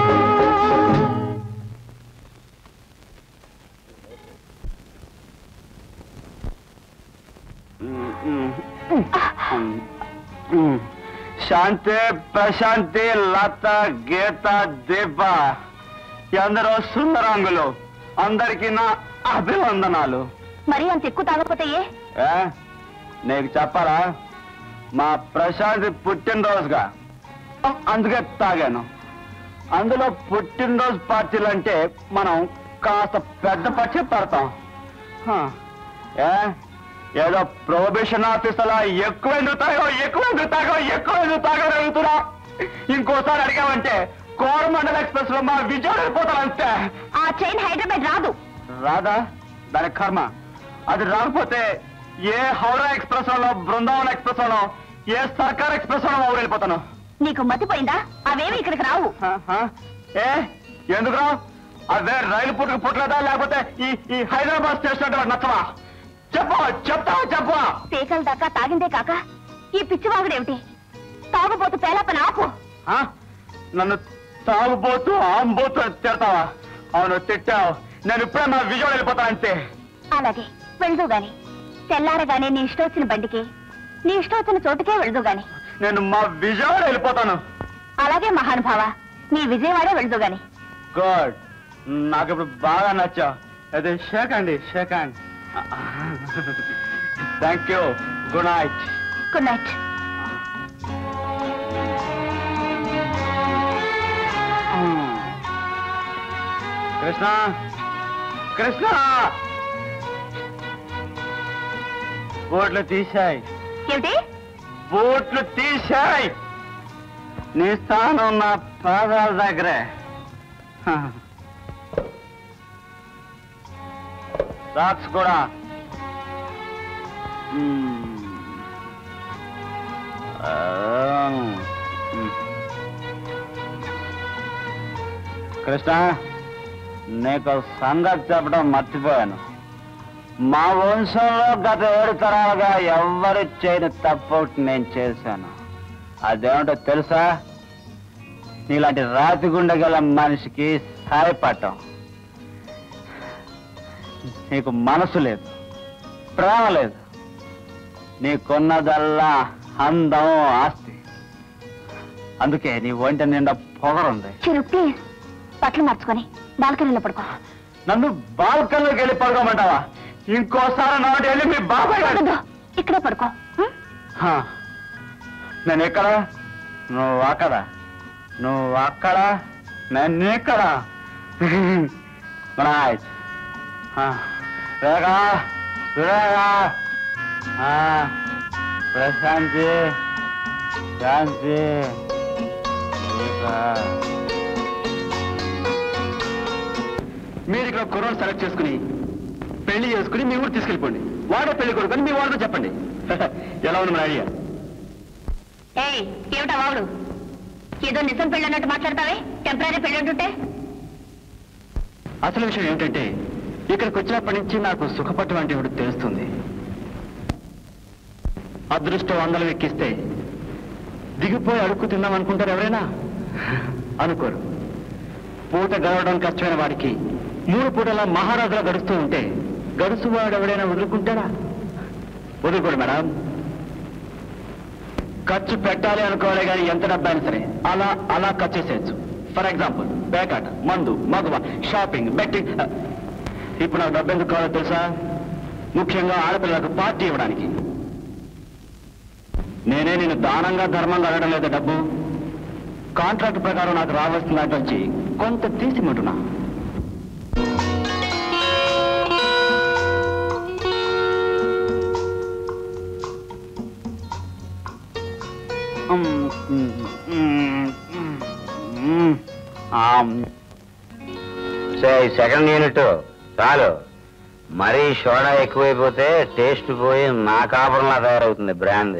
శాంతి ప్రశాంతి లత గీత దీప ఎందరో సుందరాంగులు అందరికీ నా అభివందనాలు మరీ అంత ఎక్కువ తాగపోతే ఏ ఏ నీకు చెప్పాలా మా ప్రశాంతి పుట్టినరోజుగా అందుకే తాగాను అందులో పుట్టినరోజు పార్టీలు అంటే మనం కాస్త పెద్ద పచ్చి పడతాం హ. ఏ ఏదో ప్రొబేషన్ ఆఫీసర్లా ఎక్కువ ఎందుకు తాగో ఎక్కువ ఎందుకు తాగో ఎక్కువ ఎందుకు తాగో అని అడుగుతున్నా ఇంకోసారి అడిగామంటే కోరమండల్ ఎక్స్ప్రెస్ లో మా విజయవాడ వెళ్ళిపోతాను అంతే ఆ చైన్ హైదరాబాద్ రాదు రాదా దాని కర్మ అది రాకపోతే ఏ హౌరా ఎక్స్ప్రెస్ లో బృందావన్ ఎక్స్ప్రెస్ లో ఏ సర్కార్ ఎక్స్ప్రెస్ లో మా ఊరు వెళ్ళిపోతాను నీకు మతిపోయిందా అవేమి ఇక్కడికి రావు హ, హ. ఏ ఎందుకు రా అదే రైలు పుట్టుకు పుట్టలేదా లేకపోతే ఈ ఈ హైదరాబాద్ స్టేషన్ అంటే వాడు నచ్చవా చెప్పు చెప్తావా చెప్పవా పీకల దాకా తాగిందే కాక ఈ పిచ్చివాగుడేమిటి తాగుబోతు పేలపన ఆపు ఆ? నన్ను తాగుబోతూ ఆంబోతూ అని తిడతావా అవును తిట్టావు నేను ఇప్పుడే నా విజయవాడ వెళ్ళిపోతాను అంతే అలాగే వెళ్దు గాని తెల్లారగానే నీ ఇష్టం వచ్చిన బండికి నీ ఇష్టం వచ్చిన చోటుకే వెళ్దు గాని నేను మా విజయవాడ వెళ్ళిపోతాను అలాగే మహానుభావ నీ విజయవాడే వెళ్దు గాని గుడ్ నాకు ఇప్పుడు బాగా నచ్చా అదే షేక్ అండి shake hand thank you good night good night Krishna Krishna బోట్లు తీశాయి ఏమిటి బోట్లు తీశాయి నీ స్థానం నా పాదాల దగ్గరే సాక్స్ కూడా మ్మ్. ఆ, మ్మ్. కృష్ణ నీకు సంగతి చెప్పడం మర్చిపోయాను మా వంశంలో గత ఏడు తరాలుగా ఎవ్వరు చేయని తప్పు ఒకటి నేను చేశాను అదేమిటో తెలుసా నీలాంటి రాతి గుండె గల మనిషికి సాయపడటం నీకు మనసు లేదు ప్రేమ లేదు నీకున్నదల్లా అందం ఆస్తి అందుకే నీ ఒంటి నిండా పొగరుంది చిరు ప్లీజ్ బట్టలు మార్చుకొని బాల్కనీలో పడుకో నన్ను బాల్కల్లోకి వెళ్ళి పడుకోమంటావా ఇంకోసారి నాటి వెళ్ళి మీ బాబాయ్ గారు పడుకో. ఇక్కడే పడుకో ఉం? హా. నేను ఎక్కడ నువ్వు అక్కడ నువ్వు అక్కడ నేను ఇక్కడ రైట్ రేగా రేగా ప్రశాంతి శాంతి రేగా. మీరు ఇక్కడ కుర్రోడు సెలెక్ట్ చేసుకుని పెళ్లి చేసుకుని మీ ఊరు తీసుకెళ్ళిపోండి వాడే పెళ్లి కొడుకుని మీ వాళ్ళతో చెప్పండి ఎలా ఉంది మన ఐడియా ఏయ్ ఏమిటా వావుడు ఏదో నిజం పెళ్ళి అన్నట్టు మాట్లాడతావే టెంపరీ పెళ్ళి అంటుంటే అసలు విషయం ఏమిటంటే ఇక్కడికి వచ్చినప్పటి నుంచి నాకు సుఖపట్టం అంటే ఒకటి తెలుస్తుంది అదృష్టం వందలు ఎక్కిస్తే దిగిపోయి అడుక్కు తిందాం అనుకుంటారు ఎవరైనా అనుకోరు పూట గడవడం కష్టమైన వాడికి మూడు పూటలా మహారాజులా గడుస్తూ ఉంటే గడుసువాడు ఎవడైనా వదులుకుంటాడా వదులుకోడు మేడం ఖర్చు పెట్టాలి అనుకోవాలి కానీ ఎంత డబ్బైనా సరే అలా అలా ఖర్చు చేసేయచ్చు ఫర్ ఎగ్జాంపుల్ పేకాట మందు మగువ షాపింగ్ బెట్టింగ్ ఇప్పుడు నాకు డబ్బు ఎందుకు కావాలో తెలుసా ముఖ్యంగా ఆడపిల్లలకు పార్టీ ఇవ్వడానికి నేనే నేను దానంగా ధర్మంగా అడగడం లేదు డబ్బు కాంట్రాక్ట్ ప్రకారం నాకు రావాల్సిన దాంట్లో నుంచి కొంత తీసిమంటున్నా సెకండ్ యూనిట్ చాలు మరీ సోడా ఎక్కువైపోతే టేస్ట్ పోయి నా కాపురంలా తయారవుతుంది బ్రాండ్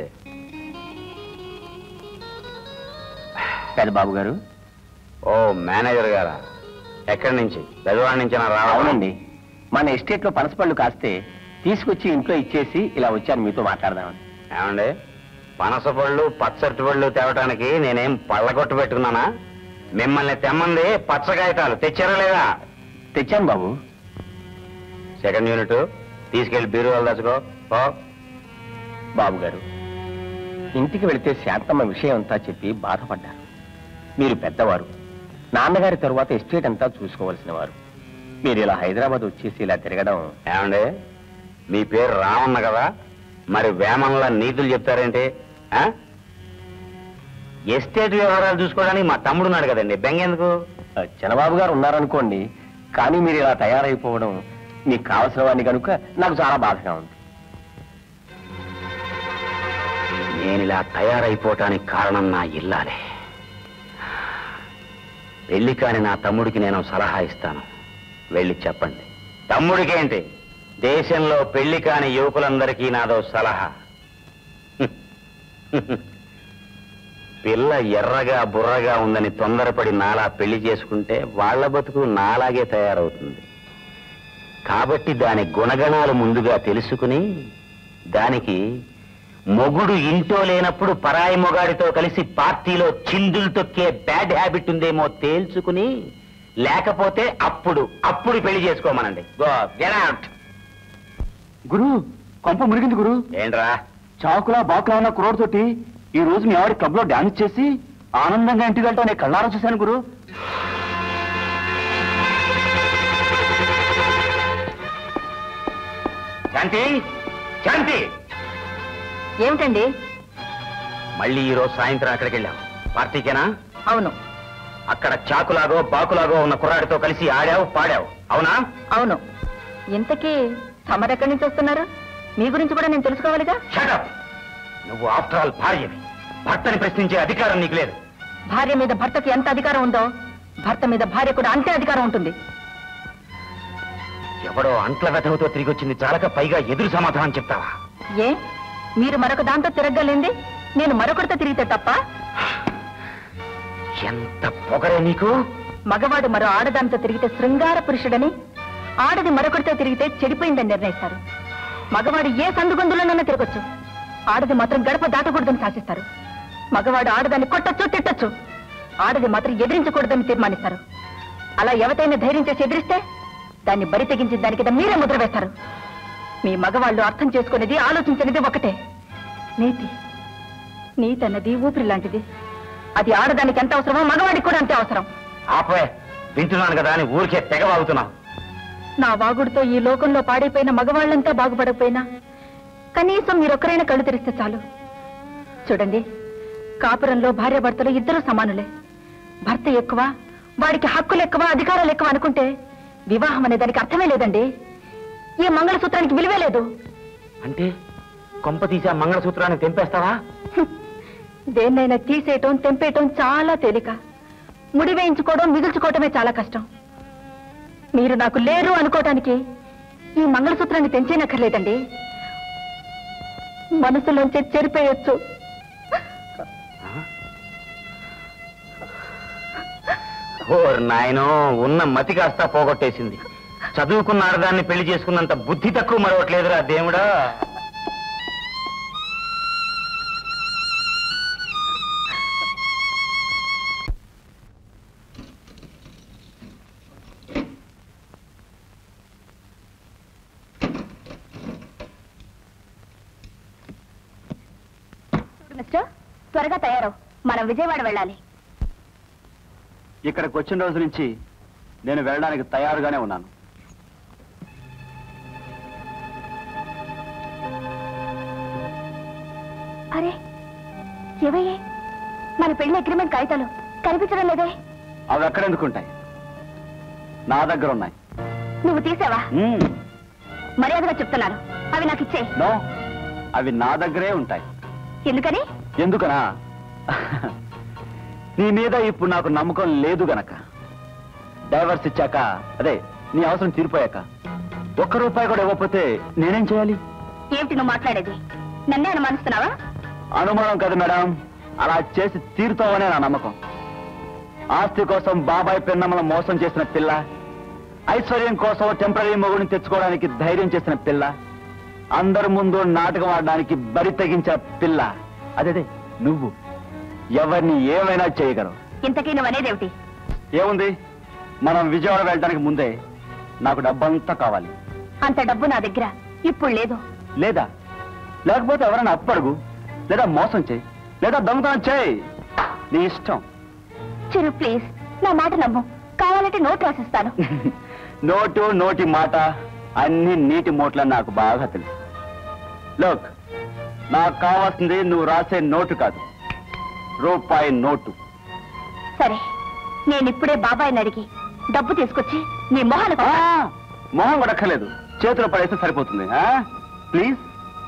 పెద్ద బాబు గారు ఓ మేనేజర్ గారా ఎక్కడి నుంచి పెద్దవాడి నుంచి నా రావాలి అవునండి మన ఎస్టేట్ లో పనసపళ్ళు కాస్తే తీసుకొచ్చి ఇంట్లో ఇచ్చేసి ఇలా వచ్చాను మీతో మాట్లాడదామని ఏమండి పనస పళ్ళు పచ్చటి పళ్ళు తేవటానికి నేనేం పళ్ళ కొట్టు పెట్టుకున్నానా మిమ్మల్ని తెమ్మంది పచ్చకాయతాలు తెచ్చారా లేదా తెచ్చాను బాబు సెకండ్ యూనిట్ తీసుకెళ్లి బీరువాలు తెచ్చుకో ఓ బాబు గారు ఇంటికి వెళితే శాంతమ్మ విషయం అంతా చెప్పి బాధపడ్డారు మీరు పెద్దవారు నాన్నగారి తరువాత ఎస్టేట్ అంతా చూసుకోవలసిన వారు మీరు ఇలా హైదరాబాద్ వచ్చేసి ఇలా తిరగడం ఏమండి మీ పేరు రామన్న కదా మరి వేమన్ల నీతులు చెప్తారేంటి ఆ? ఎస్టేట్ వ్యవహారాలు చూసుకోవడానికి మా తమ్ముడు ఉన్నాడు కదండి బెంగెందుకు ఆ, చిన్నబాబు గారు ఉన్నారనుకోండి కానీ మీరు ఇలా తయారైపోవడం మీకు కావలసిన వాడిని కనుక నాకు చాలా బాధగా ఉంది నేను ఇలా తయారైపోవటానికి కారణం నా ఇల్లాలే పెళ్లి కాని నా తమ్ముడికి నేను సలహా ఇస్తాను వెళ్ళి చెప్పండి తమ్ముడికేంటి దేశంలో పెళ్లి కాని యువకులందరికీ నాదో సలహా పిల్ల ఎర్రగా బుర్రగా ఉందని తొందరపడి నాలా పెళ్లి చేసుకుంటే వాళ్ళ బతుకు నాలాగే తయారవుతుంది కాబట్టి దాని గుణగణాలు ముందుగా తెలుసుకుని దానికి మొగుడు ఇంట్లో లేనప్పుడు పరాయి మొగాడితో కలిసి పార్టీలో చిందులు తొక్కే బ్యాడ్ హ్యాబిట్ ఉందేమో తేల్చుకుని లేకపోతే అప్పుడు అప్పుడు పెళ్లి చేసుకోమనండి గో గెట్ అవుట్ గురు కొంప మురిగింది గురు ఏంట్రా చాకులా బాకులా ఉన్న కురోడ్తోటి ఈ రోజు మీ ఆవిడ క్లబ్ లో డాన్స్ చేసి ఆనందంగా ఇంటికి వెళ్ళటం నేను కళ్ళారా చూశాను గురు శాంతి శాంతి ఏమిటండి మళ్ళీ ఈ రోజు సాయంత్రం అక్కడికి వెళ్ళావు పార్టీకేనా అవును అక్కడ చాకులాగో బాకులాగో ఉన్న కుర్రాడితో కలిసి ఆడావు పాడావు అవునా అవును ఇంతకీ తమరెక్కడి నుంచి వస్తున్నారు మీ గురించి కూడా నేను తెలుసుకోవాలిగా షటప్ నువ్వు ఆఫ్టర్ ఆల్ భార్యవి భర్తని ప్రశ్నించే అధికారం నీకు లేదు భార్య మీద భర్తకి ఎంత అధికారం ఉందో భర్త మీద భార్య కూడా అంతే అధికారం ఉంటుంది ఎవడో అంట్ల వెధవతో తిరిగి వచ్చింది చాలక పైగా ఎదురు సమాధానం చెప్తావా ఏ మీరు మరొక దాంతో తిరగలేంది నేను మరొకరితో తిరిగితే తప్ప ఎంత పొగరే నీకు మగవాడు మరో ఆడదానితో తిరిగితే శృంగార పురుషుడని ఆడది మరొకరితో తిరిగితే చెడిపోయిందని నిర్ణయిస్తారు మగవాడు ఏ సందుగొందులోనైనా తిరగొచ్చు ఆడది మాత్రం గడప దాటకూడదని శాసిస్తారు మగవాడు ఆడదాన్ని కొట్టొచ్చు తిట్టొచ్చు ఆడది మాత్రం ఎదిరించకూడదని తీర్మానిస్తారు అలా ఎవతైనా ధైర్యం చేసి ఎదిరిస్తే దాన్ని బరి తెగించిన దాని కింద మీరే ముద్ర వేస్తారు మీ మగవాళ్ళు అర్థం చేసుకునేది ఆలోచించినది ఒకటే నీతి నీతి అన్నది ఊపిరి లాంటిది అది ఆడదానికి ఎంత అవసరమో మగవాడికి కూడా అంతే అవసరం ఆపే వింటున్నాను కదా అని ఊరికే తెగవాగుతున్నావు నా వాగుడితో ఈ లోకంలో పాడైపోయిన మగవాళ్ళంతా బాగుపడకపోయినా కనీసం మీరొక్కరైనా కళ్ళు తెరిస్తే చాలు చూడండి కాపురంలో భార్యాభర్తలు ఇద్దరూ సమానులే భర్త ఎక్కువ వాడికి హక్కులు ఎక్కువ అధికారాలు ఎక్కువ అనుకుంటే వివాహం అనే దానికి అర్థమే లేదండి ఈ మంగళసూత్రానికి విలువే లేదు అంటే కొంప తీసి ఆ మంగళసూత్రాన్ని తెంపేస్తావా హ్మ్. దేన్నైనా తీసేయటం తెంపేయటం చాలా తేలిక ముడి వేయించుకోవడం మిగుల్చుకోవటమే చాలా కష్టం మీరు నాకు లేరు అనుకోవటానికి ఈ మంగళసూత్రాన్ని తెంచేనక్కర్లేదండి మనసులోంచి చెరిపేయొచ్చు ఓర్ నాయనో ఉన్న మతి కాస్త పోగొట్టేసింది చదువుకున్న ఆడదాన్ని పెళ్లి చేసుకున్నంత బుద్ధి తక్కువ మరొకట్లేదురా దేవుడా మిస్టర్ త్వరగా తయారవు మనం విజయవాడ వెళ్ళాలి ఇక్కడికి వచ్చిన రోజు నుంచి నేను వెళ్ళడానికి తయారుగానే ఉన్నాను అరే ఏవయ్యే మన పెళ్లి అగ్రిమెంట్ కాగితాలు కనిపించడం లేదే అవి ఎక్కడెందుకుంటాయి నా దగ్గర ఉన్నాయి నువ్వు తీసావా మ్మ్. మర్యాదగా చెప్తున్నాను అవి నాకు ఇచ్చే నో అవి నా దగ్గరే ఉంటాయి ఎందుకని ఎందుకనా నీ మీద ఇప్పుడు నాకు నమ్మకం లేదు గనక డైవర్స్ ఇచ్చాక అదే నీ అవసరం తీరిపోయాక ఒక్క రూపాయి కూడా ఇవ్వకపోతే నేనేం చేయాలి ఏమిటి నువ్వు మాట్లాడేది నన్నే అనుమానిస్తున్నావా అనుమానం కదా మేడం అలా చేసి తీరుతావనే నా నమ్మకం ఆస్తి కోసం బాబాయ్ పిన్నమ్మను మోసం చేసిన పిల్ల ఐశ్వర్యం కోసం టెంపరీ మొగుడిని తెచ్చుకోవడానికి ధైర్యం చేసిన పిల్ల అందరి ముందు నాటకం ఆడడానికి బరి తెగించిన పిల్ల అదే నువ్వు ఎవరిని ఏమైనా చేయగలవు ఇంతకీ నువ్వు అనేదేమిటి ఏముంది మనం విజయవాడ వెళ్ళడానికి ముందే నాకు డబ్బంతా కావాలి అంత డబ్బు నా దగ్గర ఇప్పుడు లేదు లేదా లేకపోతే ఎవరైనా అప్పడుగు లేదా మోసం చేయి లేదా దొంగతనం చేయి నీ ఇష్టం చిరు ప్లీజ్ నా మాట నమ్ము కావాలంటే నోట్ రాసిస్తాను నోటు నోటి మాట అన్ని నీటి మూట్లని నాకు బాగా తెలుసు లోక్ నాకు కావాల్సింది నువ్వు రాసే నోటు కాదు రూపాయి నోటు సరే నేను ఇప్పుడే బాబాయ్ని అడిగి డబ్బు తీసుకొచ్చి నీ మొహాలు ఆ, మొహం కొడక్కర్లేదు చేతిలో పడేస్తే సరిపోతుంది ఆ? ప్లీజ్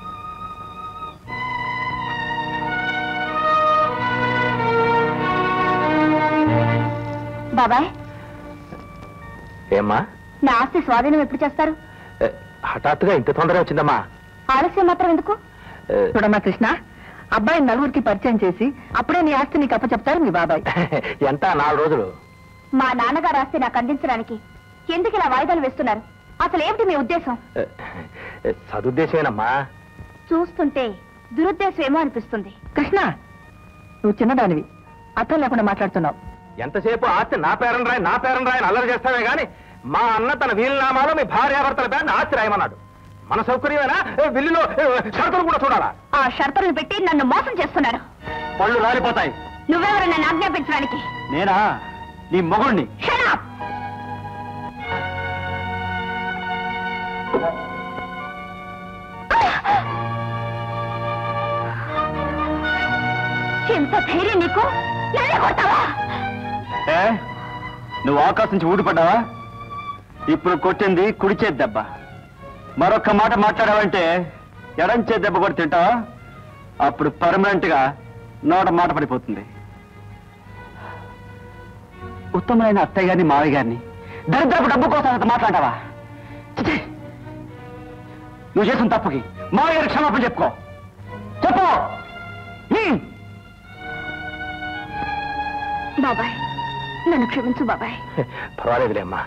బాబాయ్ ఏమ్మా నా ఆస్తి స్వాధీనం ఎప్పుడు చేస్తారు ఏ, హఠాత్తుగా ఇంత తొందరగా వచ్చిందమ్మా ఆలస్యం మాత్రం ఎందుకు ఏ, చూడమ్మా కృష్ణ అబ్బాయి నలుగురికి పరిచయం చేసి అప్పుడే నీ ఆస్తి నీకు అప్పచెప్తారు మీ బాబాయ్ ఎంత నాలుగు రోజులు మా నాన్నగారు ఆస్తి నాకు అందించడానికి ఎందుకు ఇలా వాయిదాలు వేస్తున్నారు అసలు ఏమిటి మీ ఉద్దేశం ఏ, ఏ, సదుద్దేశమేనమ్మా చూస్తుంటే దురుద్దేశం ఏమో అనిపిస్తుంది కృష్ణ నువ్వు చిన్నదానివి అర్థం లేకుండా మాట్లాడుతున్నావు ఎంతసేపు ఆస్తి నా పేరన్ రాయి నా పేరన్ రాయని అల్లరి చేస్తామే గాని మా అన్న తన వీలునామాలో మీ భార్యాభర్తల పేరుని ఆస్తి రాయమన్నాడు మన సౌకర్యమేనా ఏ, విల్లులో ఏ, షరతులు కూడా చూడాలా ఆ షరతులను పెట్టి నన్ను మోసం చేస్తున్నారు పళ్ళు రాలిపోతాయి నువ్వెవరు నన్ను ఆజ్ఞాపించడానికి నేనా నీ మొగుణ్ణి Shut up! ఎంత ధైర్యం నీకు నన్నే కొడతావా ఏ నువ్వు ఆకాశం నుంచి ఊడిపడ్డావా ఇప్పుడు కొట్టింది కుడి చేతి దెబ్బ మరొక్క మాట మాట్లాడావంటే ఎడం చేతి దెబ్బ కూడా తింటావా అప్పుడు పర్మనెంట్ గా నోట మాట పడిపోతుంది ఉత్తమమైన అత్తయ్య గారిని మావయ్య గారిని దరిద్రపు డబ్బు కోసం అంత మాట్లాడతావా చిచి! నువ్వు చేసిన తప్పుకి మావయ్య గారికి క్షమాపణ చెప్పుకో చెప్పు హ్మ్. బాబాయ్ నన్ను క్షమించు బాబాయ్ పర్వాలేదులే అమ్మా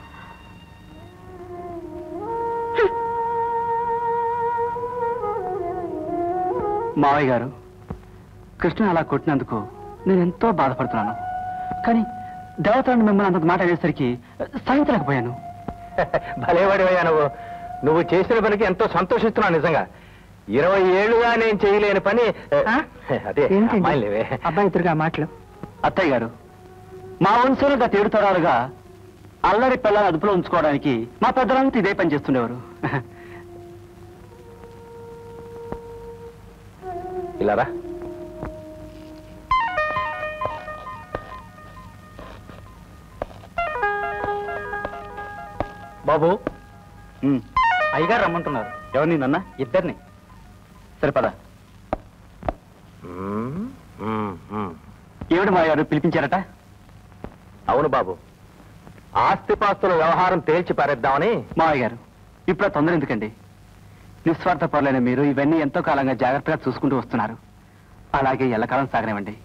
మావయ్య గారు కృష్ణ అలా కొట్టినందుకు నేను ఎంతో బాధపడుతున్నాను కానీ దేవతలను మిమ్మల్ని అంత మాట అనేసరికి సహించలేకపోయాను భలేవాడివయ్యా నువ్వు నువ్వు చేసిన పనికి ఎంతో సంతోషిస్తున్నాను నిజంగా ఇరవై ఏళ్ళుగా నేను చేయలేని పని ఏ, ఆ? అదే ఏంటండి అమ్మాయిలేవే అబ్బాయి ఎదురుగా మాటలు అత్తయ్య గారు మా వంశంలో గత ఏడు తరాలుగా అల్లరి పిల్లల్ని అదుపులో ఉంచుకోవడానికి మా పెద్దలంతా ఇదే పని చేస్తుండేవారు ఇలా రా బాబు ఉమ్. అయ్యగారు రమ్మంటున్నారు ఎవరిని నన్న ఇద్దరిని సరిపదా మ్మ్, మ్మ్, మ్మ్. ఏమిటి మా గారు పిలిపించారట అవును బాబు ఆస్తిపాస్తుల వ్యవహారం తేల్చి పారేద్దామని మావయ్య గారు ఇప్పుడు ఆ తొందర ఎందుకండి నిస్వార్థ పరులైన మీరు ఇవన్నీ ఎంతో కాలంగా జాగ్రత్తగా చూసుకుంటూ వస్తున్నారు అలాగే ఎల్లకాలం సాగనివ్వండి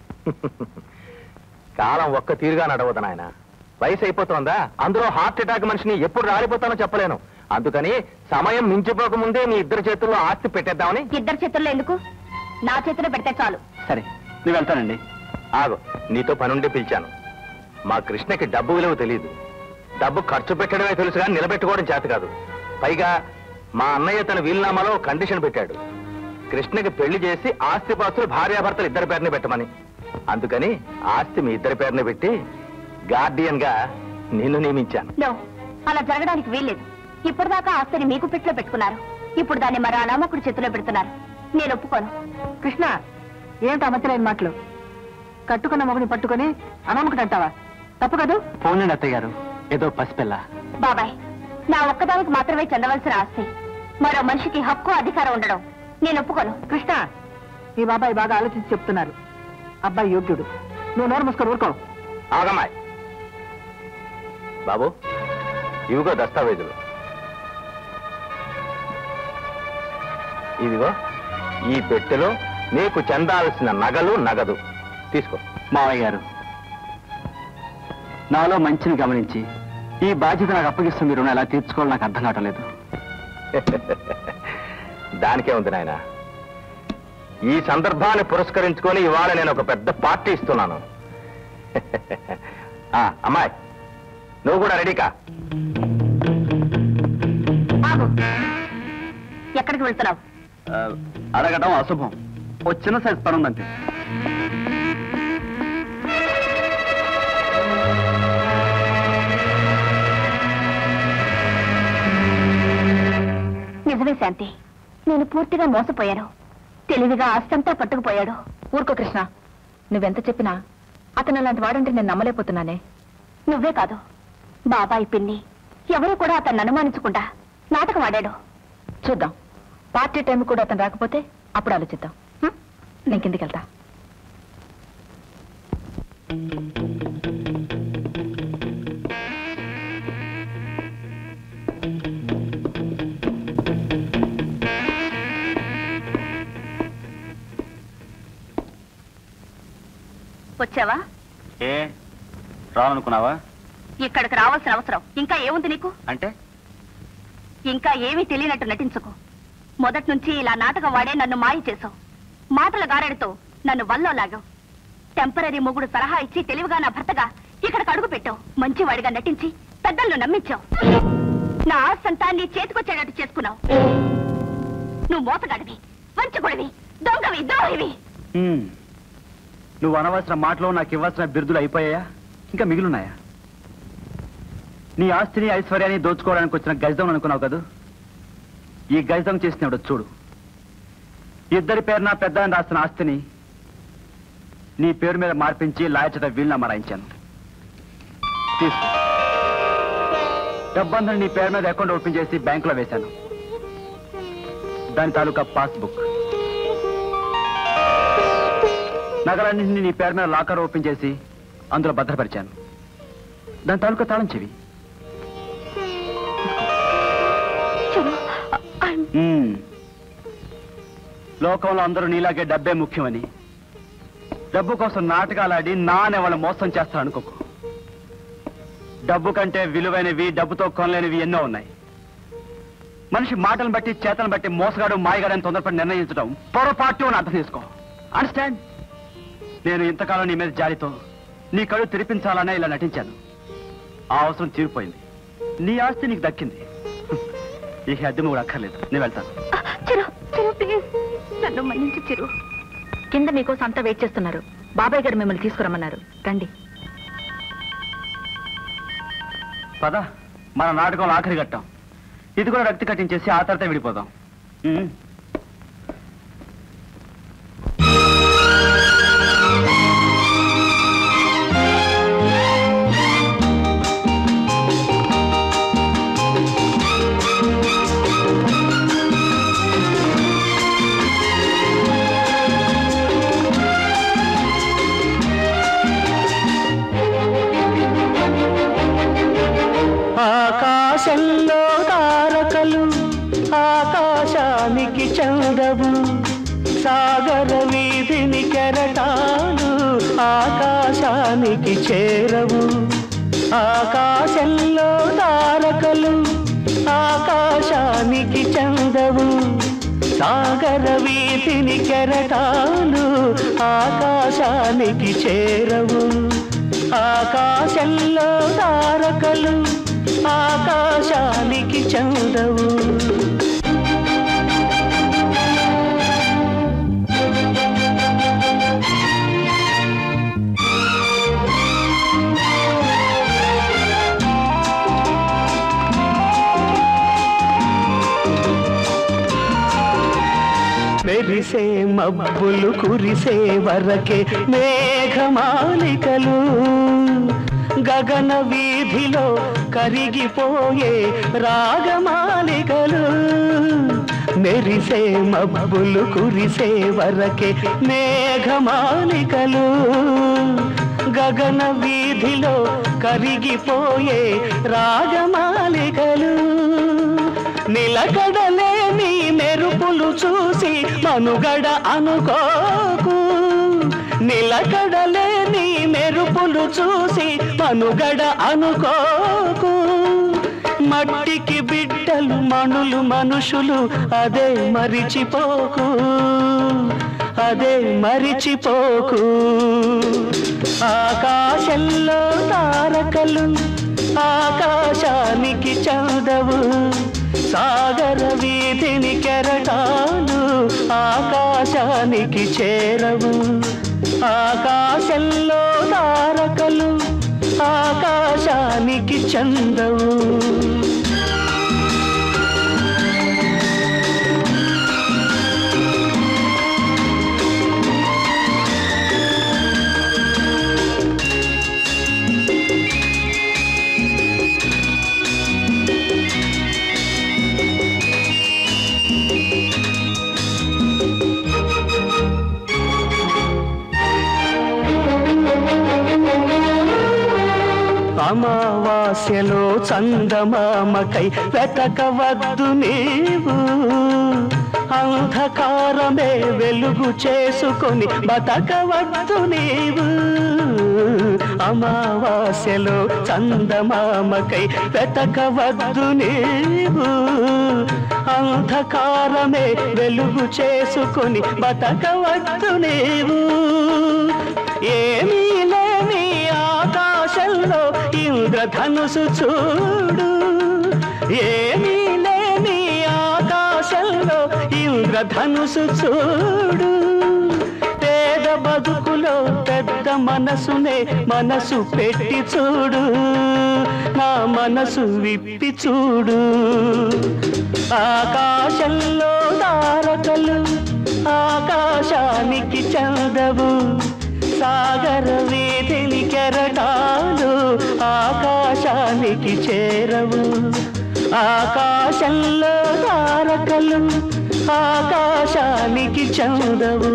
కాలం ఒక్క తీరుగా నడవదు నాయన వయసు అయిపోతుందా అందులో హార్ట్ అటాక్ మనిషిని ఎప్పుడు రాలిపోతానో చెప్పలేను అందుకని సమయం మించిపోక ముందే మీ ఇద్దరి చేతుల్లో ఆస్తి పెట్టేద్దామని ఇద్దరు చేతుల్లో ఎందుకు నా చేతిలో పెడితే చాలు సరే నేను వెళ్తానండి ఆగు నీతో పనుండి పిలిచాను మా కృష్ణకి డబ్బు విలువ తెలియదు డబ్బు ఖర్చు పెట్టడమే తెలుసు కానీ నిలబెట్టుకోవడం చేత కాదు పైగా మా అన్నయ్య తన వీలునామాలో కండిషన్ పెట్టాడు కృష్ణకి పెళ్లి చేసి ఆస్తి పాస్తులు భార్యాభర్తలు ఇద్దరి పేరుని పెట్టమని అందుకని ఆస్తి మీ ఇద్దరి పేరుని పెట్టి గార్డియన్ గా నిన్ను నియమించాను నో అలా జరగడానికి వీల్లేదు ఇప్పటిదాకా ఆస్తిని మీకు పెట్టులో పెట్టుకున్నారు ఇప్పుడు దాన్ని మరో అనామకుడి చేతిలో పెడుతున్నారు నేను ఒప్పుకోను కృష్ణ ఏమిటి అమర్చలేని మాటలు కట్టుకున్న మొగుని పట్టుకొని అనామకుడు అంటావా తప్పు కదూ ఫోన్ అత్తయ్య గారు ఏదో పసిపిల్ల బాబాయ్ నా ఒక్కదానికి మాత్రమే చెందవలసిన ఆస్తి మరో మనిషికి హక్కు అధికారం ఉండడం నేను ఒప్పుకోను కృష్ణ మీ బాబాయ్ బాగా ఆలోచించి చెప్తున్నారు అబ్బాయి యోగ్యుడు నువ్వు నోరు మూసుకొని ఊరుకో ఆగమాయ్ బాబు ఇవిగో దస్తావేజులు ఇదిగో ఈ పెట్టెలో నీకు చెందాల్సిన నగలు నగదు తీసుకో మావయ్య గారు నాలో మంచిని గమనించి ఈ బాధ్యత నాకు అప్పగిస్తే మీరు ఎలా తీర్చుకోవాలో నాకు అర్థం కావటం లేదు దానికే ఉంది నాయన ఈ సందర్భాన్ని పురస్కరించుకొని ఇవాళ నేను ఒక పెద్ద పార్టీ ఇస్తున్నాను ఆ, అమ్మాయి నువ్వు కూడా రెడీకా ఆగు ఎక్కడికి వెళ్తున్నావు ఆ, అడగడం అశుభం ఓ చిన్న సైజ్ పని ఉందంటే నిజమే శాంతి నేను పూర్తిగా మోసపోయాను తెలివిగా ఆస్తంతా పట్టుకుపోయాడు ఊరుకో కృష్ణ నువ్వెంత చెప్పినా అతను అలాంటి వాడంటే నేను నమ్మలేకపోతున్నానే నువ్వే కాదు బాబాయ్ పిన్ని ఎవరు కూడా అతన్ని అనుమానించకుండా నాటకం ఆడాడు చూద్దాం పార్టీ టైం కూడా అతను రాకపోతే అప్పుడు ఆలోచిద్దాం హ్మ్? నేను కిందికి వెళ్తా వచ్చావా ఏ రావాలనుకున్నావా ఇక్కడికి రావాల్సిన అవసరం ఇంకా ఏముంది నీకు అంటే ఇంకా ఏమీ తెలియనట్టు నటించుకో మొదటి నుంచి ఇలా నాటకం వాడే నన్ను మాయ చేసావు మాటల గారడితో నన్ను వల్లో లాగావు టెంపరీ మొగుడు సలహా ఇచ్చి తెలివిగా నా భర్తగా ఇక్కడికి అడుగు పెట్టావు మంచివాడిగా నటించి పెద్దలను నమ్మించావు నా ఆస్తంతా నీ చేతికొచ్చేటట్టు చేసుకున్నావు నువ్వు మోసగాడివి వంచకుడివి దొంగవి ద్రోహివి హ్మ్. నువ్వు అనవలసిన మాటలో నాకు ఇవ్వాల్సిన బిరుదులు అయిపోయాయా ఇంకా మిగిలిన్నాయా నీ ఆస్తిని ఐశ్వర్యాన్ని దోచుకోవడానికి వచ్చిన గజదం అనుకున్నావు కదూ ఈ గజదం చేసినప్పుడు చూడు ఇద్దరి పేరున పెద్ద అని రాసిన ఆస్తిని నీ పేరు మీద మార్పించి లాయచట వీళ్ళ మరాయించాను తీసుకో డబ్బందరూ నీ పేరు మీద అకౌంట్ ఓపెన్ చేసి బ్యాంకులో వేశాను దాని తాలూకా పాస్బుక్ నగలన్నింటినీ నీ పేరు మీద లాకర్ ఓపెన్ చేసి అందులో భద్రపరిచాను దాని తాలూకా తాళం చెవి మ్మ్. లోకంలో అందరూ నీలాగే డబ్బే ముఖ్యమని డబ్బు కోసం నాటకాలాడి నా అనే వాళ్ళు మోసం చేస్తారు అనుకోకు డబ్బు కంటే విలువైనవి డబ్బుతో కొనలేనివి ఎన్నో ఉన్నాయి మనిషి మాటలను బట్టి చేతలను బట్టి మోసగాడు మాయగాడని తొందరపడి నిర్ణయించడం పొరపాటు అని అర్థం చేసుకో అండర్స్టాండ్ నేను ఇంతకాలం నీ మీద జాలితో నీ కళ్ళు తెరిపించాలనే ఇలా నటించాను ఆ అవసరం తీరిపోయింది నీ ఆస్తి నీకు దక్కింది ఈ అద్దె కూడా అక్కర్లేదు నేను వెళ్తాను చిరు చిరు ప్లీజ్ నన్ను మన్నించు చిరు కింద మీకోసం అంతా వెయిట్ చేస్తున్నారు బాబాయ్ గారు మిమ్మల్ని తీసుకురమ్మన్నారు రండి పద మన నాటకంలో ఆఖరి ఘట్టం ఇది కూడా రక్తి కట్టించేసి ఆ తర్వాత విడిపోదాం ఉమ్. ఆకాశంలో తారకలు ఆకాశానికి చందవు సాగర వీధిని కెరటాలు ఆకాశానికి చేరవు ఆకాశంలో తారకలు ఆకాశానికి చందవు సాగర వీధిని కెరటాలు ఆకాశానికి చేరవు ఆకాశంలో తారకలు ఆకాశానికి చందవు మెరిసే మబ్బులు కురిసే వరకే మేఘమాలికలు గగన వీధిలో కరిగిపోయే రాగమాలికలు మెరిసే మబ్బులు కురిసే వరకే మేఘమాలికలు గగన వీధిలో కరిగిపోయే రాగమాలికలు నిలకడలేని మెరుపులు చూసి మనుగడ అనుకోకు నిలకడలేని మెరుపులు చూసి మనుగడ అనుకోకు మట్టికి బిడ్డలు మణులు మనుషులు అదే మరిచిపోకు అదే మరిచిపోకు ఆకాశంలో తారకలు ఆకాశానికి చదవు సాగర వీధిని కెరటాలు ఆకాశానికి చేరవు ఆకాశంలో తారకలు ఆకాశానికి చందవు అమావాస్యలో చందమామకై వెతకవద్దు నీవు అంధకారమే వెలుగు చేసుకొని బతకవద్దు నీవు అమావాస్యలో చందమామకై వెతకవద్దు నీవు అంధకారమే వెలుగు చేసుకొని బతకవద్దు నీవు ఏమీ లేని ఆకాశంలో ఇంద్రధనుసు చూడు ఏమీ లేని ఆకాశంలో ఇంద్రధనుసు చూడు పేద బతుకులో పెద్ద మనసునే మనసు పెట్టి చూడు నా మనసు విప్పి చూడు ఆకాశంలో తారకలు ఆకాశానికి చందవు సాగర వీధిని కెరటాలు ఆకాశానికి చేరవు ఆకాశంలో తారకలు ఆకాశానికి చందవు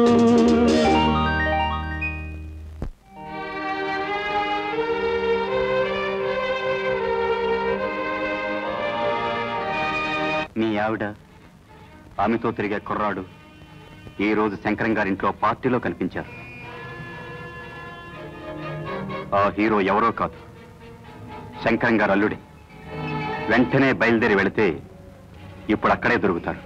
మీ ఆవిడ ఆమెతో తిరిగే కుర్రాడు ఈ రోజు శంకరం గారింట్లో పార్టీలో కనిపించారు ఆ హీరో ఎవరో కాదు శంకరం గారు అల్లుడే వెంటనే బయలుదేరి వెళితే ఇప్పుడు అక్కడే దొరుకుతారు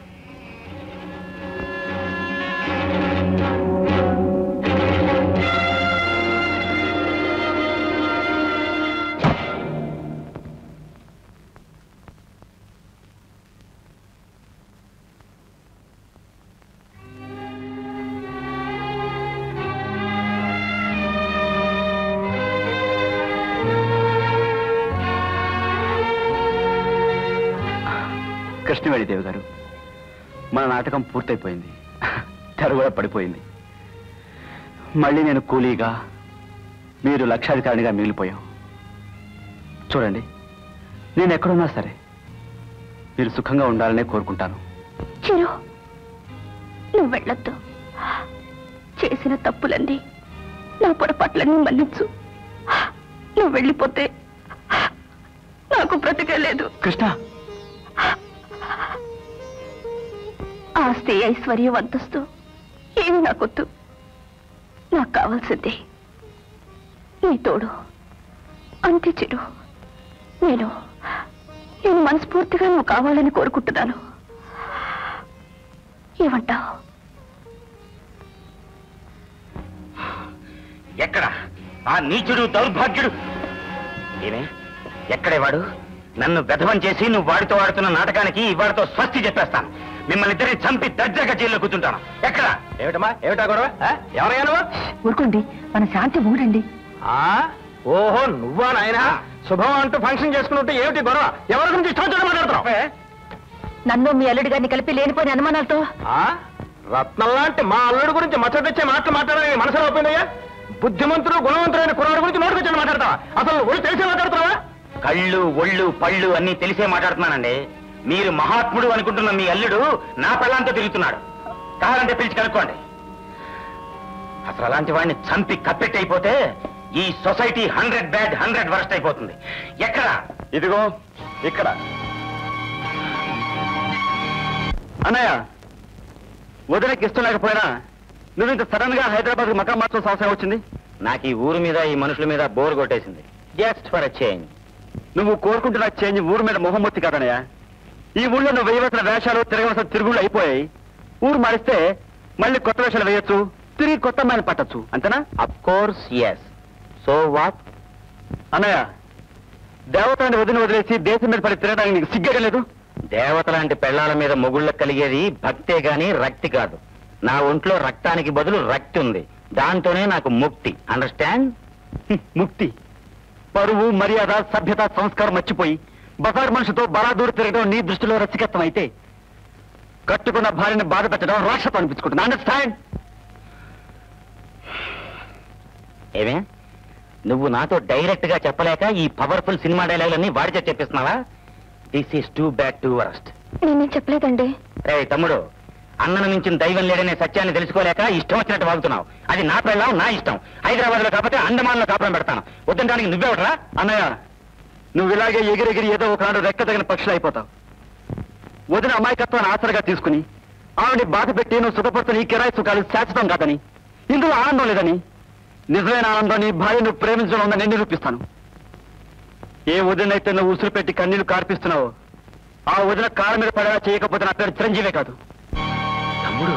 కృష్ణవేణి దేవి గారు మన నాటకం పూర్తయిపోయింది తెర కూడా పడిపోయింది మళ్ళీ నేను కూలీగా మీరు లక్షాధికారిగా మిగిలిపోయాం చూడండి నేను ఎక్కడున్నా సరే మీరు సుఖంగా ఉండాలనే కోరుకుంటాను చిరు నువ్వు వెళ్ళొద్దు చేసిన తప్పులన్నీ నా పొరపాట్లన్నీ మన్నించు నువ్వు వెళ్ళిపోతే నాకు బ్రతికే లేదు కృష్ణ ఆస్తి ఐశ్వర్యం అంతస్తు ఏమి నాకొద్దు నాకు కావాల్సింది నీ తోడు అంతే చిరు నేను నేను మనస్ఫూర్తిగా నువ్వు కావాలని కోరుకుంటున్నాను ఏమంటావు ఎక్కడ ఆ నీచుడు దౌర్భాగ్యుడు ఏమే ఎక్కడే వాడు నన్ను బెధవం చేసి నువ్వు వాడితో ఆడుతున్న నాటకానికి వాడితో స్వస్తి చెప్పేస్తాను మిమ్మల్ని ఇద్దరిని చంపి దర్జాగా జైల్లో కూర్చుంటాను ఎక్కడ ఏమిటమ్మా ఏమిటా గొడవ ఆ? ఎవరయ్యా నువ్వు ఊరుకోండి మన శాంతి ఊడండి ఆ? ఓహో నువ్వా నాయనా శుభం అంటూ ఫంక్షన్ చేసుకుంటే ఏమిటి గొడవ ఎవరి గురించి ఇష్టం వచ్చినట్టు మాట్లాడుతున్నావు నన్ను మీ అల్లుడి గారిని కలిపి లేనిపోయిన అనుమానాలతో ఆ? రత్నం లాంటి మా అల్లుడు గురించి మచ్చ తెచ్చే మాటలు మాట్లాడాలని మనసులో ఒప్పిందయ్యా బుద్ధిమంతుడు గుణవంతుడైన కుర్రాడు గురించి నోటుకొచ్చి మాట్లాడతావా అసలు ఒళ్ళు తెలిసి మాట్లాడుతున్నావా కళ్ళు ఒళ్ళు పళ్ళు అన్ని తెలిసే మాట్లాడుతున్నానండి మీరు మహాత్ముడు అనుకుంటున్న మీ అల్లుడు నా పిల్లంతో తిరుగుతున్నాడు కావాలంటే పిలిచి కనుక్కోండి అసలు అలాంటి వాడిని చంపి కప్పెట్టి అయిపోతే ఈ society hundred bad hundred worst అయిపోతుంది ఎక్కడ ఇదిగో ఇక్కడ అన్నయ్య వదినకి ఇష్టం లేకపోయినా నువ్వు ఇంత సడన్ గా హైదరాబాద్ మకా మార్చాల్సిన అవసరం వచ్చింది నాకు ఈ ఊరు మీద ఈ మనుషుల మీద బోర్ కొట్టేసింది జస్ట్ ఫర్ అ చేంజ్ నువ్వు కోరుకుంటున్న చేంజ్ ఊరు మీద మొహమ్మొత్తి కాదనయ్య ఈ ఊళ్ళో నువ్వు వేయవలసిన వేషాలు తిరగవలసిన తిరుగుళ్ళు అయిపోయాయి ఊరు మారిస్తే మళ్ళీ కొత్త వేషాలు వేయొచ్చు తిరిగి కొత్త అమ్మాయిని పట్టొచ్చు అంతేనా of course yes so what అన్నయ్య దేవతని వదిన వదిలేసి దేశం మీద పడి తిరగడానికి నీకు సిగ్గడం లేదు దేవత లాంటి పెళ్లాల మీద మొగుళ్ళకు కలిగేది భక్తే గాని రక్తి కాదు నా ఒంట్లో రక్తానికి బదులు రక్తి ఉంది దాంతోనే నాకు ముక్తి అండర్స్టాండ్ హ్మ్, ముక్తి పరువు మర్యాద సభ్యత సంస్కారం మర్చిపోయి బజార్ మనిషితో బలాదూరు తిరగడం నీ దృష్టిలో రసికత్వం అయితే కట్టుకున్న భార్యని బాధ పెట్టడం రాక్షతం అనిపించుకుంటుంది అండర్స్టాండ్ ఏమే నువ్వు నాతో డైరెక్ట్ గా చెప్పలేక ఈ పవర్ఫుల్ సినిమా డైలాగులన్నీ వాడితే చెప్పిస్తున్నావా this is too bad too worst నేనేం చెప్పలేదండి రే తమ్ముడు అన్నను మించిన దైవం లేడనే సత్యాన్ని తెలుసుకోలేక ఇష్టం వచ్చినట్టు వాగుతున్నావు అది నా పెళ్ళం నా ఇష్టం హైదరాబాద్ లో కాకపోతే అండమాన్ లో కాపురం పెడతాను వద్దంటానికి నువ్వెవడరా అన్నయ్య నువ్వు ఇలాగే ఎగిరెగిరి ఏదో ఒకనాడు రెక్క తగిన పక్షులు అయిపోతావు వదిన అమాయకత్వాన్ని ఆసరగా తీసుకుని ఆవిడని బాధ పెట్టి నువ్వు సుఖపడుతున్న ఈ కిరాయి సుఖాలు శాశ్వతం కాదని ఇందులో ఆనందం లేదని నిజమైన ఆనందం నీ భార్య నువ్వు ప్రేమించడం ఉందని నేను నిరూపిస్తాను ఏ వదినైతే నువ్వు ఉసురు పెట్టి కన్నీళ్లు కార్పిస్తున్నావో ఆ వదిన కాళ్ళ మీద పడేలా చేయకపోతే నా పేరు చిరంజీవే కాదు తమ్ముడు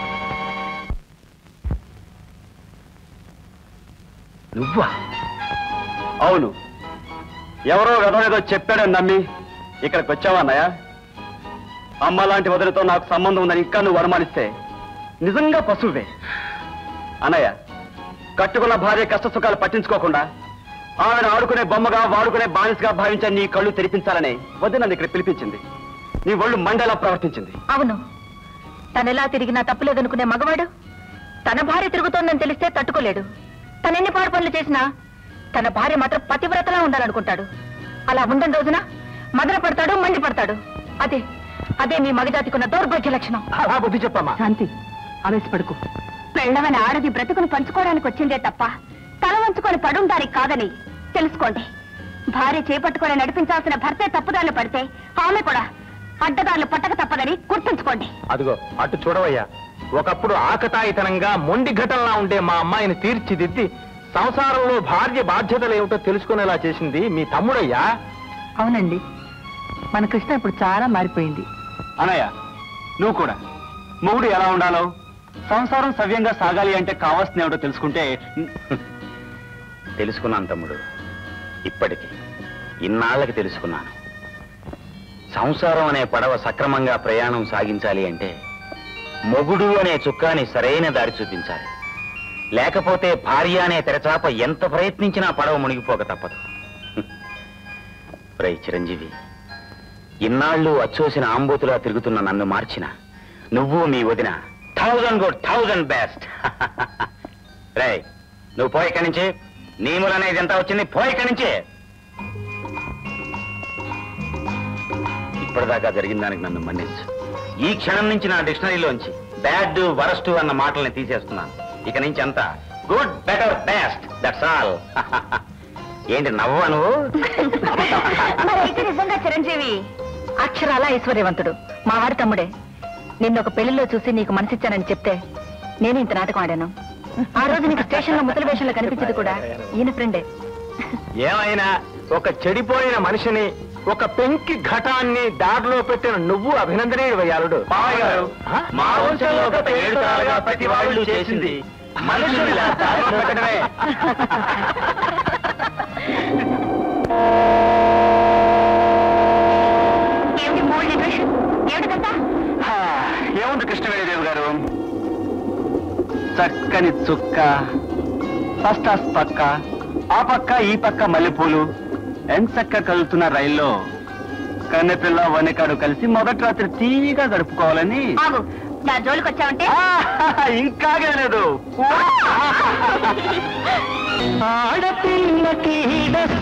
నువ్వా అవును ఎవరో వెదవేదో చెప్పాడని నమ్మి ఇక్కడికి వచ్చావా అన్నయ్య అమ్మ లాంటి వదిలితో నాకు సంబంధం ఉందని ఇంకా నువ్వు అనుమానిస్తే నిజంగా పశువే అన్నయ్య కట్టుకున్న భార్య కష్ట సుఖాలు పట్టించుకోకుండా ఆమెను ఆడుకునే బొమ్మగా వాడుకునే బానిసగా భావించే నీ కళ్ళు తెరిపించాలని వద్దు నన్ను ఇక్కడ పిలిపించింది నీ ఒళ్ళు మండలా ప్రవర్తించింది అవును తనెలా తిరిగినా తప్పులేదనుకునే మగవాడు తన భార్య తిరుగుతోందని తెలిస్తే తట్టుకోలేడు తనెన్ని పాడు పనులు చేసినా తన భార్య మాత్రం పతివ్రతలా ఉండాలనుకుంటాడు అలా ఉండని రోజున మదన పడతాడు మండి పడతాడు అదే అదే మీ మగజాతికున్న దౌర్భాగ్య లక్షణం ఆ బుద్ధి చెప్పమ్మా శాంతి ఆవేశపడుకు పెళ్ళవని ఆడది బ్రతుకును పంచుకోవడానికి వచ్చిందే తప్ప తల వంచుకొని పడుందానికి కాదని తెలుసుకోండి భార్య చేపట్టుకొని నడిపించాల్సిన భర్తే తప్పుదారులు పడితే ఆమె కూడా అడ్డదారులు పట్టక తప్పదని గుర్తుంచుకోండి అదిగో అటు చూడవయ్యా ఒకప్పుడు ఆకతాయితనంగా మొండి ఘటనలా ఉండే మా అమ్మాయిని తీర్చిదిద్ది సంసారంలో భార్య బాధ్యతలు ఏమిటో తెలుసుకునేలా చేసింది మీ తమ్ముడయ్యా అవునండి మన కృష్ణ ఇప్పుడు చాలా మారిపోయింది అనయ్య నువ్వు కూడా మొగుడు ఎలా ఉండాలో సంసారం సవ్యంగా సాగాలి అంటే కావాల్సిన ఏమిటో తెలుసుకుంటే తెలుసుకున్నాను తమ్ముడు ఇప్పటికి ఇన్నాళ్ళకి తెలుసుకున్నాను సంసారం అనే పడవ సక్రమంగా ప్రయాణం సాగించాలి అంటే మొగుడు అనే చుక్కాని సరైన దారి చూపించాలి లేకపోతే భార్య అనే తెరచాప ఎంత ప్రయత్నించినా పడవ మునిగిపోక తప్పదు రై చిరంజీవి ఇన్నాళ్ళు అచ్చోసిన ఆంబోతులా తిరుగుతున్న నన్ను మార్చిన నువ్వు మీ వదిన థౌజండ్ గుడ్ థౌజండ్ బెస్ట్ రై నువ్వు పోయి ఇక్కడి నుంచి నీ మూలనేది ఎంత వచ్చింది పోయి ఇక్కడి నుంచి ఇప్పటిదాకా జరిగిన దానికి నన్ను మన్నించు ఈ క్షణం నుంచి నా డిక్షనరీలోంచి బ్యాడ్ వరస్ట్ అన్న మాటల్ని తీసేస్తున్నాను ఇక నుంచి అంతా good better best that's all ఏంటి నవ్వా నువ్వు మరైతే నిజంగా చిరంజీవి అక్షరాల ఐశ్వర్యవంతుడు మా వాడి తమ్ముడే నిన్న ఒక పెళ్లిలో చూసి నీకు మనసిచ్చానని చెప్తే నేను ఇంత నాటకం ఆడాను ఆ రోజు నీకు స్టేషన్ లో ముసలి వేషంలో కనిపించింది కూడా ఈయన ఫ్రెండే ఏమైనా ఒక చెడిపోయిన మనిషిని ఒక పెంకి ఘటాన్ని దారిలో పెట్టిన నువ్వు అభినందనీయుడు వయ్యాలుడు మావయ్య గారు, మా వంశంలో గత ఏడు తరాలుగా ప్రతి వాళ్ళు చేసింది మనుషులు ఇలా దారిలో పెట్టడమే. ఏమిటి మూడు డిప్రెషన్ ఏమిటిదంతా హా, ఏముంది కృష్ణవేణిదేవి గారు చక్కని చుక్క ఫస్ట్ క్లాస్ పక్క ఆ పక్క ఈ పక్క మల్లెపూలు ఎంచక్క కదులుతున్న రైల్లో కన్నెపిల్ల వనకాడు కలిసి మొదటి రాత్రి తీగా గడుపుకోవాలని ఆగు నా జోలికి వచ్చావంటే ఆ, ఇంకాగే లేదు ఆడపిల్లకి ఈడ